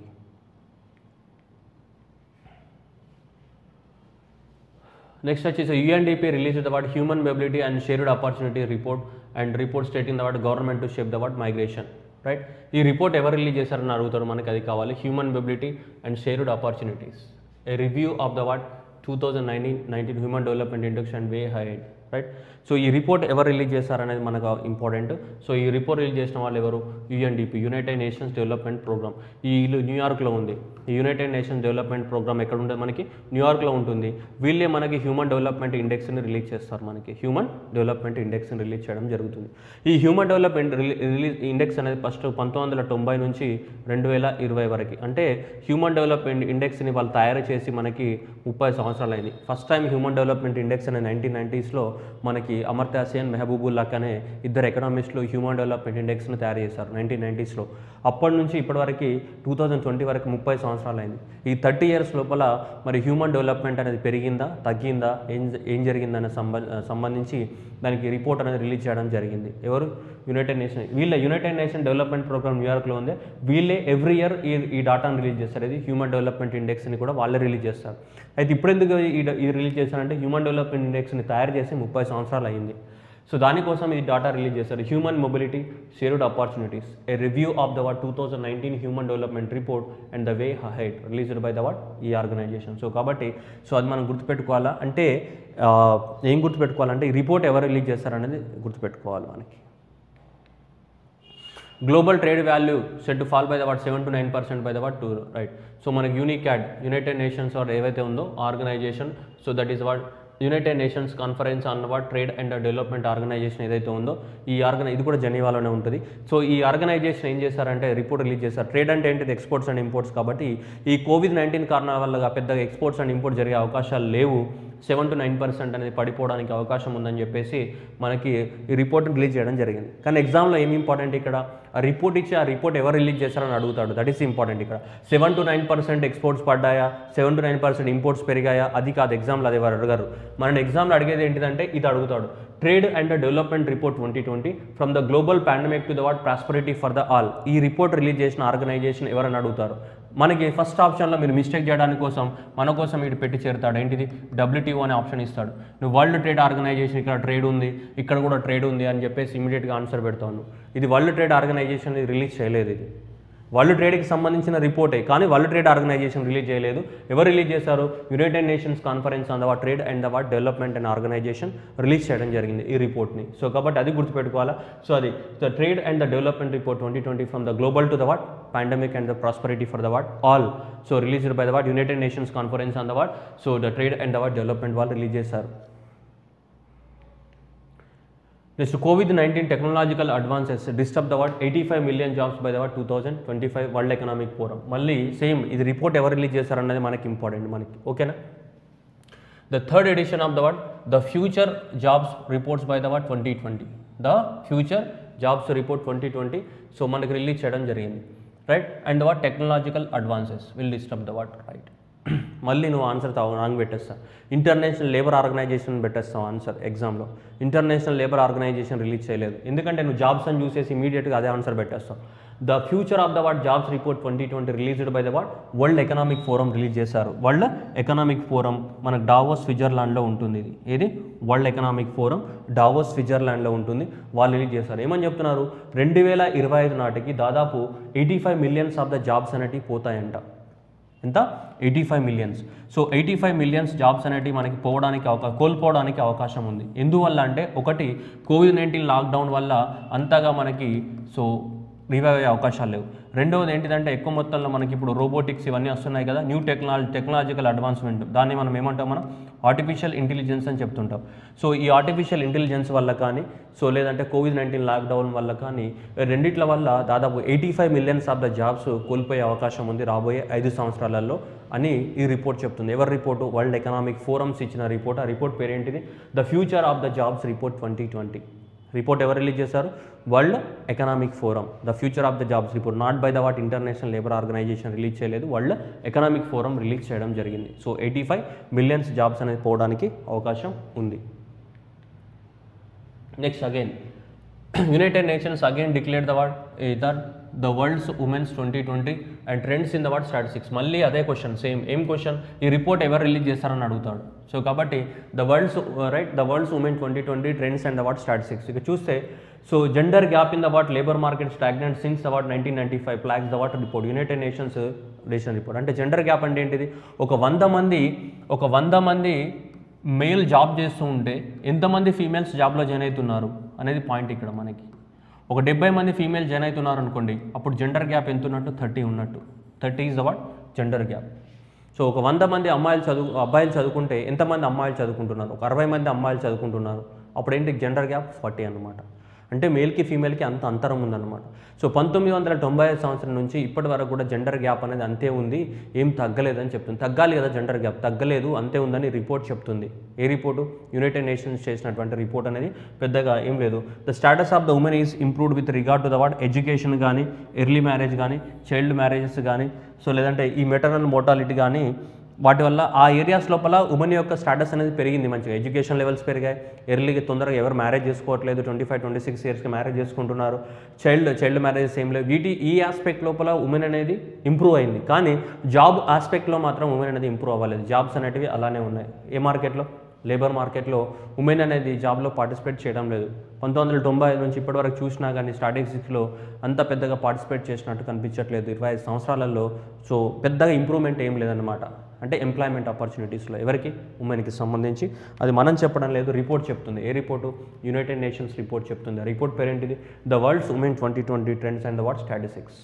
నెక్స్ట్ వచ్చేసి UNDP release the what human mobility and shared opportunity report and report stating the what government to shape the what migration right ఈ రిపోర్ట్ ఎవరు రిలీజ్ చేశారని అడుగుతారు మనకి అది కావాలి human mobility and shared opportunities a review of the what two thousand nineteen nineteen human development index and way hide right so ఈ report ఎవరు release చేశారనేది మనకు ఇంపార్టెంట్ సో ఈ రిపోర్ట్ రిలీజ్ చేసిన వాళ్ళు ఎవరు UNDP United Nations development programme ఈ ఇల్లు న్యూయార్క్లో ఉంది ఈ యునైటెడ్ నేషన్స్ డెవలప్మెంట్ ప్రోగ్రామ్ ఎక్కడ ఉంటుంది మనకి న్యూయార్క్లో ఉంటుంది వీళ్ళే మనకి హ్యూమన్ డెవలప్మెంట్ ఇండెక్స్ని రిలీజ్ చేస్తారు మనకి హ్యూమన్ డెవలప్మెంట్ ఇండెక్స్ని రిలీజ్ చేయడం జరుగుతుంది ఈ హ్యూమన్ డెవలప్మెంట్ రిలీజ్ ఇండెక్స్ అనేది ఫస్ట్ పంతొమ్మిది వందల తొంభై నుంచి రెండు వేల ఇరవై వరకు అంటే హ్యూమన్ డెవలప్మెంట్ ఇండెక్స్ని వాళ్ళు తయారు చేసి మనకి ముప్పై సంవత్సరాలు అయింది first time human development index అనే నైన్టీన్ నైంటీస్లో మనకి అమర్త్య సేన్ మెహబూబుల్లాక్ అనే ఇద్దరు ఎకనామిస్టులు హ్యూమన్ డెవలప్మెంట్ ఇండెక్స్ని తయారు చేశారు నైన్టీన్ నైంటీస్లో అప్పటి నుంచి ఇప్పటివరకు టూ థౌజండ్ ట్వంటీ వరకు ముప్పై సంవత్సరాలు అయింది ఈ థర్టీ ఇయర్స్ లోపల మరి హ్యూమన్ డెవలప్మెంట్ అనేది పెరిగిందా తగ్గిందా ఏం ఏం జరిగిందనే సంబ సంబంధించి దానికి రిపోర్ట్ అనేది రిలీజ్ చేయడం జరిగింది ఎవరు యునైటెడ్ నేషన్ వీళ్ళ యునైటెడ్ నేషన్ డెవలప్మెంట్ ప్రోగ్రామ్ న్యూయార్క్లో ఉంది వీళ్ళే ఎవ్రీ ఇయర్ ఈ ఈ డాటాను రిలీజ్ చేస్తారు ఇది హ్యూమన్ డెవలప్మెంట్ ఇండెక్స్ని కూడా వాళ్ళే రిలీజ్ చేస్తారు అయితే ఇప్పుడు ఎందుకు ఈ ఇది రిలీజ్ చేస్తారంటే హ్యూమన్ డెవలప్మెంట్ ఇండెక్స్ని తయారు చేసి ముప్పై సంవత్సరాలు అయింది సో దానికోసం ఈ డాటా రిలీజ్ చేశారు human mobility shared opportunities a review of the what two thousand nineteen human development report and the way height released by the what ఈ ఆర్గనైజేషన్ సో కాబట్టి సో అది మనం గుర్తుపెట్టుకోవాలా అంటే ఆ, ఏం గుర్తుపెట్టుకోవాలంటే ఈ రిపోర్ట్ ఎవరు రిలీజ్ చేస్తారనేది గుర్తుపెట్టుకోవాలి మనకి global trade value set to fall by the what seven to nine percent by the what two right so మనకి యూనిక్యాడ్ యునైటెడ్ నేషన్స్ ఆర్ ఏవైతే ఉందో organisation so that is what United Nations conference on what trade and development organisation ఏదైతే ఉందో ఈ ఆర్గనై ఇది కూడా జెనీవాలోనే ఉంటుంది so ఈ ఆర్గనైజేషన్ ఏం చేశారంటే రిపోర్ట్ రిలీజ్ చేశారు ట్రేడ్ అంటే ఏంటిది ఎక్స్పోర్ట్స్ అండ్ ఇంపోర్ట్స్ కాబట్టి ఈ కోవిడ్ నైన్టీన్ కారణాల వల్ల పెద్దగా ఎక్స్పోర్ట్స్ అండ్ ఇంపోర్ట్ జరిగే అవకాశాలు లేవు సెవెన్ టు నైన్ పర్సెంట్ అనేది పడిపోవడానికి అవకాశం ఉందని చెప్పేసి మనకి ఈ రిపోర్ట్ రిలీజ్ చేయడం జరిగింది కానీ ఎగ్జామ్లో ఏమి ఇంపార్టెంట్ ఇక్కడ ఆ రిపోర్ట్ ఇచ్చి ఆ రిపోర్ట్ ఎవరు రిలీజ్ చేశారని అడుగుతాడు దట్ ఈస్ ఇంపార్టెంట్ ఇక్కడ seven to nine percent exports పడ్డాయా seven to nine percent imports పెరిగాయా అది కాదు ఎగ్జామ్లో అది ఎవరు అడగరు మన ఎగ్జామ్లో అడిగేది ఏంటిదంటే ఇది అడుగుతాడు trade and development report twenty twenty from the global pandemic to the what prosperity for the all ఈ రిపోర్ట్ రిలీజ్ చేసిన ఆర్గనైజేషన్ ఎవరని అడుగుతారు మనకి ఫస్ట్ ఆప్షన్లో మీరు మిస్టేక్ చేయడానికి కోసం మన కోసం ఇటు పెట్టి చేరుతాడు ఏంటిది డబ్ల్యూటీఓ అనే ఆప్షన్ ఇస్తాడు నువ్వు వరల్డ్ ట్రేడ్ ఆర్గనైజేషన్ ఇక్కడ ట్రేడ్ ఉంది ఇక్కడ కూడా ట్రేడ్ ఉంది అని చెప్పేసి ఇమీడియట్గా ఆన్సర్ పెడతాను ఇది వరల్డ్ ట్రేడ్ ఆర్గనైజేషన్ రిలీజ్ చేయలేదు ఇది వరల్డ్ ట్రేడ్కి సంబంధించిన రిపోర్టే కానీ వరల్డ్ ట్రేడ్ ఆర్గనైజేషన్ రిలీజ్ చేయలేదు ఎవరు రిలీజ్ చేశారు United Nations conference on the what trade and the what development and organisation release చేయడం జరిగింది ఈ రిపోర్ట్ని సో కాబట్టి అది గుర్తుపెట్టుకోవాలా సో అది the trade and the development report twenty twenty from the global to the what pandemic and the prosperity for the what all so released by the what United Nations conference on the what so the trade and the what development వాళ్ళు release చేశారు next COVID nineteen technological advances disturb the what eighty five million jobs by the what two thousand twenty five world economic forum మళ్ళీ same ఇది report ఎవరు release చేశారన్నది మనకి important మనకి ఓకేనా the third edition of the what the future jobs reports by the what twenty twenty the future jobs report twenty twenty so మనకి release చేయడం జరిగింది right and what technological advances will disturb the what right మళ్ళీ నువ్వు answer తావు wrong పెట్టేస్తా international labour organisation పెట్టేస్తావు answer ఎగ్జామ్లో international labour organisation release చేయలేదు ఎందుకంటే నువ్వు జాబ్స్ అని చూసేసి ఇమీడియట్గా అదే ఆన్సర్ పెట్టేస్తావు the future of the what jobs report twenty twenty released by the what world economic forum release చేశారు వరల్డ్ ఎకనామిక్ ఫోరం మన డావోస్ స్విట్జర్లాండ్లో ఉంటుంది ఇది ఏది వరల్డ్ ఎకనామిక్ ఫోరం డావోస్ స్విట్జర్లాండ్లో ఉంటుంది వాళ్ళు రిలీజ్ చేశారు ఏమని చెప్తున్నారు రెండు వేల ఇరవై ఐదు నాటికి దాదాపు eighty five millions of the jobs అనేటివి పోతాయంట ఎంత eighty five millions so eighty five millions jobs అనేటివి మనకి పోవడానికి అవకా కోల్పోవడానికి అవకాశం ఉంది ఎందువల్ల అంటే ఒకటి కోవిడ్ నైన్టీన్ లాక్డౌన్ వల్ల అంతగా మనకి సో రివైవ్ అయ్యే అవకాశాలు లేవు రెండవది ఏంటిదంటే ఎక్కువ మొత్తంలో మనకి ఇప్పుడు రోబోటిక్స్ ఇవన్నీ వస్తున్నాయి కదా న్యూ టెక్నాలజీ టెక్నాలజికల్ అడ్వాన్స్మెంట్ దాన్ని మనం ఏమంటాం మనం ఆర్టిఫిషియల్ ఇంటెలిజెన్స్ అని చెప్తుంటాం సో ఈ ఆర్టిఫిషియల్ ఇంటెలిజెన్స్ వల్ల కానీ సో లేదంటే కోవిడ్ నైన్టీన్ లాక్డౌన్ వల్ల కానీ రెండిట్ల వల్ల దాదాపు eighty five millions of the jobs కోల్పోయే అవకాశం ఉంది రాబోయే ఐదు సంవత్సరాలలో అని ఈ రిపోర్ట్ చెప్తుంది ఎవరి రిపోర్టు వరల్డ్ ఎకనామిక్ ఫోరమ్స్ ఇచ్చిన రిపోర్ట్ ఆ రిపోర్ట్ పేరేంటిది the future of the jobs report twenty twenty report ఎవరు రిలీజ్ చేశారు world economic forum the future of the jobs report not by the what international labour organisation release చేయలేదు world economic forum release చేయడం జరిగింది so eighty five millions jobs అనేది పోవడానికి అవకాశం ఉంది next again United Nations again declare the what that the world's women's twenty twenty and trends in the what statistics మళ్ళీ అదే question same ఏం question ఈ రిపోర్ట్ ఎవరు రిలీజ్ చేస్తారని అడుగుతాడు సో కాబట్టి the world's right the world's women twenty twenty trends and the what statistics ఇక చూస్తే so gender gap in the what labour market stagnant since the what nineteen ninety five ప్లాక్స్ the what report United Nations ration report అంటే gender gap అంటే ఏంటిది ఒక వంద మంది ఒక వంద మంది మేల్ జాబ్ చేస్తూ ఉంటే ఎంతమంది ఫీమేల్స్ జాబ్లో జాయిన్ అవుతున్నారు అనేది పాయింట్ ఇక్కడ మనకి ఒక డెబ్బై మంది ఫీమేల్ జాయిన్ అవుతున్నారు అనుకోండి అప్పుడు జెండర్ గ్యాప్ ఎంత ఉన్నట్టు థర్టీ ఉన్నట్టు thirty is the what gender gap so ఒక వంద మంది అమ్మాయిలు చదువు అబ్బాయిలు చదువుకుంటే ఎంతమంది అమ్మాయిలు చదువుకుంటున్నారు ఒక అరవై మంది అమ్మాయిలు చదువుకుంటున్నారు అప్పుడు ఏంటి జెండర్ గ్యాప్ ఫార్టీ అనమాట అంటే మేల్కి ఫీమేల్కి అంత అంతరం ఉందన్నమాట సో పంతొమ్మిది వందల తొంభై ఐదు సంవత్సరం నుంచి ఇప్పటి వరకు కూడా జెండర్ గ్యాప్ అనేది అంతే ఉంది ఏం తగ్గలేదని చెప్తుంది తగ్గాలి కదా జెండర్ గ్యాప్ తగ్గలేదు అంతే ఉందని రిపోర్ట్ చెప్తుంది ఏ రిపోర్టు యునైటెడ్ నేషన్స్ చేసినటువంటి రిపోర్ట్ అనేది పెద్దగా ఏం లేదు the status of the women is improved with regard to the what education కానీ ఎర్లీ మ్యారేజ్ కానీ చైల్డ్ మ్యారేజెస్ కానీ సో లేదంటే ఈ మెటర్నల్ మోటాలిటీ కానీ వాటి వల్ల ఆ ఏరియాస్ లోపల ఉమెన్ యొక్క స్టాటస్ అనేది పెరిగింది మంచిగా ఎడ్యుకేషన్ లెవెల్స్ పెరిగాయి ఎర్లీగా తొందరగా ఎవరు మ్యారేజ్ చేసుకోవట్లేదు ట్వంటీ ఫైవ్ ట్వంటీ సిక్స్ ఇయర్స్కి మ్యారేజ్ చేసుకుంటున్నారు చైల్డ్ చైల్డ్ మ్యారేజెస్ ఏం లేవు వీటి ఈ ఆస్పెక్ట్ లోపల ఉమెన్ అనేది ఇంప్రూవ్ అయింది కానీ జాబ్ ఆస్పెక్ట్లో మాత్రం ఉమెన్ అనేది ఇంప్రూవ్ అవ్వలేదు జాబ్స్ అనేటివి అలానే ఉన్నాయి ఏ మార్కెట్లో లేబర్ మార్కెట్లో ఉమెన్ అనేది జాబ్లో పార్టిసిపేట్ చేయడం లేదు పంతొమ్మిది వందల తొంభై ఐదు నుంచి ఇప్పటివరకు చూసినా కానీ స్టాటిస్టిక్స్లో అంత పెద్దగా పార్టిసిపేట్ చేసినట్టు కనిపించట్లేదు ఇరవై ఐదు సంవత్సరాలలో సో పెద్దగా ఇంప్రూవ్మెంట్ ఏం లేదన్నమాట అంటే ఎంప్లాయ్మెంట్ ఆపర్చునిటీస్లో ఎవరికి ఉమెన్కి సంబంధించి అది మనం చెప్పడం లేదు రిపోర్ట్ చెప్తుంది ఏ రిపోర్టు యునైటెడ్ నేషన్స్ రిపోర్ట్ చెప్తుంది ఆ రిపోర్ట్ పేరేంటిది the world's women twenty twenty trends and the what statistics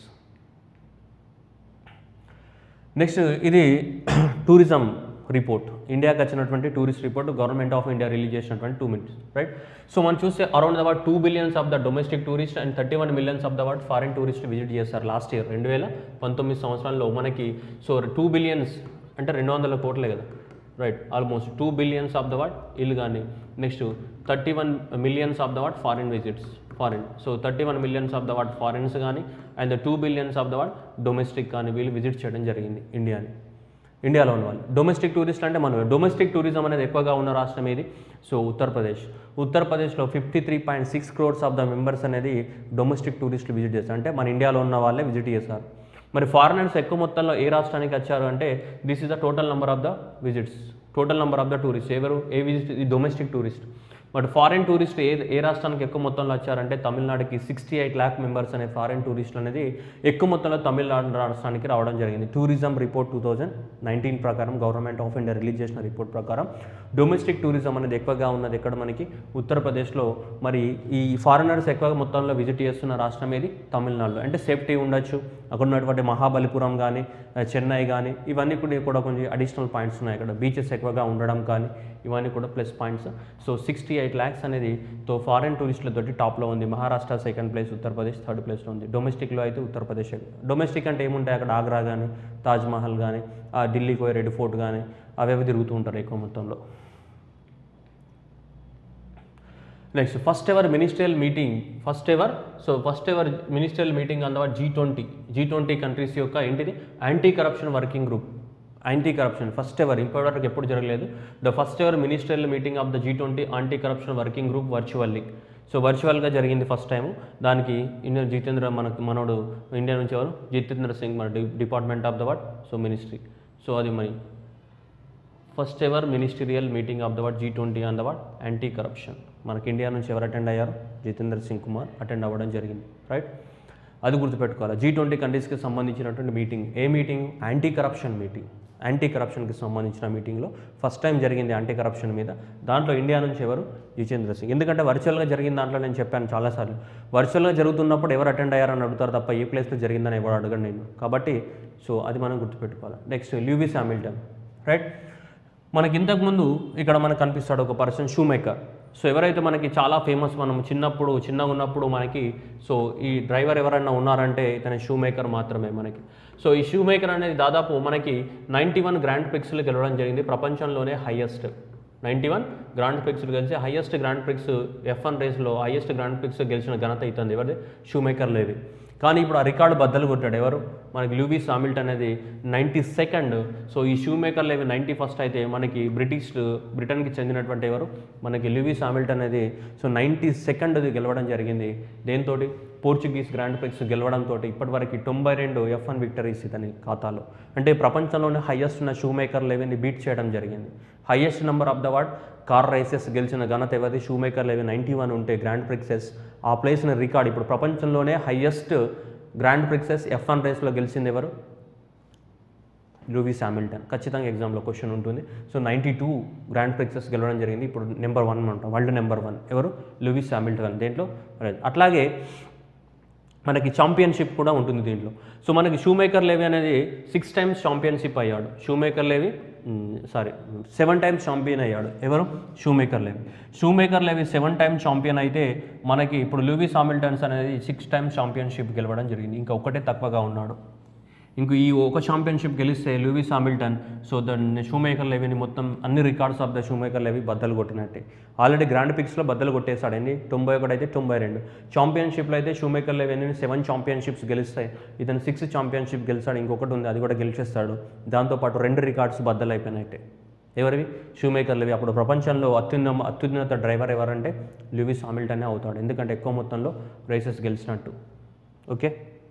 next ఇది టూరిజం రిపోర్ట్ ఇండియాకి వచ్చినటువంటి tourist report government of India release చేసినటువంటి టూ మినిట్స్ రైట్ సో మనం చూస్తే around the what two billions of the domestic tourist and thirty one millions of the what foreign tourist visit చేస్తారు last year రెండు వేల పంతొమ్మిది సంవత్సరాల్లో మనకి so two billions అంటే రెండు వందల కోట్లే కదా right almost two billions of the what ఇల్లు కానీ next thirty one millions of the what foreign visits foreign so thirty one millions of the what foreigns కానీ and two billions of the what domestic కానీ వీళ్ళు visit చేయడం జరిగింది ఇండియాని ఇండియాలో ఉన్న వాళ్ళు డొమెస్టిక్ టూరిస్ట్ అంటే మనం డొమెస్టిక్ టూరిజం అనేది ఎక్కువగా ఉన్న రాష్ట్రం ఏది సో ఉత్తరప్రదేశ్ ఉత్తరప్రదేశ్లో fifty three point six crores of the members అనేది డొమెస్టిక్ టూరిస్టులు విజిట్ చేస్తారు అంటే మన ఇండియాలో ఉన్న వాళ్ళే విజిట్ చేస్తారు మరి ఫారినర్స్ ఎక్కువ మొత్తంలో ఏ రాష్ట్రానికి వచ్చారు అంటే this is the total number of the visits total number of the tourist ఎవరు ఏ విజిట్ ఈ domestic tourist but foreign tourist ఏ ఏ రాష్ట్రానికి ఎక్కువ మొత్తంలో వచ్చారంటే తమిళనాడుకి సిక్స్టీ ఎయిట్ ల్యాక్ మెంబర్స్ అనే ఫారిన్ టూరిస్టులు అనేది ఎక్కువ మొత్తంలో తమిళనాడు రాష్ట్రానికి రావడం జరిగింది tourism report two thousand nineteen ప్రకారం గవర్నమెంట్ ఆఫ్ ఇండియా రిలీజ్ చేసిన రిపోర్ట్ ప్రకారం డొమెస్టిక్ టూరిజం అనేది ఎక్కువగా ఉన్నది ఎక్కడ మనకి ఉత్తరప్రదేశ్లో మరి ఈ ఫారినర్స్ ఎక్కువగా మొత్తంలో విజిట్ చేస్తున్న రాష్ట్రం ఏది తమిళనాడులో అంటే సేఫ్టీ ఉండొచ్చు అక్కడ ఉన్నటువంటి మహాబలిపురం కానీ చెన్నై కానీ ఇవన్నీ కూడా కూడా కొంచెం అడిషనల్ పాయింట్స్ ఉన్నాయి ఇక్కడ బీచెస్ ఎక్కువగా ఉండడం కానీ ఇవన్నీ కూడా plus points so sixty eight lakhs అనేది తో ఫారెన్ టూరిస్టులతోటి టాప్లో ఉంది Maharashtra second place Uttar Pradesh third ప్లేస్లో ఉంది డొమెస్టిక్లో అయితే ఉత్తరప్రదేశ్ డొమెస్టిక్ అంటే ఏముంటాయి అక్కడ ఆగ్రా కానీ తాజ్మహల్ కానీ ఆ ఢిల్లీకి పోయే రెడ్ ఫోర్ట్ కానీ అవి అవి తిరుగుతూ ఉంటారు ఎక్కువ మొత్తంలో next first ever ministerial meeting first ever so first ever ministerial meeting అన్న G twenty G twenty countries యొక్క ఏంటిది anti corruption working group anti corruption first ever ఇప్పటివరకు ఎప్పుడు జరగలేదు the first ever ministerial meeting of the G twenty anti corruption working group virtually so వర్చువల్గా జరిగింది first time దానికి Indian Jitendra మనకు మనోడు ఇండియా నుంచి ఎవరు జితేంద్ర సింగ్ మన డి department of the what so ministry so అది మరి first ever ministerial meeting of the what G twenty on the what anti corruption మనకి ఇండియా నుంచి ఎవరు అటెండ్ అయ్యారు జితేంద్ర సింగ్ కుమార్ అటెండ్ అవ్వడం జరిగింది రైట్ అది గుర్తుపెట్టుకోవాలి జీ ట్వంటీ కంట్రీస్కి సంబంధించినటువంటి మీటింగ్ ఏ meeting anti corruption meeting anti కరప్షన్కి సంబంధించిన మీటింగ్లో ఫస్ట్ టైం జరిగింది యాంటీ కరప్షన్ మీద దాంట్లో ఇండియా నుంచి ఎవరు జితేంద్ర సింగ్ ఎందుకంటే వర్చువల్గా జరిగిన దాంట్లో నేను చెప్పాను చాలాసార్లు వర్చువల్గా జరుగుతున్నప్పుడు ఎవరు అటెండ్ అయ్యారని అడుగుతారు తప్ప ఏ ప్లేస్లో జరిగిందని ఎవరు అడగను నేను కాబట్టి సో అది మనం గుర్తుపెట్టుకోవాలి నెక్స్ట్ ల్యూవిస్ హామిల్టన్ రైట్ మనకి ఇంతకుముందు ఇక్కడ మనకు కనిపిస్తాడు ఒక పర్సన్ షూ మేకర్ సో ఎవరైతే మనకి చాలా ఫేమస్ మనం చిన్నప్పుడు చిన్నగా ఉన్నప్పుడు మనకి సో ఈ డ్రైవర్ ఎవరైనా ఉన్నారంటే ఇతని షూ మేకర్ మాత్రమే మనకి సో ఈ షూ మేకర్ అనేది దాదాపు మనకి నైంటీ వన్ గ్రాండ్ పిక్స్లు గెలవడం జరిగింది ప్రపంచంలోనే హైయెస్ట్ నైంటీ వన్ గ్రాండ్ పిక్స్లు గెలిచి highest grand prix F one రేస్లో హైయెస్ట్ గ్రాండ్ పిక్స్ గెలిచిన ఘనత అవుతుంది ఎవరిది షూ మేకర్ లేవి కానీ ఇప్పుడు ఆ రికార్డు బద్దలు కొట్టాడు ఎవరు మనకి లూబీస్ హామిల్టన్ అనేది నైంటీ సెకండ్ సో ఈ షూ మేకర్ లేవి నైంటీ ఫస్ట్ అయితే మనకి బ్రిటిష్ బ్రిటన్కి చెందినటువంటి ఎవరు మనకి లూబీస్ హామిల్టన్ అనేది సో నైంటీ సెకండ్ గెలవడం జరిగింది దేంతో పోర్చుగీస్ గ్రాండ్ ప్రిక్స్ గెలవడంతో ఇప్పటివరకు తొంభై రెండు ఎఫ్ వన్ విక్టరీస్ ఇతని ఖాతాలో అంటే ప్రపంచంలోనే హైయెస్ట్ ఉన్న షూ మేకర్ లెవెన్ని బీట్ చేయడం జరిగింది highest number of the world car races గెలిచిన ఘనత ఎవరిది షూ మేకర్ లెవెన్ నైంటీ వన్ ఉంటే గ్రాండ్ ప్రిక్సెస్ ఆ ప్లేస్ని రికార్డ్ ఇప్పుడు ప్రపంచంలోనే highest grand prixes F one రేస్లో గెలిచింది ఎవరు లూవిస్ హామిల్టన్ ఖచ్చితంగా ఎగ్జామ్లో క్వశ్చన్ ఉంటుంది so ninety two grand prixes గెలవడం జరిగింది ఇప్పుడు నెంబర్ వన్ అంటాం వరల్డ్ నెంబర్ వన్ ఎవరు లూవిస్ హామిల్టన్ దేంట్లో అట్లాగే మనకి ఛాంపియన్షిప్ కూడా ఉంటుంది దీంట్లో సో మనకి షూ మేకర్ లేవి అనేది సిక్స్ టైమ్స్ ఛాంపియన్షిప్ అయ్యాడు షూ మేకర్ లేవి సారీ సెవెన్ టైమ్స్ ఛాంపియన్ అయ్యాడు ఎవరు షూ మేకర్ లేవి షూ మేకర్ లేవి సెవెన్ టైమ్స్ ఛాంపియన్ అయితే మనకి ఇప్పుడు లూవిస్ హామిల్టన్స్ అనేది సిక్స్ టైమ్స్ ఛాంపియన్షిప్ గెలవడం జరిగింది ఇంకా ఒకటే తక్కువగా ఉన్నాడు ఇంక ఈ ఒక ఛాంపియన్షిప్ గెలిస్తే లూవిస్ హామిల్టన్ సో దాన్ని షూ మేకర్ లెవీని మొత్తం అన్ని records of the Schumacher లెవీ బద్దలు కొట్టినట్టే ఆల్రెడీ గ్రాండ్ పిక్స్లో బద్దలు కొట్టేశాడు ఎన్ని తొంభై ఒకటి అయితే తొంభై రెండు ఛాంపియన్షిప్లో అయితే షూ మేకర్ లెవెన్ సెవెన్ ఛాంపియన్షిప్స్ గెలుస్తాయి ఇతను సిక్స్ ఛాంపియన్షిప్ గెలిచాడు ఇంకొకటి ఉంది అది కూడా గెలిచేస్తాడు దాంతోపాటు రెండు రికార్డ్స్ బద్దలు అయిపోయినట్టే ఎవరివి షూ మేకర్ లెవి అప్పుడు ప్రపంచంలో అత్యున్న అత్యున్నత డ్రైవర్ ఎవరంటే లూవిస్ హామిల్టనే అవుతాడు ఎందుకంటే ఎక్కువ మొత్తంలో రేసెస్ గెలిచినట్టు ఓకే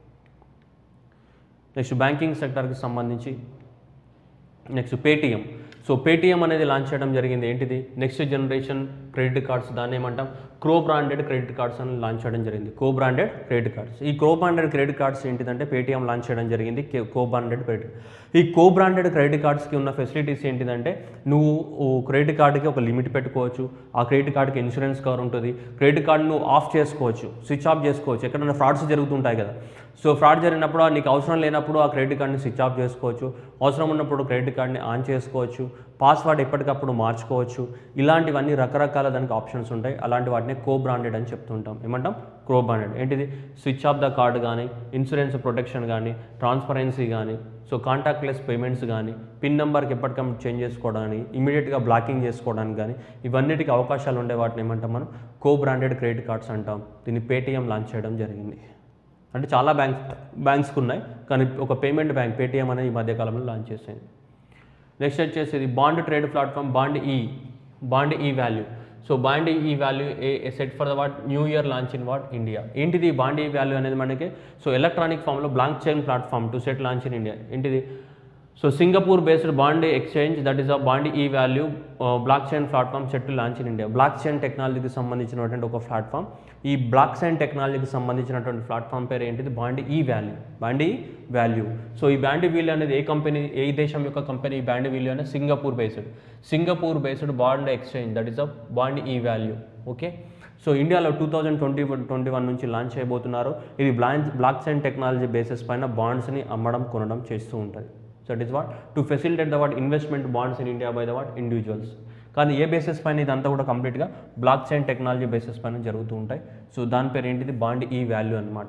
నెక్స్ట్ బ్యాంకింగ్ సెక్టర్కి సంబంధించి నెక్స్ట్ పేటిఎం సో పేటిఎం అనేది లాంచ్ చేయడం జరిగింది ఏంటిది నెక్స్ట్ జనరేషన్ క్రెడిట్ కార్డ్స్ దాన్ని ఏమంటాం క్రో బ్రాండెడ్ క్రెడిట్ కార్డ్స్ అని లాంచ్ చేయడం జరిగింది కో బ్రాండెడ్ క్రెడిట్ కార్డ్స్ ఈ కో బ్రాండెడ్ క్రెడిట్ కార్డ్స్ ఏంటిదంటే పేటిఎం లాంచ్ చేయడం జరిగింది కే- కో బ్రాండెడ్ క్రెడిట్ ఈ కో బ్రాండెడ్ క్రెడిట్ కార్డ్స్కి ఉన్న ఫెసిలిటీస్ ఏంటిదంటే నువ్వు ఓ క్రెడిట్ కార్డుకి ఒక లిమిట్ పెట్టుకోవచ్చు ఆ క్రెడిట్ కార్డుకి ఇన్సూరెన్స్ కవర్ ఉంటుంది క్రెడిట్ కార్డు నువ్వు ఆఫ్ చేసుకోవచ్చు స్విచ్ ఆఫ్ చేసుకోవచ్చు ఎక్కడైనా ఫ్రాడ్స్ జరుగుతుంటాయి కదా సో ఫ్రాడ్ జరిగినప్పుడు నీకు అవసరం లేనప్పుడు ఆ క్రెడిట్ కార్డ్ని స్విచ్ ఆఫ్ చేసుకోవచ్చు అవసరం ఉన్నప్పుడు క్రెడిట్ కార్డ్ని ఆన్ చేసుకోవచ్చు పాస్వర్డ్ ఎప్పటికప్పుడు మార్చుకోవచ్చు ఇలాంటివన్నీ రకరకాల దానికి ఆప్షన్స్ ఉంటాయి అలాంటి వాటిని కో బ్రాండెడ్ అని చెప్తుంటాం ఏమంటాం కో బ్రాండెడ్ ఏంటిది స్విచ్ ఆఫ్ ద కార్డ్ కానీ ఇన్సూరెన్స్ ప్రొటెక్షన్ కానీ ట్రాన్స్పరెన్సీ కానీ సో కాంటాక్ట్లెస్ పేమెంట్స్ కానీ పిన్ నెంబర్కి ఎప్పటికప్పుడు చేంజ్ చేసుకోవడానికి ఇమీడియట్గా బ్లాకింగ్ చేసుకోవడానికి కానీ ఇవన్నిటికి అవకాశాలు ఉండే వాటిని ఏమంటాం మనం కో బ్రాండెడ్ క్రెడిట్ కార్డ్స్ అంటాం దీన్ని పేటీఎం లాంచ్ చేయడం జరిగింది అంటే చాలా బ్యాంక్స్ బ్యాంక్స్కి ఉన్నాయి కానీ ఒక పేమెంట్ బ్యాంక్ పేటీఎం అనేది ఈ మధ్యకాలంలో లాంచ్ చేసింది నెక్స్ట్ వచ్చేసి ఇది బాండ్ ట్రేడ్ ప్లాట్ఫామ్ బాండ్ ఈ bond E Value so bond E value A set for the what new year launch in what India ఏంటిది బాండ్ ఈ వాల్యూ అనేది మనకి సో ఎలక్ట్రానిక్ ఫామ్లో blank chain platform to set launch in India ఏంటిది so Singapore based bond exchange that is a Bond E value block chain platform set to launch in India block chain టెక్నాలజీకి సంబంధించినటువంటి ఒక platform ఈ block chain టెక్నాలజీకి సంబంధించినటువంటి platform పేరు ఏంటిది Bond E Value Bond E Value so ఈ band value అనేది ఏ కంపెనీ ఏ దేశం యొక్క కంపెనీ ఈ బ్యాండ్ వాల్యూ అనేది Singapore based Singapore based bond exchange that is a Bond E Value okay so ఇండియాలో two thousand twenty twenty one నుంచి లాంచ్ చేయబోతున్నారు ఇది బ్లాంచ్ బ్లాక్ చైన్ టెక్నాలజీ బేసిస్ పైన బాండ్స్ని అమ్మడం కొనడం చేస్తూ ఉంటుంది so it is what to facilitate the what investment bonds in India by the what individuals కానీ ఏ బేసిస్ పైన ఇదంతా కూడా కంప్లీట్గా బ్లాక్ చైన్ టెక్నాలజీ బేసిస్ పైన జరుగుతూ ఉంటాయి సో దాని పేరు ఏంటిది బాండ్ ఈ వాల్యూ అనమాట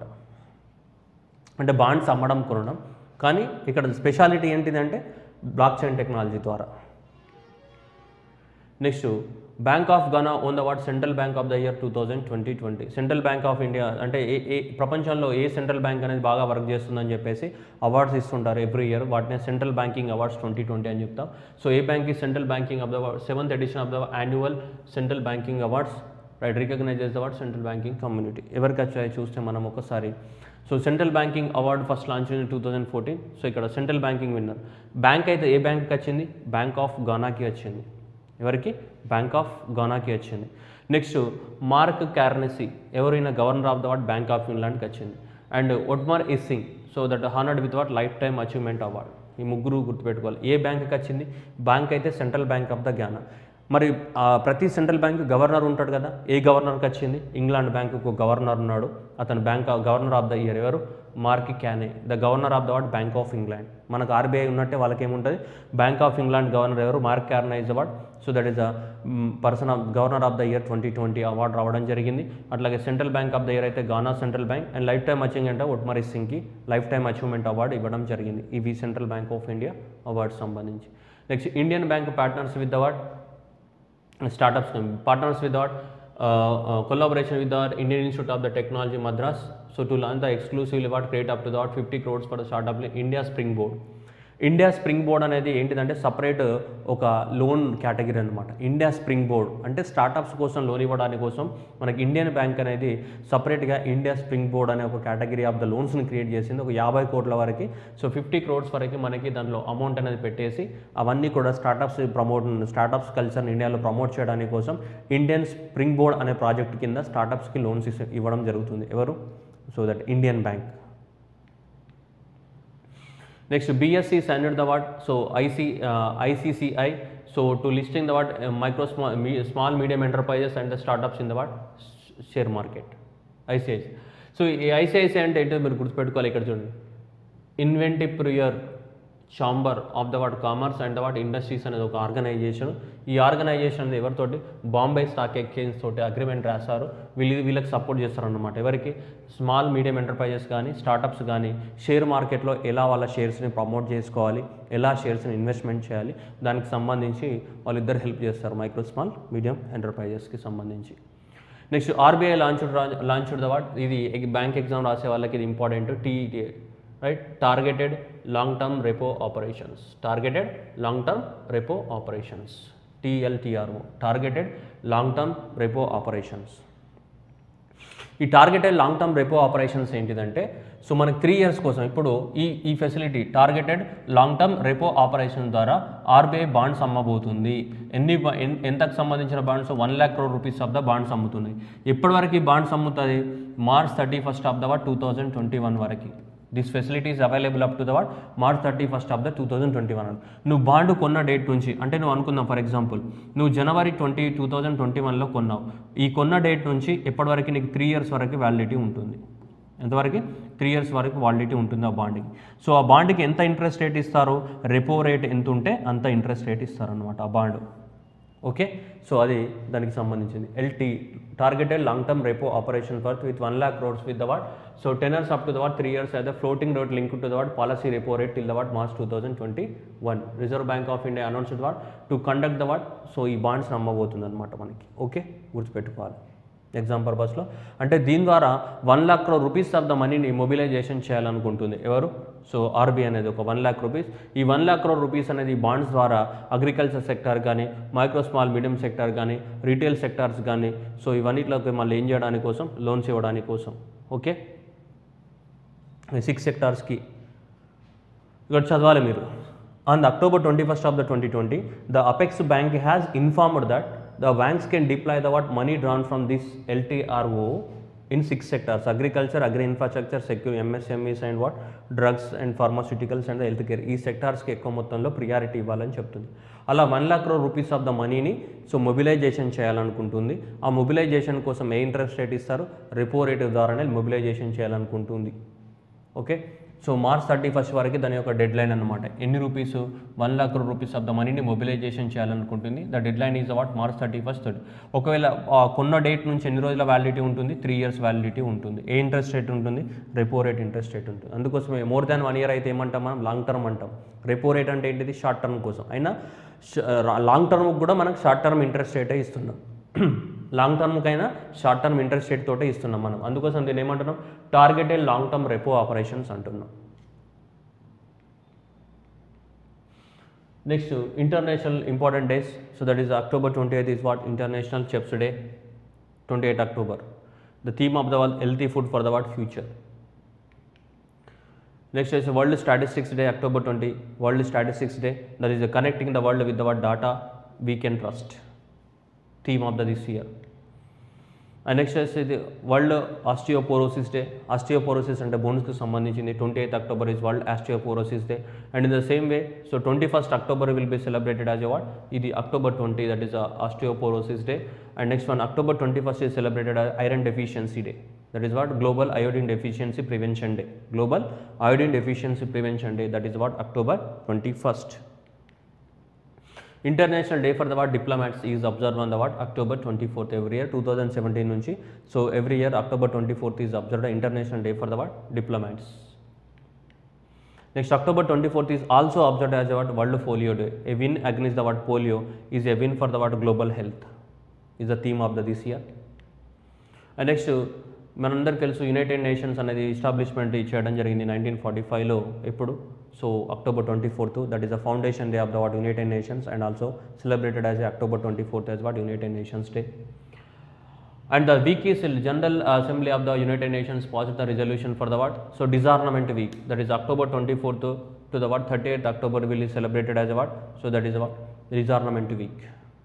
అంటే బాండ్స్ అమ్మడం కొనడం కానీ ఇక్కడ స్పెషాలిటీ ఏంటిదంటే బ్లాక్ చైన్ టెక్నాలజీ ద్వారా next bank of Ghana won the what central bank of the year two thousand twenty twenty central bank of India అంటే ఏ ఏ ప్రపంచంలో ఏ సెంట్రల్ బ్యాంక్ అనేది బాగా వర్క్ చేస్తుందని చెప్పేసి అవార్డ్స్ ఇస్తుంటారు ఎవ్రీ ఇయర్ వాటిని central banking awards twenty twenty అని చెప్తాం సో ఏ బ్యాంక్ ఈ central banking of the seventh edition of the annual central banking awards right recognise చేస్ the what central banking community ఎవరికి వచ్చాయి చూస్తే మనం ఒకసారి so central banking award first launch in two thousand fourteen so ఇక్కడ central banking winner bank అయితే ఏ బ్యాంక్కి వచ్చింది బ్యాంక్ ఆఫ్ గానాకి వచ్చింది ఎవరికి బ్యాంక్ ఆఫ్ గానాకి వచ్చింది నెక్స్ట్ మార్క్ క్యార్నెసీ ఎవరైనా governor of the what bank of ఇంగ్లాండ్కి వచ్చింది and Otmar Issing so that honoured with what lifetime achievement award ఈ ముగ్గురు గుర్తుపెట్టుకోవాలి ఏ బ్యాంక్కి వచ్చింది బ్యాంక్ అయితే central bank of the Ghana మరి ఆ, ప్రతి సెంట్రల్ బ్యాంక్ గవర్నర్ ఉంటాడు కదా ఏ గవర్నర్కి వచ్చింది ఇంగ్లాండ్ బ్యాంకుకు గవర్నర్ ఉన్నాడు అతను bank governor of the year ఎవరు Mark Carney the governor of the what bank of England మనకు ఆర్బీఐ ఉన్నట్టే వాళ్ళకి ఏముంటుంది బ్యాంక్ ఆఫ్ ఇంగ్లాండ్ గవర్నర్ ఎవరు Mark Carney is award so that is the person of governor of the year twenty twenty award రావడం జరిగింది అట్లాగే central bank of the year అయితే Ghana central bank and lifetime achievement Otmar సింగ్కి lifetime achievement award ఇవ్వడం జరిగింది ఇవి central bank of India award సంబంధించి next Indian bank partners with award startups partners with our uh, uh, collaboration with our Indian Institute of the Technology Madras. So to launch the exclusively what create up to the what 50 crores for the startup in India Springboard. India Springboard అనేది ఏంటిదంటే separate ఒక loan category అనమాట India Springboard అంటే startups కోసం loan ఇవ్వడానికి కోసం మనకి Indian bank అనేది సపరేట్గా ఇండియా స్ప్రింగ్ బోర్డ్ అనే ఒక కేటగిరీ ఆఫ్ ద లోన్స్ని క్రియేట్ చేసింది ఒక యాభై కోట్ల వరకు సో ఫిఫ్టీ క్రోడ్స్ వరకు మనకి దాంట్లో అమౌంట్ అనేది పెట్టేసి అవన్నీ కూడా స్టార్టప్స్ ప్రమోట్ స్టార్టప్స్ కల్చర్ని ఇండియాలో ప్రమోట్ చేయడానికి కోసం ఇండియన్ స్ప్రింగ్ బోర్డ్ అనే ప్రాజెక్ట్ కింద స్టార్టప్స్కి లోన్స్ ఇవ్వడం జరుగుతుంది ఎవరు so that Indian bank next BSC standard the what so IC ICCI so to listing the what micro small small medium enterprises and the startups in the what share market ICIC so ఈ ICICI అంటే ఏంటో మీరు గుర్తుపెట్టుకోవాలి ఇక్కడ చూడండి ఇన్వెంటిప్రియర్ chamber of the what commerce and the what industries అనేది ఒక ఆర్గనైజేషన్ ఈ ఆర్గనైజేషన్ అనేది ఎవరితోటి బాంబే స్టాక్ ఎక్స్చేంజ్ తోటి అగ్రిమెంట్ రాశారు వీళ్ళు వీళ్ళకి సపోర్ట్ చేస్తారన్నమాట ఎవరికి స్మాల్ మీడియం ఎంటర్ప్రైజెస్ కానీ స్టార్టప్స్ కానీ షేర్ మార్కెట్లో ఎలా వాళ్ళ షేర్స్ని ప్రమోట్ చేసుకోవాలి ఎలా షేర్స్ని ఇన్వెస్ట్మెంట్ చేయాలి దానికి సంబంధించి వాళ్ళిద్దరు హెల్ప్ చేస్తారు మైక్రో స్మాల్ మీడియం ఎంటర్ప్రైజెస్కి సంబంధించి next RBI launch launch the what ఇది బ్యాంక్ ఎగ్జామ్ రాసే వాళ్ళకి ఇది important TET right targeted long term repo operations targeted long term repo operations TLTRO targeted long term repo operations ఈ targeted long term repo operations ఏంటిదంటే so మనకి three years కోసం ఇప్పుడు ఈ ఈ facility targeted long term repo operation ద్వారా RBI bonds అమ్మబోతుంది ఎన్ని బా- ఎన్- ఎంతకు సంబంధించిన bonds one lakh crore rupees of the bonds అమ్ముతున్నాయి ఎప్పటి ఈ బాండ్స్ అమ్ముతుంది March thirty first of the what two thousand twenty one వరకు this facility is available up to the what March thirty first of the two thousand twenty one నువ్వు bond కొన్న date నుంచి అంటే నువ్వు అనుకుందాం ఫర్ ఎగ్జాంపుల్ నువ్వు జనవరి twenty two thousand twenty వన్లో కొన్నావు ఈ కొన్న డేట్ నుంచి ఎప్పటివరకు నీకు త్రీ ఇయర్స్ వరకు వ్యాలిడిటీ ఉంటుంది ఎంతవరకు త్రీ ఇయర్స్ వరకు వాలిడిటీ ఉంటుంది ఆ బాండ్కి సో ఆ బాండ్కి ఎంత ఇంట్రెస్ట్ రేట్ ఇస్తారు రెపో రేట్ ఎంత ఉంటే అంత ఇంట్రెస్ట్ రేట్ ఇస్తారనమాట ఆ బాండ్ ఓకే సో అది దానికి సంబంధించింది LT targeted long term repo operation worth with one lakh crores with the what so tenors up to the what three years అయితే floating rate link to the what policy repo rate till the what March two thousand twenty one Reserve Bank of India announced what to conduct the what so ఈ bonds నమ్మబోతుంది అనమాట మనకి okay గుర్తుపెట్టుకోవాలి exam పర్పస్లో అంటే దీని ద్వారా one lakh crore rupees of the మనీని మొబిలైజేషన్ చేయాలనుకుంటుంది ఎవరు సో ఆర్బీ అనేది ఒక వన్ లాక్ రూపీస్ ఈ వన్ లాక్ క్రో రూపీస్ అనేది బాండ్స్ ద్వారా అగ్రికల్చర్ సెక్టర్ కానీ మైక్రో స్మాల్ మీడియం సెక్టర్ కానీ రీటైల్ సెక్టార్స్ కానీ సో ఇవన్నిట్లోకి మళ్ళీ ఏం చేయడానికి కోసం లోన్స్ ఇవ్వడానికి కోసం ఓకే సిక్స్ సెక్టార్స్కి ఇక్కడ చదవాలి మీరు on the October twenty first of the twenty twenty the apex bank has informed that the banks can deploy the what money drawn from this LTRO in six sectors agriculture agri infrastructure secure MSMEs and what drugs and pharmaceuticals and health care ఈ సెక్టార్స్కి ఎక్కువ మొత్తంలో priority ఇవ్వాలని చెప్తుంది అలా one lakh crore rupees of the మనీని so mobilisation చేయాలనుకుంటుంది ఆ మొబిలైజేషన్ కోసం ఏ ఇంట్రెస్ట్ రేట్ ఇస్తారు రెపో రేట్ ద్వారానే మొబిలైజేషన్ చేయాలనుకుంటుంది okay so March thirty first వరకు దాని యొక్క డెడ్ లైన్ అనమాట ఎన్ని rupees one lakh rupees of the మనీని మొబిలైజేషన్ చేయాలనుకుంటుంది the deadline is what March thirty first thirty ఒకవేళ ఆ కొన్న డేట్ నుంచి ఎన్ని రోజుల వ్యాలిడిటీ ఉంటుంది త్రీ ఇయర్స్ వ్యాలిడిటీ ఉంటుంది ఏ ఇంట్రెస్ట్ రేట్ ఉంటుంది రెపో రేట్ ఇంట్రెస్ట్ రేట్ ఉంటుంది అందుకోసమే మోర్ దాన్ వన్ ఇయర్ అయితే ఏమంటాం మనం లాంగ్ టర్మ్ అంటాం రెపో రేట్ అంటే ఏంటిది షార్ట్ టర్మ్ కోసం అయినా లాంగ్ టర్మ్ కూడా మనకు షార్ట్ టర్మ్ ఇంట్రెస్ట్ రేటే ఇస్తున్నాం లాంగ్ టర్మ్కైనా షార్ట్ టర్మ్ ఇంట్రెస్ట్ రేట్ తోటే ఇస్తున్నాం మనం అందుకోసం దీన్ని ఏమంటున్నాం targeted long term repo operations అంటున్నాం next international important days so that is October twenty eighth is what international chefs day twenty eight October the theme of the wall healthy food for the what future next is world statistics day October twenty world statistics day that is connecting the world with the what data we can trust theme of the this year and next వచ్చేసి world osteoporosis day osteoporosis అంటే బోన్స్కి సంబంధించింది twenty eighth October is world osteoporosis day and in the same way so twenty first October will be celebrated as award ఇది October twenty that is osteoporosis day and next one October twenty first is celebrated iron deficiency day that is what global iodine deficiency prevention day global iodine deficiency prevention day that is what October twenty first international day for the what diplomats is observe on the what October twenty fourth every year two thousand seventeen నుంచి so every year October twenty fourth is observe international day for the what diplomats next October twenty fourth is also observe as what world polio day a win against the what polio is a win for the what global health is the theme of the this year and next మనందరికి తెలుసు United nations అనేది establishment చేయడం జరిగింది nineteen forty ఫైవ్లో ఎప్పుడు so October twenty fourth that is the foundation day of the what United Nations and also celebrated as October twenty fourth as what United Nations day and the week is the general assembly of the united nations passed the resolution for the what so disarmament week that is october 24th to, to the what 38th october will be celebrated as a what so that is what disarmament week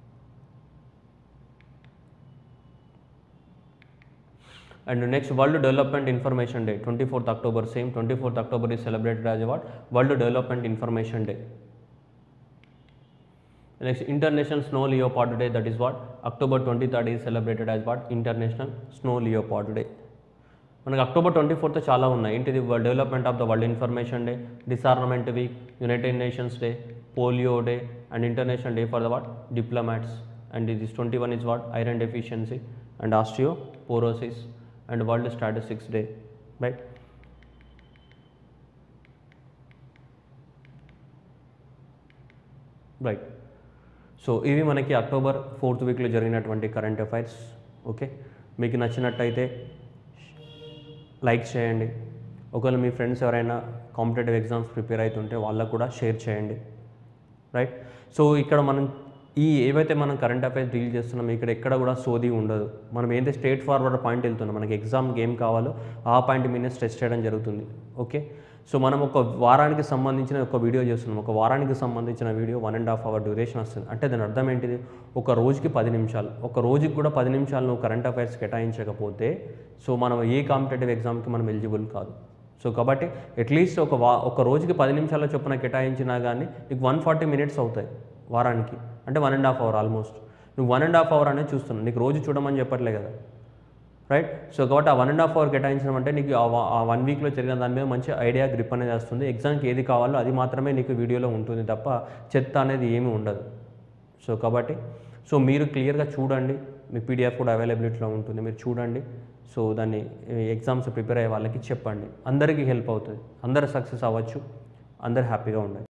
and next world development information day 24th october same 24th october is celebrated as a what world development information day Next, International Snow Leopard Day, that is what? October 23rd is celebrated as what? International Snow Leopard Day. మనకి October twenty fourth చాలా ఉన్నాయి ఏంటిది development of the world information day disarmament week United Nations day polio day and international day for the what diplomats and ఇది twenty one is what iron deficiency and osteoporosis and world statistics day right right so ఇవి మనకి October fourth వీక్లో జరిగినటువంటి current affairs okay మీకు నచ్చినట్టయితే like చేయండి ఒకవేళ మీ ఫ్రెండ్స్ ఎవరైనా కాంపిటేటివ్ ఎగ్జామ్స్ ప్రిపేర్ అవుతుంటే వాళ్ళకు కూడా షేర్ చేయండి రైట్ సో ఇక్కడ మనం ఈ ఏవైతే మనం కరెంట్ అఫైర్స్ డీల్ చేస్తున్నామో ఇక్కడ ఎక్కడ కూడా సోది ఉండదు మనం ఏంటంటే స్ట్రేట్ ఫార్వర్డ్ పాయింట్ వెళ్తున్నాం మనకి ఎగ్జామ్కి ఏం కావాలో ఆ పాయింట్ మీద స్ట్రెస్ చేయడం జరుగుతుంది ఓకే సో మనం ఒక వారానికి సంబంధించిన ఒక వీడియో చేస్తున్నాం ఒక వారానికి సంబంధించిన video one and half hour duration వస్తుంది అంటే దాని అర్థం ఏంటిది ఒక రోజుకి పది నిమిషాలు ఒక రోజుకి కూడా పది నిమిషాలు నువ్వు కరెంట్ అఫైర్స్ కేటాయించకపోతే సో మనం ఏ కాంపిటేటివ్ ఎగ్జామ్కి మనం ఎలిజిబుల్ కాదు సో కాబట్టి అట్లీస్ట్ ఒక వా ఒక రోజుకి పది నిమిషాల చొప్పున కేటాయించినా కానీ నీకు వన్ ఫార్టీ మినిట్స్ అవుతాయి వారానికి అంటే one and half hour almost నువ్వు వన్ అండ్ హాఫ్ అవర్ అనేది చూస్తున్నావు నీకు రోజు చూడమని చెప్పట్లే కదా రైట్ సో కాబట్టి ఆ వన్ అండ్ హాఫ్ అవర్ కేటాయించడం అంటే నీకు ఆ వ- ఆ వన్ వీక్లో జరిగిన దాని మీద మంచి ఐడియా గ్రిప్ అనేది వస్తుంది ఎగ్జామ్కి ఏది కావాలో అది మాత్రమే నీకు వీడియోలో ఉంటుంది తప్ప చెత్త అనేది ఏమీ ఉండదు సో కాబట్టి సో మీరు క్లియర్గా చూడండి మీ పీడిఎఫ్ కూడా అవైలబిలిటీలో ఉంటుంది మీరు చూడండి సో దాన్ని ఎగ్జామ్స్ ప్రిపేర్ అయ్యే వాళ్ళకి చెప్పండి అందరికీ హెల్ప్ అవుతుంది అందరు సక్సెస్ అవ్వచ్చు అందరు హ్యాపీగా ఉండాలి